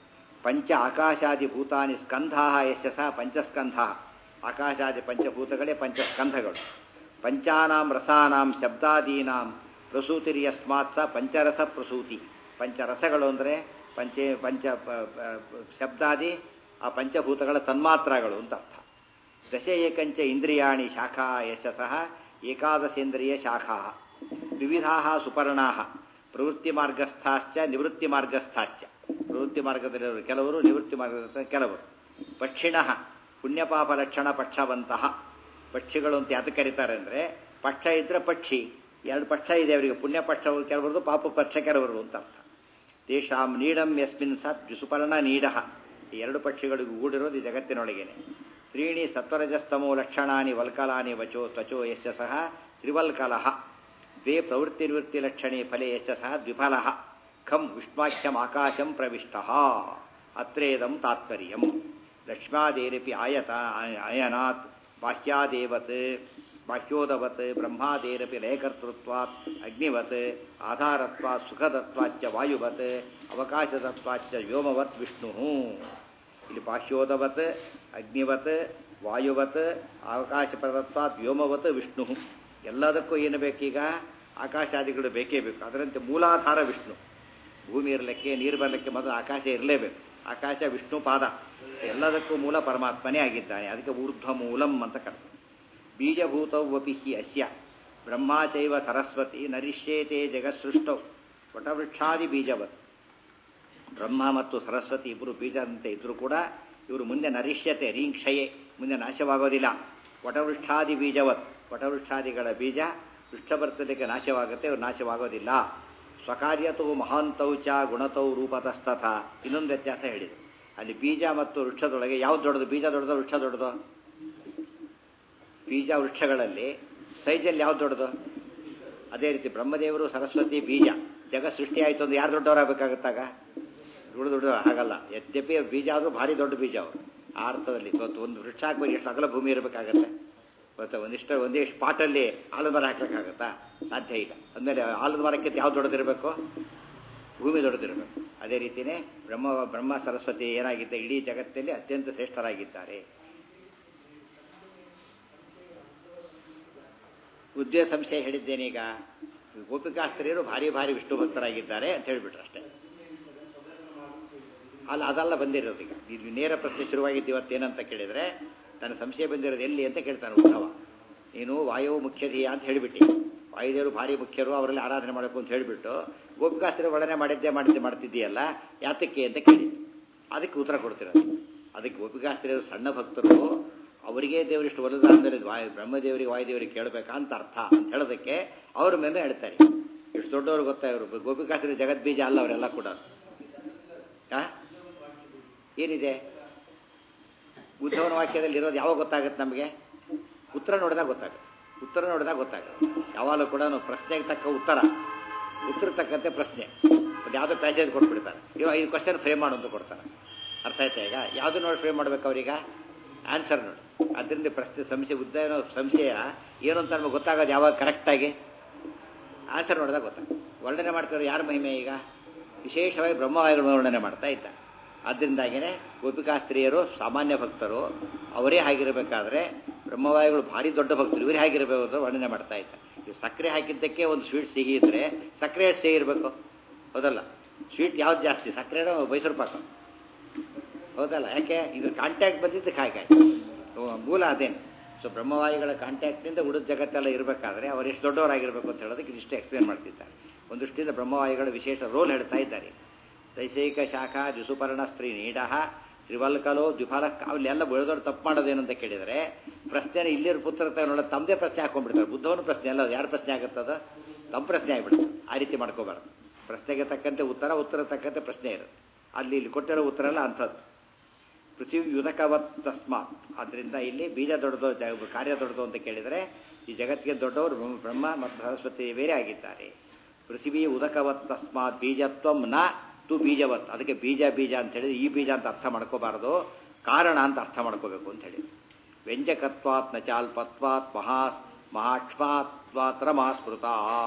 ಪಂಚ ಆಕಾಶಾದಿ ಭೂತಾನಿ ಸ್ಕಂಧಾ ಯಶಸ ಪಂಚಸ್ಕಂಧ ಆಕಾಶಾದಿ ಪಂಚಭೂತಗಳೇ ಪಂಚಸ್ಕಂಧಗಳು ಪಂಚಾನಾಂ ರಸಾನಾಂ ಶಬ್ದಾದೀನಾಂ ಪ್ರಸೂತಿರ್ಯಸ್ಮಾತ್ ಸ ಪಂಚರಸ ಪ್ರಸೂತಿ ಪಂಚರಸಗಳು ಅಂದರೆ ಪಂಚೆ ಪಂಚ ಪ- ಪ- ಶಬ್ದಾದಿ ಆ ಪಂಚಭೂತಗಳ ತನ್ಮಾತ್ರಗಳು ಅಂತ ಅರ್ಥ ದಶ ಏಕಂಚ ಇಂದ್ರಿಯಾಣಿ ಶಾಖಾ ಯಶಸಃ ಏಕಾದಶೇಂದ್ರಿಯ ಶಾಖಾ ವಿವಿಧಾ ಸುಪರ್ಣಾ ಪ್ರವೃತ್ತಿ ಮಾರ್ಗಸ್ಥಾಶ್ಚ ನಿವೃತ್ತಿ ಮಾರ್ಗಸ್ಥಾಶ್ಚ ಪ್ರವೃತ್ತಿ ಮಾರ್ಗದಲ್ಲಿರುವ ಕೆಲವರು ನಿವೃತ್ತಿ ಮಾರ್ಗದ ಕೆಲವರು ಪಕ್ಷಿಣ ಪುಣ್ಯಪಾಪ ಲಕ್ಷಣ ಪಕ್ಷವಂತಹ ಪಕ್ಷಿಗಳು ಅಂತ ಯಾತಕ್ಕೆ ಕರೀತಾರೆ ಅಂದರೆ ಪಕ್ಷ ಇದ್ರೆ ಪಕ್ಷಿ ಎರಡು ಪಕ್ಷ ಇದೆ ಅವರಿಗೆ ಪುಣ್ಯ ಪಕ್ಷ ಕೆಲವರು ಪಾಪ ಪಕ್ಷ ಕೆಲವರು ಅಂತ ಅರ್ಥ ತೇಷಾಂ ನೀಡಂ ಯಸ್ಮಿನ್ ಸತ್ ಸುಪರ್ಣ ನೀಡ ಈ ಎರಡು ಪಕ್ಷಿಗಳಿಗೂ ಗೂಡಿರೋದು ಈ ಜಗತ್ತಿನೊಳಗೇನೆ ತ್ರೀಣಿ ಸತ್ವರಜಸ್ತಮೋ ಲಕ್ಷಣಾನಿ ವಲ್ಕಲಾನಿ ವಚೋ ತ್ವಚೋ ಯಶ ಸಹ ತ್ರಿವಲ್ಕಲಃ ದ್ವೇ ಪ್ರವೃತ್ತಿ ನಿವೃತ್ತಿ ಲಕ್ಷಣೆ ಫಲೆ ಯಶ ಸಹ ದ್ವಿಫಲಃ ಖಂ ವಿಷ್ಮಾಖ್ಯಂ ಆಕಾಶಂ ಪ್ರವಿಷ್ಟ ಅತ್ರೇದಂ ತಾತ್ಪರ್ಯಂ ಲಕ್ಷ್ಮಾದೇರಪಿ ಆಯತ ಅಯನಾತ್ ಬಾಹ್ಯಾದೇವತ್ ಬಾಹ್ಯೋದವತ್ ಬ್ರಹ್ಮಾದೇರಪಿ ಲಯಕರ್ತೃತ್ವಾತ್ ಅಗ್ನಿವತ್ ಆಧಾರತ್ವಾತ್ ಸುಖದತ್ವಾಚ್ಚ ವಾಯುವತ್ ಅವಕಾಶದತ್ವಾಚ್ಚ ವ್ಯೋಮವತ್ ವಿಷ್ಣು ಇಲ್ಲಿ ಬಾಹ್ಯೋದವತ್ ಅಗ್ನಿವತ್ ವಾಯುವತ್ ಅವಕಾಶಪದತ್ವಾತ್ ವ್ಯೋಮವತ್ ವಿಷ್ಣು ಎಲ್ಲದಕ್ಕೂ ಏನು ಬೇಕೀಗ ಆಕಾಶಾದಿಗಳು ಬೇಕೇ ಬೇಕು ಅದರಂತೆ ಮೂಲಾಧಾರ ವಿಷ್ಣು ಭೂಮಿ ಇರಲಿಕ್ಕೆ ನೀರು ಬರಲಿಕ್ಕೆ ಮೊದಲು ಆಕಾಶ ಇರಲೇಬೇಕು ಆಕಾಶ ವಿಷ್ಣು ಪಾದ ಎಲ್ಲದಕ್ಕೂ ಮೂಲ ಪರಮಾತ್ಮನೇ ಆಗಿದ್ದಾನೆ ಅದಕ್ಕೆ ಊರ್ಧ್ವ ಮೂಲಂ ಅಂತ ಕರ್ತ ಬೀಜಭೂತವಪಿ ಹಿ ಅಸ್ಯ ಬ್ರಹ್ಮಾಚೈವ ಸರಸ್ವತಿ ನರಿಷ್ಯೇತೆ ಜಗತ್ಸೃಷ್ಟೌ ವಟವೃಕ್ಷಾದಿ ಬೀಜವತ್ ಬ್ರಹ್ಮ ಮತ್ತು ಸರಸ್ವತಿ ಇಬ್ಬರು ಬೀಜದಂತೆ ಇದ್ರೂ ಕೂಡ ಇವರು ಮುಂದೆ ನರಿಷ್ಯತೆ ರೀಂಕ್ಷಯೇ ಮುಂದೆ ನಾಶವಾಗೋದಿಲ್ಲ ವಟವೃಕ್ಷಾದಿ ಬೀಜವತ್ ವಟವೃಕ್ಷಾದಿಗಳ ಬೀಜ ವೃಕ್ಷ ಬರ್ತದಕ್ಕೆ ನಾಶವಾಗುತ್ತೆ ಇವರು ನಾಶವಾಗೋದಿಲ್ಲ ಸ್ವಕಾರ್ಯತೋ ಮಹಾಂತೌ ಚ ಗುಣತೌ ರೂಪತಸ್ತಥ ಇನ್ನೊಂದು ವ್ಯತ್ಯಾಸ ಹೇಳಿದರು ಅಲ್ಲಿ ಬೀಜ ಮತ್ತು ವೃಕ್ಷದೊಳಗೆ ಯಾವ್ದು ದೊಡ್ಡದು ಬೀಜ ದೊಡ್ಡದೋ ವೃಕ್ಷ ದೊಡ್ಡದೋ ಬೀಜ ವೃಕ್ಷಗಳಲ್ಲಿ ಸೈಜಲ್ಲಿ ಯಾವ್ದು ದೊಡ್ಡದು ಅದೇ ರೀತಿ ಬ್ರಹ್ಮದೇವರು ಸರಸ್ವತಿ ಬೀಜ ಜಗತ್ ಸೃಷ್ಟಿ ಆಯಿತು ಅಂದ್ರೆ ಯಾರು ದೊಡ್ಡವರಾಗಬೇಕಾಗತ್ತಾಗ ದೊಡ್ಡ ದೊಡ್ಡ ಹಾಗಲ್ಲ ಯದ್ಯಪಿ ಬೀಜ ಆದರೂ ಭಾರಿ ದೊಡ್ಡ ಬೀಜ ಅವರು ಆ ಅರ್ಥದಲ್ಲಿ ಇವತ್ತು ಒಂದು ವೃಕ್ಷ ಹಾಕ್ಬೇಕು ಎಷ್ಟು ಅಗಲ ಭೂಮಿ ಇರಬೇಕಾಗತ್ತೆ ಇವತ್ತು ಒಂದಿಷ್ಟು ಒಂದೇ ಸ್ಪಾಟಲ್ಲಿ ಆಲದ ಮರ ಹಾಕ್ಲಿಕ್ಕಾಗತ್ತಾ ಸಾಧ್ಯ ಇಲ್ಲ ಅಂದಮೇಲೆ ಆಲದ ಮರಕ್ಕಿಂತ ಯಾವ್ದು ದೊಡ್ಡದಿರಬೇಕು ಭೂಮಿ ದೊಡ್ಡದಿರಬೇಕು ಅದೇ ರೀತಿಯೇ ಬ್ರಹ್ಮ ಬ್ರಹ್ಮ ಸರಸ್ವತಿ ಏನಾಗಿದ್ದ ಇಡೀ ಜಗತ್ತಲ್ಲಿ ಅತ್ಯಂತ ಶ್ರೇಷ್ಠರಾಗಿದ್ದಾರೆ ಉದ್ಯೋಗ ಸಂಶಯ ಹೇಳಿದ್ದೇನೀಗ ಗೋಪಿಕಾಸ್ತ್ರೀಯರು ಭಾರಿ ಭಾರಿ ವಿಷ್ಣು ಭಕ್ತರಾಗಿದ್ದಾರೆ ಅಂತ ಹೇಳಿಬಿಟ್ರು ಅಷ್ಟೇ ಅಲ್ಲ ಅದೆಲ್ಲ ಬಂದಿರೋದು ಈಗ ಇದು ನೇರ ಪ್ರಶ್ನೆ ಶುರುವಾಗಿದ್ದು ಇವತ್ತು ಏನಂತ ಕೇಳಿದರೆ ತನ್ನ ಸಂಶಯ ಬಂದಿರೋದು ಎಲ್ಲಿ ಅಂತ ಕೇಳ್ತಾನೆ ಉದ್ಧವ ನೀನು ವಾಯು ಮುಖ್ಯಧೀಯ ಅಂತ ಹೇಳಿಬಿಟ್ಟು ವಾಯುದೇವರು ಭಾರಿ ಮುಖ್ಯರು ಅವರಲ್ಲಿ ಆರಾಧನೆ ಮಾಡಬೇಕು ಅಂತ ಹೇಳಿಬಿಟ್ಟು ಗೋಪಿಕಾಸ್ತ್ರ ಒಡನೆ ಮಾಡಿದ್ದೆ ಮಾಡಿದ್ದೆ ಮಾಡ್ತಿದ್ದೀಯಲ್ಲ ಯಾತಕ್ಕೆ ಅಂತ ಕೇಳಿ ಅದಕ್ಕೆ ಉತ್ತರ ಕೊಡ್ತಿರೋದು ಅದಕ್ಕೆ ಗೋಪಿಕಾಸ್ತ್ರೀಯರು ಸಣ್ಣ ಭಕ್ತರು ಅವರಿಗೆ ದೇವರಿಷ್ಟು ಒಲದ ಅಂದರೆ ವಾಯು ಬ್ರಹ್ಮದೇವರಿಗೆ ವಾಯುದೇವರಿಗೆ ಕೇಳಬೇಕಾ ಅಂತ ಅರ್ಥ ಅಂತ ಹೇಳೋದಕ್ಕೆ ಅವ್ರ ಮೇಲೆ ಹೇಳ್ತಾರೆ ಎಷ್ಟು ದೊಡ್ಡವರು ಗೊತ್ತಾ ಇವರು ಗೋಪಿಕಾಸ್ತ್ರೀಯ ಜಗದ್ಬೀಜ ಅಲ್ಲ ಅವರೆಲ್ಲ ಕೂಡ ಆ? ಏನಿದೆ ಉದ್ಧವನ ವಾಕ್ಯದಲ್ಲಿ ಇರೋದು ಯಾವಾಗ ಗೊತ್ತಾಗುತ್ತೆ ನಮಗೆ ಉತ್ತರ ನೋಡಿದಾಗ ಗೊತ್ತಾಗುತ್ತೆ ಉತ್ತರ ನೋಡಿದಾಗ ಗೊತ್ತಾಗುತ್ತೆ ಯಾವಾಗಲೂ ಕೂಡ ನಾವು ಪ್ರಶ್ನೆಗೆ ತಕ್ಕ ಉತ್ತರ ಉತ್ತರ ತಕ್ಕಂತೆ ಪ್ರಶ್ನೆ ಒಂದು ಯಾವುದೋ ಪ್ಯಾಸೇಜ್ ಕೊಟ್ಬಿಡ್ತಾರೆ ಇವಾಗ ಐದು ಕ್ವಶನ್ ಫ್ರೇಮ್ ಮಾಡು ಅಂತ ಕೊಡ್ತಾರೆ ಅರ್ಥ ಆಯ್ತಾ ಈಗ ಯಾವುದು ನೋಡಿ ಫ್ರೇಮ್ ಮಾಡ್ಬೇಕು ಅವ್ರೀಗ ಆನ್ಸರ್ ನೋಡಿ ಅದರಿಂದ ಪ್ರಶ್ನೆ ಸಂಶಯ ಉದ್ದ ಸಂಶಯ ಏನು ಅಂತ ನಮಗೆ ಗೊತ್ತಾಗೋದು ಯಾವಾಗ ಕರೆಕ್ಟಾಗಿ ಆನ್ಸರ್ ನೋಡಿದಾಗ ಗೊತ್ತಾಗುತ್ತೆ ವರ್ಣನೆ ಮಾಡ್ತಾರೆ ಯಾರ ಮಹಿಮೆ ಈಗ ವಿಶೇಷವಾಗಿ ಬ್ರಹ್ಮವಾಯುಗಳ ವರ್ಣನೆ ಮಾಡ್ತಾ ಇದ್ದ ಆದ್ದರಿಂದಾಗಿಯೇ ಗೋಪಿಕಾಸ್ತ್ರೀಯರು ಸಾಮಾನ್ಯ ಭಕ್ತರು ಅವರೇ ಆಗಿರಬೇಕಾದ್ರೆ ಬ್ರಹ್ಮವಾಯುಗಳು ಭಾರಿ ದೊಡ್ಡ ಭಕ್ತರು ಇವರೇ ಆಗಿರಬೇಕು ಅಂತ ವರ್ಣನೆ ಮಾಡ್ತಾ ಇದ್ದ ಈ ಸಕ್ಕರೆ ಹಾಕಿದ್ದಕ್ಕೆ ಒಂದು ಸ್ವೀಟ್ ಸಿಹಿ ಇದ್ರೆ ಸಕ್ಕರೆ ಎಷ್ಟು ಸಿಹಿ ಇರಬೇಕು ಹೌದಲ್ಲ ಸ್ವೀಟ್ ಯಾವ್ದು ಜಾಸ್ತಿ ಸಕ್ಕರೆನೋ ಮೈಸೂರು ಪಾಕ ಹೌದಲ್ಲ ಯಾಕೆ ಇದ್ರ ಕಾಂಟ್ಯಾಕ್ಟ್ ಬಂದಿದ್ದಕ್ಕೆ ಹಾಗೆ ಮೂಲ ಅದೇನು ಸೊ ಬ್ರಹ್ಮವಾಯುಗಳ ಕಾಂಟ್ಯಾಕ್ಟ್ನಿಂದ ಉಳಿದ ಜಗತ್ತೆಲ್ಲ ಇರಬೇಕಾದ್ರೆ ಅವ್ರು ಎಷ್ಟು ದೊಡ್ಡವರಾಗಿರ್ಬೇಕು ಅಂತ ಹೇಳೋದಕ್ಕೆ ಇದಿಷ್ಟೇ ಎಕ್ಸ್ಪ್ಲೇನ್ ಮಾಡ್ತಿದ್ದಾರೆ ಒಂದು ದೃಷ್ಟಿಯಿಂದ ಬ್ರಹ್ಮವಾಯುಗಳ ವಿಶೇಷ ರೋಲ್ ಹೇಳ್ತಾ ಇದ್ದಾರೆ ದೈಸೈಕ ಶಾಖಾ ದ್ವಿಸುಪರ್ಣ ಸ್ತ್ರೀ ನೀಡ ತ್ರಿವಲ್ಕಲೋ ದ್ವಿಫಲ ಅಲ್ಲೆಲ್ಲ ಬೆಳೆದವ್ರು ತಪ್ಪು ಮಾಡೋದೇನು ಅಂತ ಕೇಳಿದರೆ ಪ್ರಶ್ನೆ ಇಲ್ಲಿರೋ ಪುತ್ರ ನೋಡೋದು ತಮ್ಮದೇ ಪ್ರಶ್ನೆ ಹಾಕೊಂಡ್ಬಿಡ್ತಾರೆ ಬುದ್ಧವನು ಪ್ರಶ್ನೆ ಅಲ್ಲ ಯಾರು ಪ್ರಶ್ನೆ ಆಗುತ್ತದ ತಮ್ಮ ಪ್ರಶ್ನೆ ಆಗಿಬಿಡುತ್ತೆ ಆ ರೀತಿ ಮಾಡ್ಕೋಬಾರ್ದು ಪ್ರಶ್ನೆಗೆ ತಕ್ಕಂತೆ ಉತ್ತರ ಉತ್ತರ ತಕ್ಕಂತೆ ಪ್ರಶ್ನೆ ಇರುತ್ತೆ ಅಲ್ಲಿ ಇಲ್ಲಿ ಕೊಟ್ಟಿರೋ ಉತ್ತರ ಎಲ್ಲ ಅಂಥದ್ದು ಪೃಥ್ವಿ ಯುದಕವತ್ ತಸ್ಮಾತ್ ಆದ್ದರಿಂದ ಇಲ್ಲಿ ಬೀಜ ದೊಡ್ಡದು ಜ- ಕಾರ್ಯ ದೊಡ್ಡದು ಅಂತ ಕೇಳಿದರೆ ಈ ಜಗತ್ತಿಗೆ ದೊಡ್ಡವರು ಬ್ರಹ್ಮ- ಬ್ರಹ್ಮ ಮತ್ತು ಸರಸ್ವತಿ ಬೇರೆ ಆಗಿದ್ದಾರೆ ಪೃಥ್ವಿ ಉದಕವತ್ ತಸ್ಮಾತ್ ಬೀಜತ್ವಂ ನ ತು ಬೀಜವತ್ ಅದಕ್ಕೆ ಬೀಜ ಬೀಜ ಅಂತ ಹೇಳಿದ್ರೆ ಈ ಬೀಜ ಅಂತ ಅರ್ಥ ಮಾಡ್ಕೋಬಾರದು ಕಾರಣ ಅಂತ ಅರ್ಥ ಮಾಡ್ಕೋಬೇಕು ಅಂತ ಹೇಳಿ ವ್ಯಂಜಕತ್ವಾತ್ ನ ಚಾಲ್ಪತ್ವಾತ್ ಮಹಾ ಮಹಾಕ್ಷ್ಮಾತ್ವಾತ್ರ ಮಹಾಸ್ಮೃತ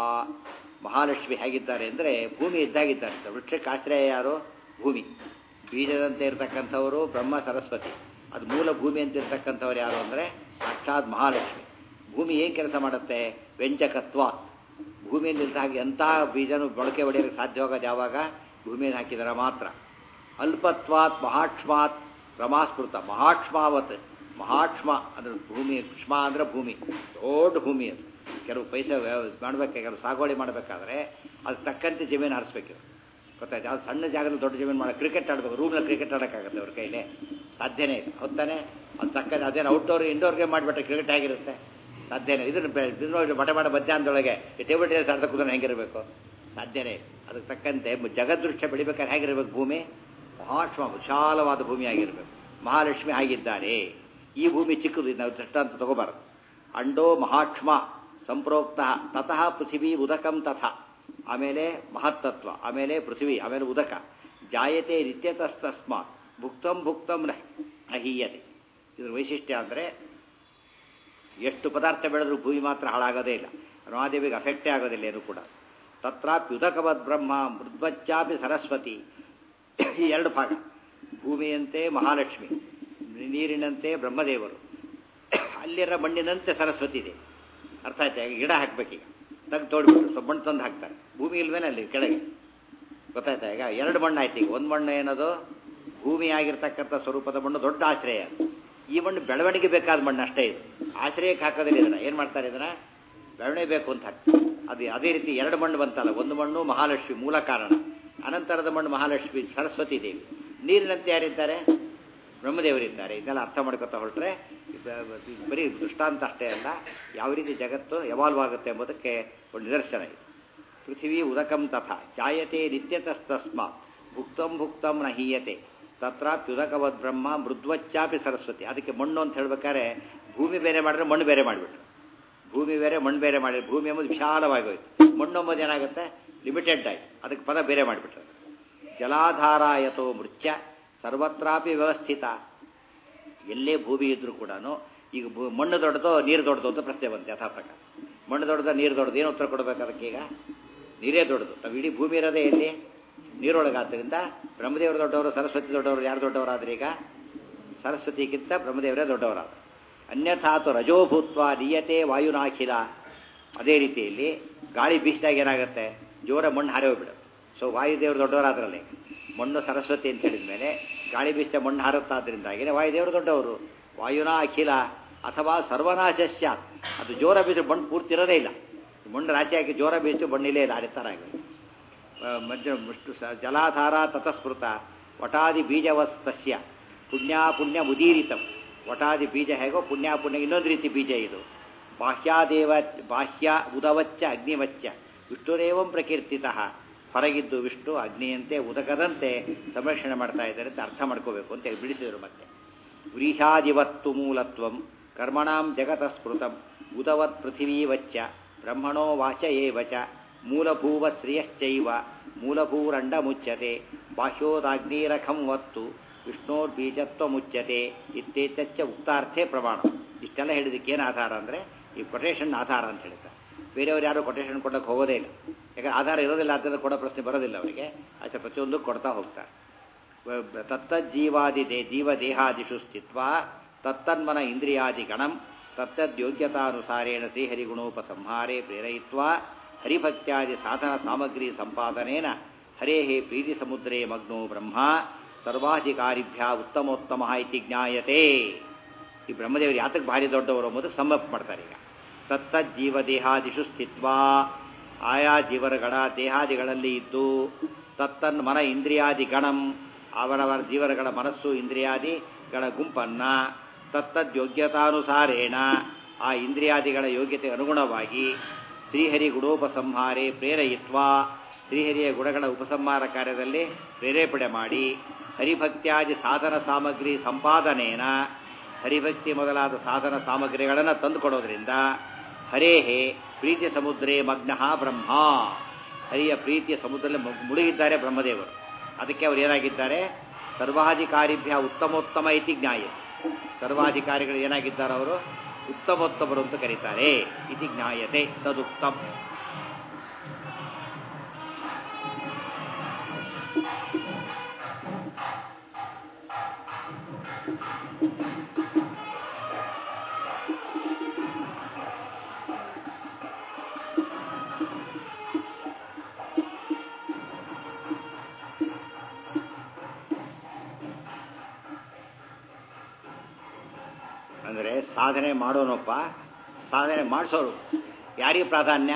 ಮಹಾಲಕ್ಷ್ಮಿ ಹೇಗಿದ್ದಾರೆ ಅಂದರೆ ಭೂಮಿ ಇದ್ದಾಗಿದ್ದಾರೆ ಅಂತ. ವೃಕ್ಷಕ್ಕೆ ಆಶ್ರಯ ಯಾರು ಭೂಮಿ ಬೀಜದಂತೆ ಇರತಕ್ಕಂಥವರು ಬ್ರಹ್ಮ ಸರಸ್ವತಿ ಅದು ಮೂಲ ಭೂಮಿ ಅಂತ ಇರ್ತಕ್ಕಂಥವ್ರು ಯಾರು ಅಂದರೆ ಸಾಕ್ಷಾತ್ ಮಹಾಲಕ್ಷ್ಮಿ ಭೂಮಿ ಏನು ಕೆಲಸ ಮಾಡುತ್ತೆ ವ್ಯಂಜಕತ್ವ ಭೂಮಿಯಲ್ಲಿ ನಿಲ್ತ ಹಾಗೆ ಎಂಥ ಬೀಜನೂ ಬಳಕೆ ಹೊಡೆಯೋಕ್ಕೆ ಸಾಧ್ಯವಾಗೋದು ಯಾವಾಗ ಭೂಮಿಯನ್ನು ಹಾಕಿದರೆ ಮಾತ್ರ ಅಲ್ಪತ್ವಾತ್ ಮಹಾಕ್ಷ್ಮಾತ್ ರಮಾಸ್ಮೃತ ಮಹಾಕ್ಷ್ಮಾವತ್ ಮಹಾಕ್ಷ್ಮ ಅಂದ್ರೆ ಭೂಮಿ ಕ್ಷ್ಮ ಅಂದ್ರೆ ಭೂಮಿ ದೊಡ್ಡ ಭೂಮಿ ಅದು ಕೆಲವು ಪೈಸೆ ಮಾಡಬೇಕಾದ್ರೆ ಕೆಲವು ಸಾಗುವಳಿ ಮಾಡಬೇಕಾದ್ರೆ ಅದು ತಕ್ಕಂತೆ ಜಮೀನು ಹರಿಸ್ಬೇಕು ಗೊತ್ತಾಯ್ತು ಅದು ಸಣ್ಣ ಜಾಗದಲ್ಲಿ ದೊಡ್ಡ ಜಮೀನು ಮಾಡೋ ಕ್ರಿಕೆಟ್ ಆಡಬೇಕು ರೂಮ್ನಲ್ಲಿ ಕ್ರಿಕೆಟ್ ಆಡೋಕ್ಕಾಗತ್ತೆ ಅವ್ರ ಕೈಲಿ ಸಾಧ್ಯನೇ ಇಲ್ಲ ಹೊತ್ತಾನೆ ಅದು ತಕ್ಕಂತೆ ಅದೇನು ಔಟ್ಡೋರ್ ಇಂಡೋರ್ ಗೇಮ್ ಮಾಡಿಬಿಟ್ರೆ ಕ್ರಿಕೆಟ್ ಆಗಿರುತ್ತೆ ಸಾಧ್ಯನೇ ಇದನ್ನು ಬೆ- ಇದನ್ನ ನೋಡಿ ಬಟ ಬಟ ಮಧ್ಯಾಹ್ನದೊಳಗೆ ಟೇಬಲ್ ಟೆನಿಸ್ ಆಡ್ತಾ ಕೂತ್ಕೊಂಡು ಹೆಂಗಿರಬೇಕು ಸಾಧ್ಯನೇ ಇಲ್ಲ. ಅದಕ್ಕೆ ತಕ್ಕಂತೆ ಜಗದೃಶ್ಯ ಬೆಳಿಬೇಕಾದ್ರೆ ಹೇಗಿರಬೇಕು ಭೂಮಿ ಮಹಾಕ್ಷ್ಮ ವಿಶಾಲವಾದ ಭೂಮಿ ಆಗಿರಬೇಕು ಮಹಾಲಕ್ಷ್ಮಿ ಆಗಿದ್ದಾರೆ ಈ ಭೂಮಿ ಚಿಕ್ಕದು ಇದು ನಾವು ದೃಷ್ಟಾಂತ ತಗೋಬಾರದು ಅಂಡೋ ಮಹಾಕ್ಷ್ಮ ಸಂಪ್ರೋಕ್ತ ತತಃ ಪೃಥಿವೀ ಉದಕಂ ತಥಾ ಆಮೇಲೆ ಮಹತ್ತತ್ವ ಆಮೇಲೆ ಪೃಥ್ವಿ ಆಮೇಲೆ ಉದಕ ಜಾಯತೆ ನಿತ್ಯತಸ್ತಸ್ಮಾತ್ ಭುಕ್ತಂ ಭುಕ್ತಂ ನ ಅಹೀಯತೆ ಇದ್ರ ವೈಶಿಷ್ಟ್ಯ ಅಂದರೆ ಎಷ್ಟು ಪದಾರ್ಥ ಬೆಳೆದ್ರೂ ಭೂಮಿ ಮಾತ್ರ ಹಾಳಾಗೋದೇ ಇಲ್ಲ ರಮಾದೇವಿಗೆ ಅಫೆಕ್ಟೇ ಆಗೋದಿಲ್ಲ ಏನು ಕೂಡ ತತ್ರಾಪ್ಯುದಕವದ್ ಬ್ರಹ್ಮ ಮೃದ್ವಚ್ಚಾಪಿ ಸರಸ್ವತಿ ಈ ಎರಡು ಭಾಗ ಭೂಮಿಯಂತೆ ಮಹಾಲಕ್ಷ್ಮಿ ನೀರಿನಂತೆ ಬ್ರಹ್ಮದೇವರು ಅಲ್ಲಿರೋ ಮಣ್ಣಿನಂತೆ ಸರಸ್ವತಿ ಇದೆ ಅರ್ಥ ಆಯ್ತಾ ಈಗ ಗಿಡ ಹಾಕ್ಬೇಕೀಗ ತೆಗೆದು ತೋಡ್ಬಿಟ್ಟು ಸ್ವಲ್ಪ ಮಣ್ಣು ತಂದು ಹಾಕ್ತಾರೆ ಭೂಮಿ ಇಲ್ವೇನೆ ಅಲ್ಲಿ ಕೆಳಗೆ ಗೊತ್ತಾಯ್ತಾ ಈಗ ಎರಡು ಮಣ್ಣು ಆಯ್ತು ಈಗ ಒಂದು ಮಣ್ಣು ಏನದು ಭೂಮಿ ಆಗಿರ್ತಕ್ಕಂಥ ಸ್ವರೂಪದ ಮಣ್ಣು ದೊಡ್ಡ ಆಶ್ರಯ ಈ ಮಣ್ಣು ಬೆಳವಣಿಗೆ ಬೇಕಾದ ಮಣ್ಣು ಅಷ್ಟೇ ಇದು ಆಶ್ರಯಕ್ಕೆ ಹಾಕೋದಿಲ್ಲ ಇದನ್ನ ಏನು ಮಾಡ್ತಾರೆ ಇದನ್ನ ಬೆಳವಣಿಗೆ ಬೇಕು ಅಂತ ಹಾಕ್ತಾರೆ ಅದು ಅದೇ ರೀತಿ ಎರಡು ಮಣ್ಣು ಬಂತಲ್ಲ ಒಂದು ಮಣ್ಣು ಮಹಾಲಕ್ಷ್ಮಿ ಮೂಲ ಕಾರಣ ಅನಂತರದ ಮಣ್ಣು ಮಹಾಲಕ್ಷ್ಮಿ ಸರಸ್ವತಿ ದೇವಿ ನೀರಿನಂತೆ ಯಾರಿದ್ದಾರೆ ಬ್ರಹ್ಮದೇವರಿದ್ದಾರೆ ಇದನ್ನೆಲ್ಲ ಅರ್ಥ ಮಾಡ್ಕೊತಾ ಹೊರಟ್ರೆ ಇದು ಬರೀ ದೃಷ್ಟಾಂತ ಅಷ್ಟೇ ಅಲ್ಲ ಯಾವ ರೀತಿ ಜಗತ್ತು ಎವಾಲ್ವ್ ಆಗುತ್ತೆ ಎಂಬುದಕ್ಕೆ ಒಂದು ನಿದರ್ಶನ ಇದೆ ಪೃಥಿವೀ ಉದಕಂ ತಥಾ ಜಾಯತೆ ನಿತ್ಯತಸ್ತಸ್ಮಾತ್ ಭುಕ್ತಂ ಭುಕ್ತಂ ನ ಹೀಯತೆ ತತ್ರಾಪ್ಯುದಕವದ್ ಬ್ರಹ್ಮ ಮೃದ್ವಚ್ಚಾಪಿ ಸರಸ್ವತಿ ಅದಕ್ಕೆ ಮಣ್ಣು ಅಂತ ಹೇಳ್ಬೇಕಾದ್ರೆ ಭೂಮಿ ಬೇರೆ ಮಾಡಿದ್ರೆ ಮಣ್ಣು ಬೇರೆ ಮಾಡಿಬಿಟ್ರು ಭೂಮಿ ಬೇರೆ ಮಣ್ಣು ಬೇರೆ ಮಾಡಿ ಭೂಮಿ ಎಂಬುದು ವಿಶಾಲವಾಗಿ ಹೋಯ್ತು ಮಣ್ಣು ಎಂಬುದು ಏನಾಗುತ್ತೆ ಲಿಮಿಟೆಡ್ ಆಯ್ತು ಅದಕ್ಕೆ ಪದ ಬೇರೆ ಮಾಡಿಬಿಟ್ರು ಜಲಾಧಾರಾಯತೋ ಮೃತ್ಯ ಸರ್ವತ್ರಾಪಿ ವ್ಯವಸ್ಥಿತ ಎಲ್ಲೇ ಭೂಮಿ ಇದ್ರೂ ಕೂಡ ಈಗ ಭೂ ಮಣ್ಣು ದೊಡ್ಡದೋ ನೀರು ದೊಡ್ಡದು ಅಂತ ಪ್ರಶ್ನೆ ಬಂತು ಯಥಾ ಪ್ರಕಾರ ಮಣ್ಣು ದೊಡ್ಡದ ನೀರು ದೊಡ್ಡದು ಏನು ಉತ್ತರ ಕೊಡಬೇಕು ಅದಕ್ಕೆ ಈಗ ನೀರೇ ದೊಡ್ಡದು ನಾವು ಇಡೀ ಭೂಮಿ ಇರೋದೇ ಎಲ್ಲಿ ನೀರೊಳಗಾದ್ದರಿಂದ ಬ್ರಹ್ಮದೇವರು ದೊಡ್ಡವರು ಸರಸ್ವತಿ ದೊಡ್ಡವರು ಯಾರು ದೊಡ್ಡವರಾದ್ರೆ ಈಗ ಸರಸ್ವತಿಗಿಂತ ಬ್ರಹ್ಮದೇವರೇ ದೊಡ್ಡವರಾದ ಅನ್ಯಥಾತು ರಜೋಭೂತ್ವ ನಿಯತೆ ವಾಯುನಾಖಿಲ ಅದೇ ರೀತಿಯಲ್ಲಿ ಗಾಳಿ ಬೀಸಿದಾಗ ಏನಾಗುತ್ತೆ ಜೋರ ಮಣ್ಣು ಹಾರಿ ಹೋಗ್ಬಿಡುತ್ತೆ ಸೊ ವಾಯುದೇವರು ದೊಡ್ಡವರಾದ್ರಲ್ಲಿ ಮಣ್ಣು ಸರಸ್ವತಿ ಅಂತ ಹೇಳಿದ ಮೇಲೆ ಗಾಳಿ ಬೀಸಿದ ಮಣ್ಣು ಹಾರುತ್ತಾದ್ರಿಂದಾಗಿನೇ ವಾಯುದೇವರು ದೊಡ್ಡವರು ವಾಯುನಾ ಅಖಿಲ ಅಥವಾ ಸರ್ವನಾಶ ಸ್ಯಾತ್ ಅದು ಜೋರ ಬೀಸಿದ್ರೆ ಮಣ್ಣು ಪೂರ್ತಿ ಇರೋದೇ ಇಲ್ಲ ಮಣ್ಣು ರಾಚಿ ಹಾಕಿ ಜೋರ ಬೀಸಿ ಮಣ್ಣಿಲೇ ಇಲ್ಲ ಅಡಿತಾರ ಆಗಿದೆ ಮಧ್ಯ ಮುಷ್ಟು ಸ ಜಲಾಧಾರ ತತಸ್ಮೃತ ವಟಾದಿ ಬೀಜವಸ್ತಸ್ಯ ಪುಣ್ಯ ಪುಣ್ಯ ಮುದೀರಿತಂ ವಟಾದಿ ಬೀಜ ಹೇಗೋ ಪುಣ್ಯ ಪುಣ್ಯ ಇನ್ನೊಂದು ರೀತಿ ಬೀಜ ಇದು ಬಾಹ್ಯಾದೇವ ಬಾಹ್ಯ ಉದವಚ್ಚ ಅಗ್ನಿವಚ್ಚ ವಿಷ್ಣುರೇವಂ ಪ್ರಕೀರ್ತಿತಃ ಹೊರಗಿದ್ದು ವಿಷ್ಣು ಅಗ್ನಿಯಂತೆ ಉದಕದಂತೆ ಸಂರಕ್ಷಣೆ ಮಾಡ್ತಾ ಇದ್ದಾರೆ ಅಂತ ಅರ್ಥ ಮಾಡ್ಕೋಬೇಕು ಅಂತ ಹೇಳಿ ಬಿಡಿಸಿದರು ಮತ್ತೆ ವ್ರೀಹ್ಯಾದಿವತ್ತು ಮೂಲತ್ವಂ ಕರ್ಮಣಾಂ ಜಗತ ಸ್ಮೃತಂ ಉದವತ್ ಪೃಥಿವೀವಚ್ಚ ಬ್ರಹ್ಮಣೋ ವಾಚ ಏವ ಚ ಮೂಲಭೂವ ಶ್ರೇಯಶ್ಚೈವ ಮೂಲಭೂರಂಡ ಮುಚ್ಯತೆ ಬಾಹ್ಯೋದಾಗ್ನೇರಖಂ ವತ್ತು ವಿಷ್ಣೋರ್ಬೀಜತ್ವ ಮುಚ್ಯತೆ ಇತ್ತೀಚಚ್ಚ ಉಕ್ತಾರ್ಥೇ ಪ್ರಮಾಣ ಇಷ್ಟೆಲ್ಲ ಹೇಳಿದಕ್ಕೆ ಏನು ಆಧಾರ ಅಂದರೆ ಈ ಕೊಟೇಶನ್ ಆಧಾರ ಅಂತ ಹೇಳ್ತಾರೆ ಬೇರೆಯವ್ರು ಯಾರು ಕೊಟೇಶನ್ ಕೊಡೋಕೆ ಹೋಗೋದೇ ಇಲ್ಲ ಯಾಕಂದ್ರೆ ಆಧಾರ ಇರೋದಿಲ್ಲ ಆದ್ದರಿಂದ ಕೊಡೋ ಪ್ರಶ್ನೆ ಬರೋದಿಲ್ಲ ಅವರಿಗೆ ಆಚೆ ಪ್ರತಿಯೊಂದು ಕೊಡ್ತಾ ಹೋಗ್ತಾರೆ ತತ್ತಜ್ಜೀವಾದಿ ದೇ ಜೀವ ದೇಹಾದಿಷು ಸ್ಥಿತ್ವ ತತ್ತನ್ಮನ ಇಂದ್ರಿಯಾದಿ ಗಣಂ ತತ್ತದ್ಯೋಗ್ಯತಾನುಸಾರೇಣ ಶ್ರೀಹರಿಗುಣೋಪಸಂಹಾರೇ ಪ್ರೇರಯಿತ್ವಾ ಹರಿಭಕ್ತ್ಯಾದಿ ಸಾಧನ ಸಾಮಗ್ರಿ ಸಂಪಾದನೇನ ಹರೇ ಪ್ರೀತಿ ಸಮುದ್ರೇ ಮಗ್ನೋ ಬ್ರಹ್ಮ ಸರ್ವಾಧಿಕಾರಿಭ್ಯ ಉತ್ತಮೋತ್ತಮ ಇತಿ ಜ್ಞಾಯತೆ ಈ ಬ್ರಹ್ಮದೇವರು ಯಾತಕ್ಕೆ ಭಾರಿ ದೊಡ್ಡವರು ಎಂಬುದು ಸಮ್ಮಪ್ ಮಾಡ್ತಾರೆ ಈಗ ತತ್ತಜ್ಜೀವ ದೇಹಾದಿಷು ಸ್ಥಿತ್ವ ಆಯಾ ಜೀವರಗಳ ದೇಹಾದಿಗಳಲ್ಲಿ ಇದ್ದು ತತ್ತನ್ ಮನ ಇಂದ್ರಿಯಾದಿ ಗಣಂ ಅವರವರ ಜೀವನಗಳ ಮನಸ್ಸು ಇಂದ್ರಿಯಾದಿಗಳ ಗುಂಪನ್ನ ತತ್ತದ್ಯೋಗ್ಯತಾನುಸಾರೇಣ ಆ ಇಂದ್ರಿಯಾದಿಗಳ ಯೋಗ್ಯತೆ ಅನುಗುಣವಾಗಿ ಶ್ರೀಹರಿ ಗುಣೋಪಸಂಹಾರೇ ಪ್ರೇರಯಿತ್ವ ಶ್ರೀಹರಿಯ ಗುಣಗಳ ಉಪಸಂಹಾರ ಕಾರ್ಯದಲ್ಲಿ ಪ್ರೇರೇಪಣೆ ಮಾಡಿ ಹರಿಭಕ್ತ್ಯಾದಿ ಸಾಧನ ಸಾಮಗ್ರಿ ಸಂಪಾದನೇನ ಹರಿಭಕ್ತಿ ಮೊದಲಾದ ಸಾಧನ ಸಾಮಗ್ರಿಗಳನ್ನು ತಂದುಕೊಡೋದ್ರಿಂದ ಹರೇಹೇ ಪ್ರೀತಿ ಸಮುದ್ರೇ ಮಗ್ನಃ ಬ್ರಹ್ಮ ಹರಿಯ ಪ್ರೀತಿಯ ಸಮುದ್ರದಲ್ಲಿ ಮುಳುಗಿದ್ದಾರೆ ಬ್ರಹ್ಮದೇವರು ಅದಕ್ಕೆ ಅವರು ಏನಾಗಿದ್ದಾರೆ ಸರ್ವಾಧಿಕಾರಿಭ್ಯ ಉತ್ತಮೋತ್ತಮ ಇತಿ ಜ್ಞಾಯ ಸರ್ವಾಧಿಕಾರಿಗಳು ಏನಾಗಿದ್ದಾರೆ ಅವರು ಉತ್ತಮೋತ್ತಮರು ಅಂತ ಕರೀತಾರೆ ಇತಿ ಜ್ಞಾಯತೆ ತದುಕ್ತಂ ಅಂದರೆ ಸಾಧನೆ ಮಾಡೋನೊಬ್ಬ ಸಾಧನೆ ಮಾಡಿಸೋರು ಯಾರಿಗೆ ಪ್ರಾಧಾನ್ಯ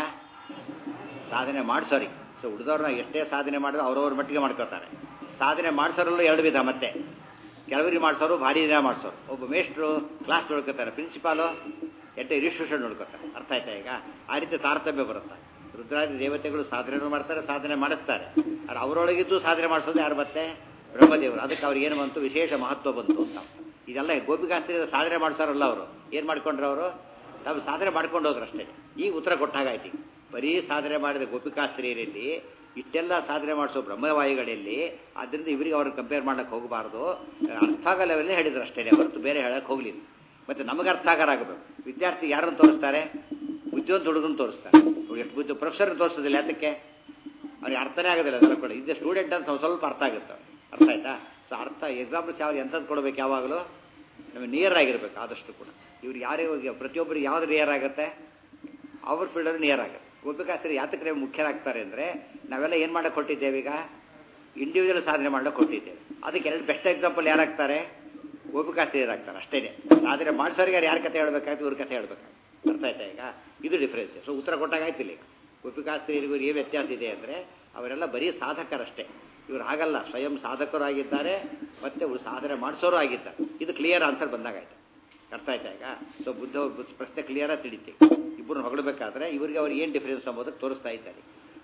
ಸಾಧನೆ ಮಾಡಿಸೋರಿಗೆ ಸೊ ಉಳಿದವ್ರನ್ನ ಎಷ್ಟೇ ಸಾಧನೆ ಮಾಡಿದ್ರು ಅವ್ರವ್ರ ಮಟ್ಟಿಗೆ ಮಾಡ್ಕೋತಾರೆ ಸಾಧನೆ ಮಾಡಿಸೋರಲ್ಲೂ ಎರಡು ವಿಧ ಮತ್ತೆ ಕೆಲವರಿಗೆ ಮಾಡಿಸೋರು ಭಾರಿ ದಿನ ಮಾಡಿಸೋರು ಒಬ್ಬ ಮೇಷ್ಟ್ರು ಕ್ಲಾಸ್ ನೋಡ್ಕೋತಾರೆ ಪ್ರಿನ್ಸಿಪಾಲು ಎಟ್ಟೆ ಇನ್ಸ್ಟಿಟ್ಯೂಷನ್ ನೋಡ್ಕೋತಾರೆ ಅರ್ಥ ಆಯ್ತಾ ಈಗ ಆ ರೀತಿ ತಾರತಮ್ಯ ಬರುತ್ತೆ ರುದ್ರಾದಿ ದೇವತೆಗಳು ಸಾಧನೆ ಮಾಡ್ತಾರೆ ಸಾಧನೆ ಮಾಡಿಸ್ತಾರೆ ಆದರೆ ಅವರೊಳಗಿದ್ದು ಸಾಧನೆ ಮಾಡಿಸೋದು ಯಾರು ಮತ್ತೆ ಬ್ರಹ್ಮದೇವರು ಅದಕ್ಕೆ ಅವ್ರಿಗೆ ಏನು ಬಂತು ವಿಶೇಷ ಮಹತ್ವ ಬಂತು ಅಂತ ಇದೆಲ್ಲ ಗೋಪಿಕಾಸ್ತ್ರಿ ಸಾಧನೆ ಮಾಡ್ತಾರಲ್ಲ ಅವರು ಏನು ಮಾಡ್ಕೊಂಡ್ರು ಅವರು ತಾವು ಸಾಧನೆ ಮಾಡ್ಕೊಂಡು ಹೋದ್ರು ಅಷ್ಟೇ ಈಗ ಉತ್ತರ ಕೊಟ್ಟಾಗಾಯ್ತು ಬರೀ ಸಾಧನೆ ಮಾಡಿದ ಗೋಪಿಕಾಸ್ತ್ರೀಯರಲ್ಲಿ ಇಷ್ಟೆಲ್ಲ ಸಾಧನೆ ಮಾಡಿಸೋ ಬ್ರಹ್ಮವಾಯುಗಳಲ್ಲಿ ಆದ್ದರಿಂದ ಇವರಿಗೆ ಅವ್ರಿಗೆ ಕಂಪೇರ್ ಮಾಡಕ್ಕೆ ಹೋಗಬಾರ್ದು ಅರ್ಥ ಆಗೋ ಲೆವೆಲ್ಲೇ ಹೇಳಿದ್ರು ಅಷ್ಟೇ ಹೊರತು ಬೇರೆ ಹೇಳಕ್ಕೆ ಹೋಗಲಿಲ್ಲ ಮತ್ತು ನಮಗೆ ಅರ್ಥ ಆಗಬೇಕು ವಿದ್ಯಾರ್ಥಿ ಯಾರನ್ನು ತೋರಿಸ್ತಾರೆ ಬುದ್ಧಿವಂತ ಹುಡುಗನ ತೋರಿಸ್ತಾರೆ ಅವ್ರು ಎಷ್ಟು ಬುದ್ಧಿ ಪ್ರೊಫೆಸರ್ ತೋರಿಸೋದಿಲ್ಲ ಯಾತಕ್ಕೆ ಅವ್ರಿಗೆ ಅರ್ಥನೇ ಆಗೋದಿಲ್ಲ ಅದೆಲ್ಲ ಕೂಡ ಇದು ಸ್ಟೂಡೆಂಟ್ ಅಂತ ಸ್ವಲ್ಪ ಅರ್ಥ ಆಗುತ್ತೆ ಅರ್ಥ ಆಯ್ತಾ ಸೊ ಅರ್ಥ ಎಕ್ಸಾಂಪಲ್ಸ್ ಯಾವ ಎಂಥದ್ದು ಕೊಡಬೇಕು ಯಾವಾಗಲೂ ನಮಗೆ ನಿಯರ್ ಆಗಿರ್ಬೇಕು ಆದಷ್ಟು ಕೂಡ ಇವ್ರು ಯಾರಿಗೆ ಪ್ರತಿಯೊಬ್ಬರಿಗೆ ಯಾವ್ದು ನಿಯರ್ ಆಗುತ್ತೆ ಅವ್ರ ಫೀಲ್ಡಲ್ಲಿ ನಿಯರ್ ಆಗುತ್ತೆ ಗೋಪಿಕಾಸ್ತ್ರಿ ಯಾತಕ್ಕೆ ಮುಖ್ಯರಾಗ್ತಾರೆ ಅಂದರೆ ನಾವೆಲ್ಲ ಏನು ಮಾಡಕ್ಕೆ ಕೊಟ್ಟಿದ್ದೇವೆ ಈಗ ಇಂಡಿವಿಜುವಲ್ ಸಾಧನೆ ಮಾಡಕ್ಕೆ ಕೊಟ್ಟಿದ್ದೇವೆ ಅದಕ್ಕೆ ಎರಡು ಬೆಸ್ಟ್ ಎಕ್ಸಾಂಪಲ್ ಯಾರಾಗ್ತಾರೆ ಗೋಪಿಕಾಸ್ತ್ರೀಯರಾಗ್ತಾರೆ ಅಷ್ಟೇ ಸಾಧನೆ ಮಾಡಿಸೋರಿಗೆ ಯಾರ ಕತೆ ಹೇಳ್ಬೇಕಾಯ್ತು ಇವ್ರ ಕತೆ ಹೇಳ್ಬೇಕಾಗ್ತದೆ ಅರ್ಥ ಆಯ್ತಾ ಈಗ ಇದು ಡಿಫ್ರೆನ್ಸ್ ಸೊ ಉತ್ತರ ಕೊಟ್ಟಾಗಾಯ್ತಿಲ್ಲ ಈಗ ಗೋಪಿಕಾಸ್ತ್ರೀಯರಿಗೂ ಏನು ವ್ಯತ್ಯಾಸ ಇದೆ ಅಂದರೆ ಅವರೆಲ್ಲ ಬರೀ ಸಾಧಕರಷ್ಟೇ ಇವರು ಹಾಗಲ್ಲ ಸ್ವಯಂ ಸಾಧಕರಾಗಿದ್ದಾರೆ ಮತ್ತೆ ಇವರು ಸಾಧನೆ ಮಾಡಿಸೋರು ಆಗಿದ್ದಾರೆ ಇದು ಕ್ಲಿಯರ್ ಆನ್ಸರ್ ಬಂದಾಗಾಯ್ತು ಅರ್ಥ ಆಯ್ತಾ ಈಗ ಸೊ ಬುದ್ಧ ಬುದ್ಧ ಪ್ರಶ್ನೆ ಕ್ಲಿಯರಾಗಿ ತಿಳಿತಿ ಇಬ್ಬರು ಹೊಗಳಬೇಕಾದ್ರೆ ಇವರಿಗೆ ಅವ್ರಿಗೆ ಏನು ಡಿಫರೆನ್ಸ್ ಅಂಬೋದಕ್ಕೆ ತೋರಿಸ್ತಾ ಇದ್ದಾರೆ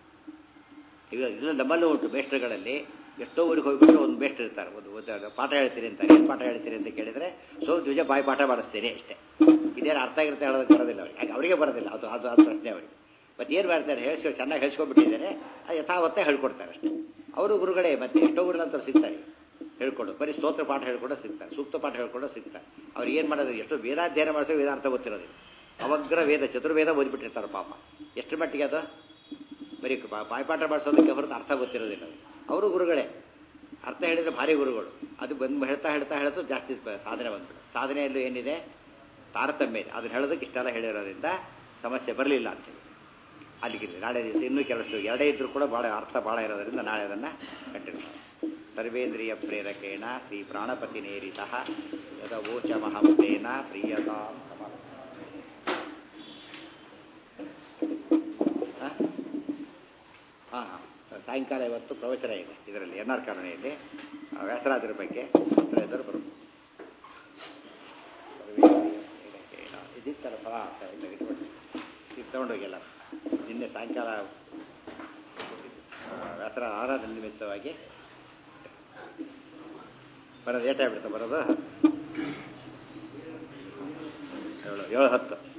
ಇವಾಗ ಇದು ನಮ್ಮಲ್ಲೂ ಉಂಟು ಮೇಸ್ಟ್ರುಗಳಲ್ಲಿ ಎಷ್ಟೋ ಊರಿಗೆ ಹೋಗ್ಬಿಟ್ಟು ಒಂದು ಮೇಸ್ಟ್ರು ಇರ್ತಾರೆ ಒಂದು ಒಂದು ಪಾಠ ಹೇಳ್ತೀನಿ ಅಂತಾರೆ ಏನು ಪಾಠ ಹೇಳ್ತೀರಿ ಅಂತ ಕೇಳಿದರೆ ಸೊ ದ್ವಿಜ ಬಾಯಿ ಪಾಠ ಮಾಡಿಸ್ತೀನಿ ಅಷ್ಟೇ ಇದೇನು ಅರ್ಥ ಆಗಿರುತ್ತೆ ಹೇಳೋದಕ್ಕೆ ಬರೋದಿಲ್ಲ ಅವ್ರಿಗೆ ಹಾಗೆ ಅವರಿಗೆ ಬರೋದಿಲ್ಲ ಅದು ಅದು ಅದು ಪ್ರಶ್ನೆ ಅವರಿಗೆ ಮತ್ತೆ ಏನು ಮಾಡ್ತಾರೆ ಹೇಳ್ಸ್ಕೊ ಚೆನ್ನಾಗಿ ಹೇಳ್ಸ್ಕೊಂಡ್ಬಿಟ್ಟಿದ್ದಾರೆ ಅದು ಯಥಾವತ್ತೇ ಹೇಳ್ಕೊಡ್ತಾರೆ ಅಷ್ಟೇ ಅವರು ಗುರುಗಳೇ ಮತ್ತೆ ಎಷ್ಟೋ ಊರಿನಂತರ ಸಿಗ್ತಾರೆ ಹೇಳ್ಕೊಡು ಬರೀ ಸ್ತೋತ್ರ ಪಾಠ ಹೇಳ್ಕೊಡೋ ಸಿಗ್ತಾರೆ ಸೂಕ್ತ ಪಾಠ ಹೇಳ್ಕೊಡೋ ಸಿಗ್ತಾರೆ ಅವ್ರು ಏನು ಮಾಡೋದು ಎಷ್ಟು ವೇದಾಧ್ಯಯನ ಮಾಡಿಸೋ ವೇದಾರ್ಥ ಗೊತ್ತಿರೋದಿಲ್ಲ ಸಮಗ್ರ ವೇದ ಚತುರ್ವೇದ ಓದ್ಬಿಟ್ಟಿರ್ತಾರೆ ಪಾಪ ಎಷ್ಟು ಮಟ್ಟಿಗೆ ಅದು ಬರೀ ಬಾಯ್ಪಾಠ ಮಾಡಿಸೋದಕ್ಕೆ ಹೊರತು ಅರ್ಥ ಗೊತ್ತಿರೋದಿಲ್ಲ ಅವರು ಗುರುಗಳೇ ಅರ್ಥ ಹೇಳಿದರೆ ಭಾರಿ ಗುರುಗಳು ಅದು ಬಂದು ಹೇಳ್ತಾ ಹೇಳ್ತಾ ಹೇಳ್ತಾ ಜಾಸ್ತಿ ಸಾಧನೆ ಬಂದ್ಬಿಡು ಸಾಧನೆಯಲ್ಲೂ ಏನಿದೆ ತಾರತಮ್ಯ ಇದೆ ಅದನ್ನ ಹೇಳೋದಕ್ಕೆ ಇಷ್ಟೆಲ್ಲ ಹೇಳಿರೋದ್ರಿಂದ ಸಮಸ್ಯೆ ಬರಲಿಲ್ಲ ಅಂತೇಳಿ ಅಲ್ಲಿಗೆ ನಾಳೆ ದಿವಸ ಇನ್ನೂ ಕೆಲವಷ್ಟು ಎರಡೇ ಇದ್ರೂ ಕೂಡ ಭಾಳ ಅರ್ಥ ಭಾಳ ಇರೋದ್ರಿಂದ ನಾಳೆ ಅದನ್ನು ಕಂಟಿನ್ಯೂ ಸರ್ವೇಂದ್ರಿಯ ಪ್ರೇರಕೇಣ ಶ್ರೀ ಪ್ರಾಣಪತಿ ನೇರಿತ ಯದವೋಚ ಮಹಂತೇನ ಪ್ರಿಯತಾಂ ಸಮರ್ಥ ಹಾಂ ಹಾಂ ಸಾಯಂಕಾಲ ಇವತ್ತು ಪ್ರವಚನ ಇದೆ ಇದರಲ್ಲಿ ಎನ್ ಆರ್ ಕರುಣೆಯಲ್ಲಿ ಆ, ವ್ಯಾಸರಾಜರ ಬಗ್ಗೆ ವ್ಯಾಸರಾಜರು ಬರೋದು ಇದಿತ್ತಲ್ಲ ಫಲ ಅಂತ ಇಲ್ಲ ಇಟ್ಬಿಟ್ಟು ಇದು ತಗೊಂಡೋಗಿಲ್ಲ ನಿನ್ನೆ ಸಾಯಂಕಾಲ ಆ, ವ್ಯಾಸರ ಆರಾಧನೆ ನಿಮಿತ್ತವಾಗಿ ಬರೋದು ಏಟಾಗ್ಬಿಡುತ್ತೆ ಬರೋದು ಏಳು ಏಳು ಹತ್ತು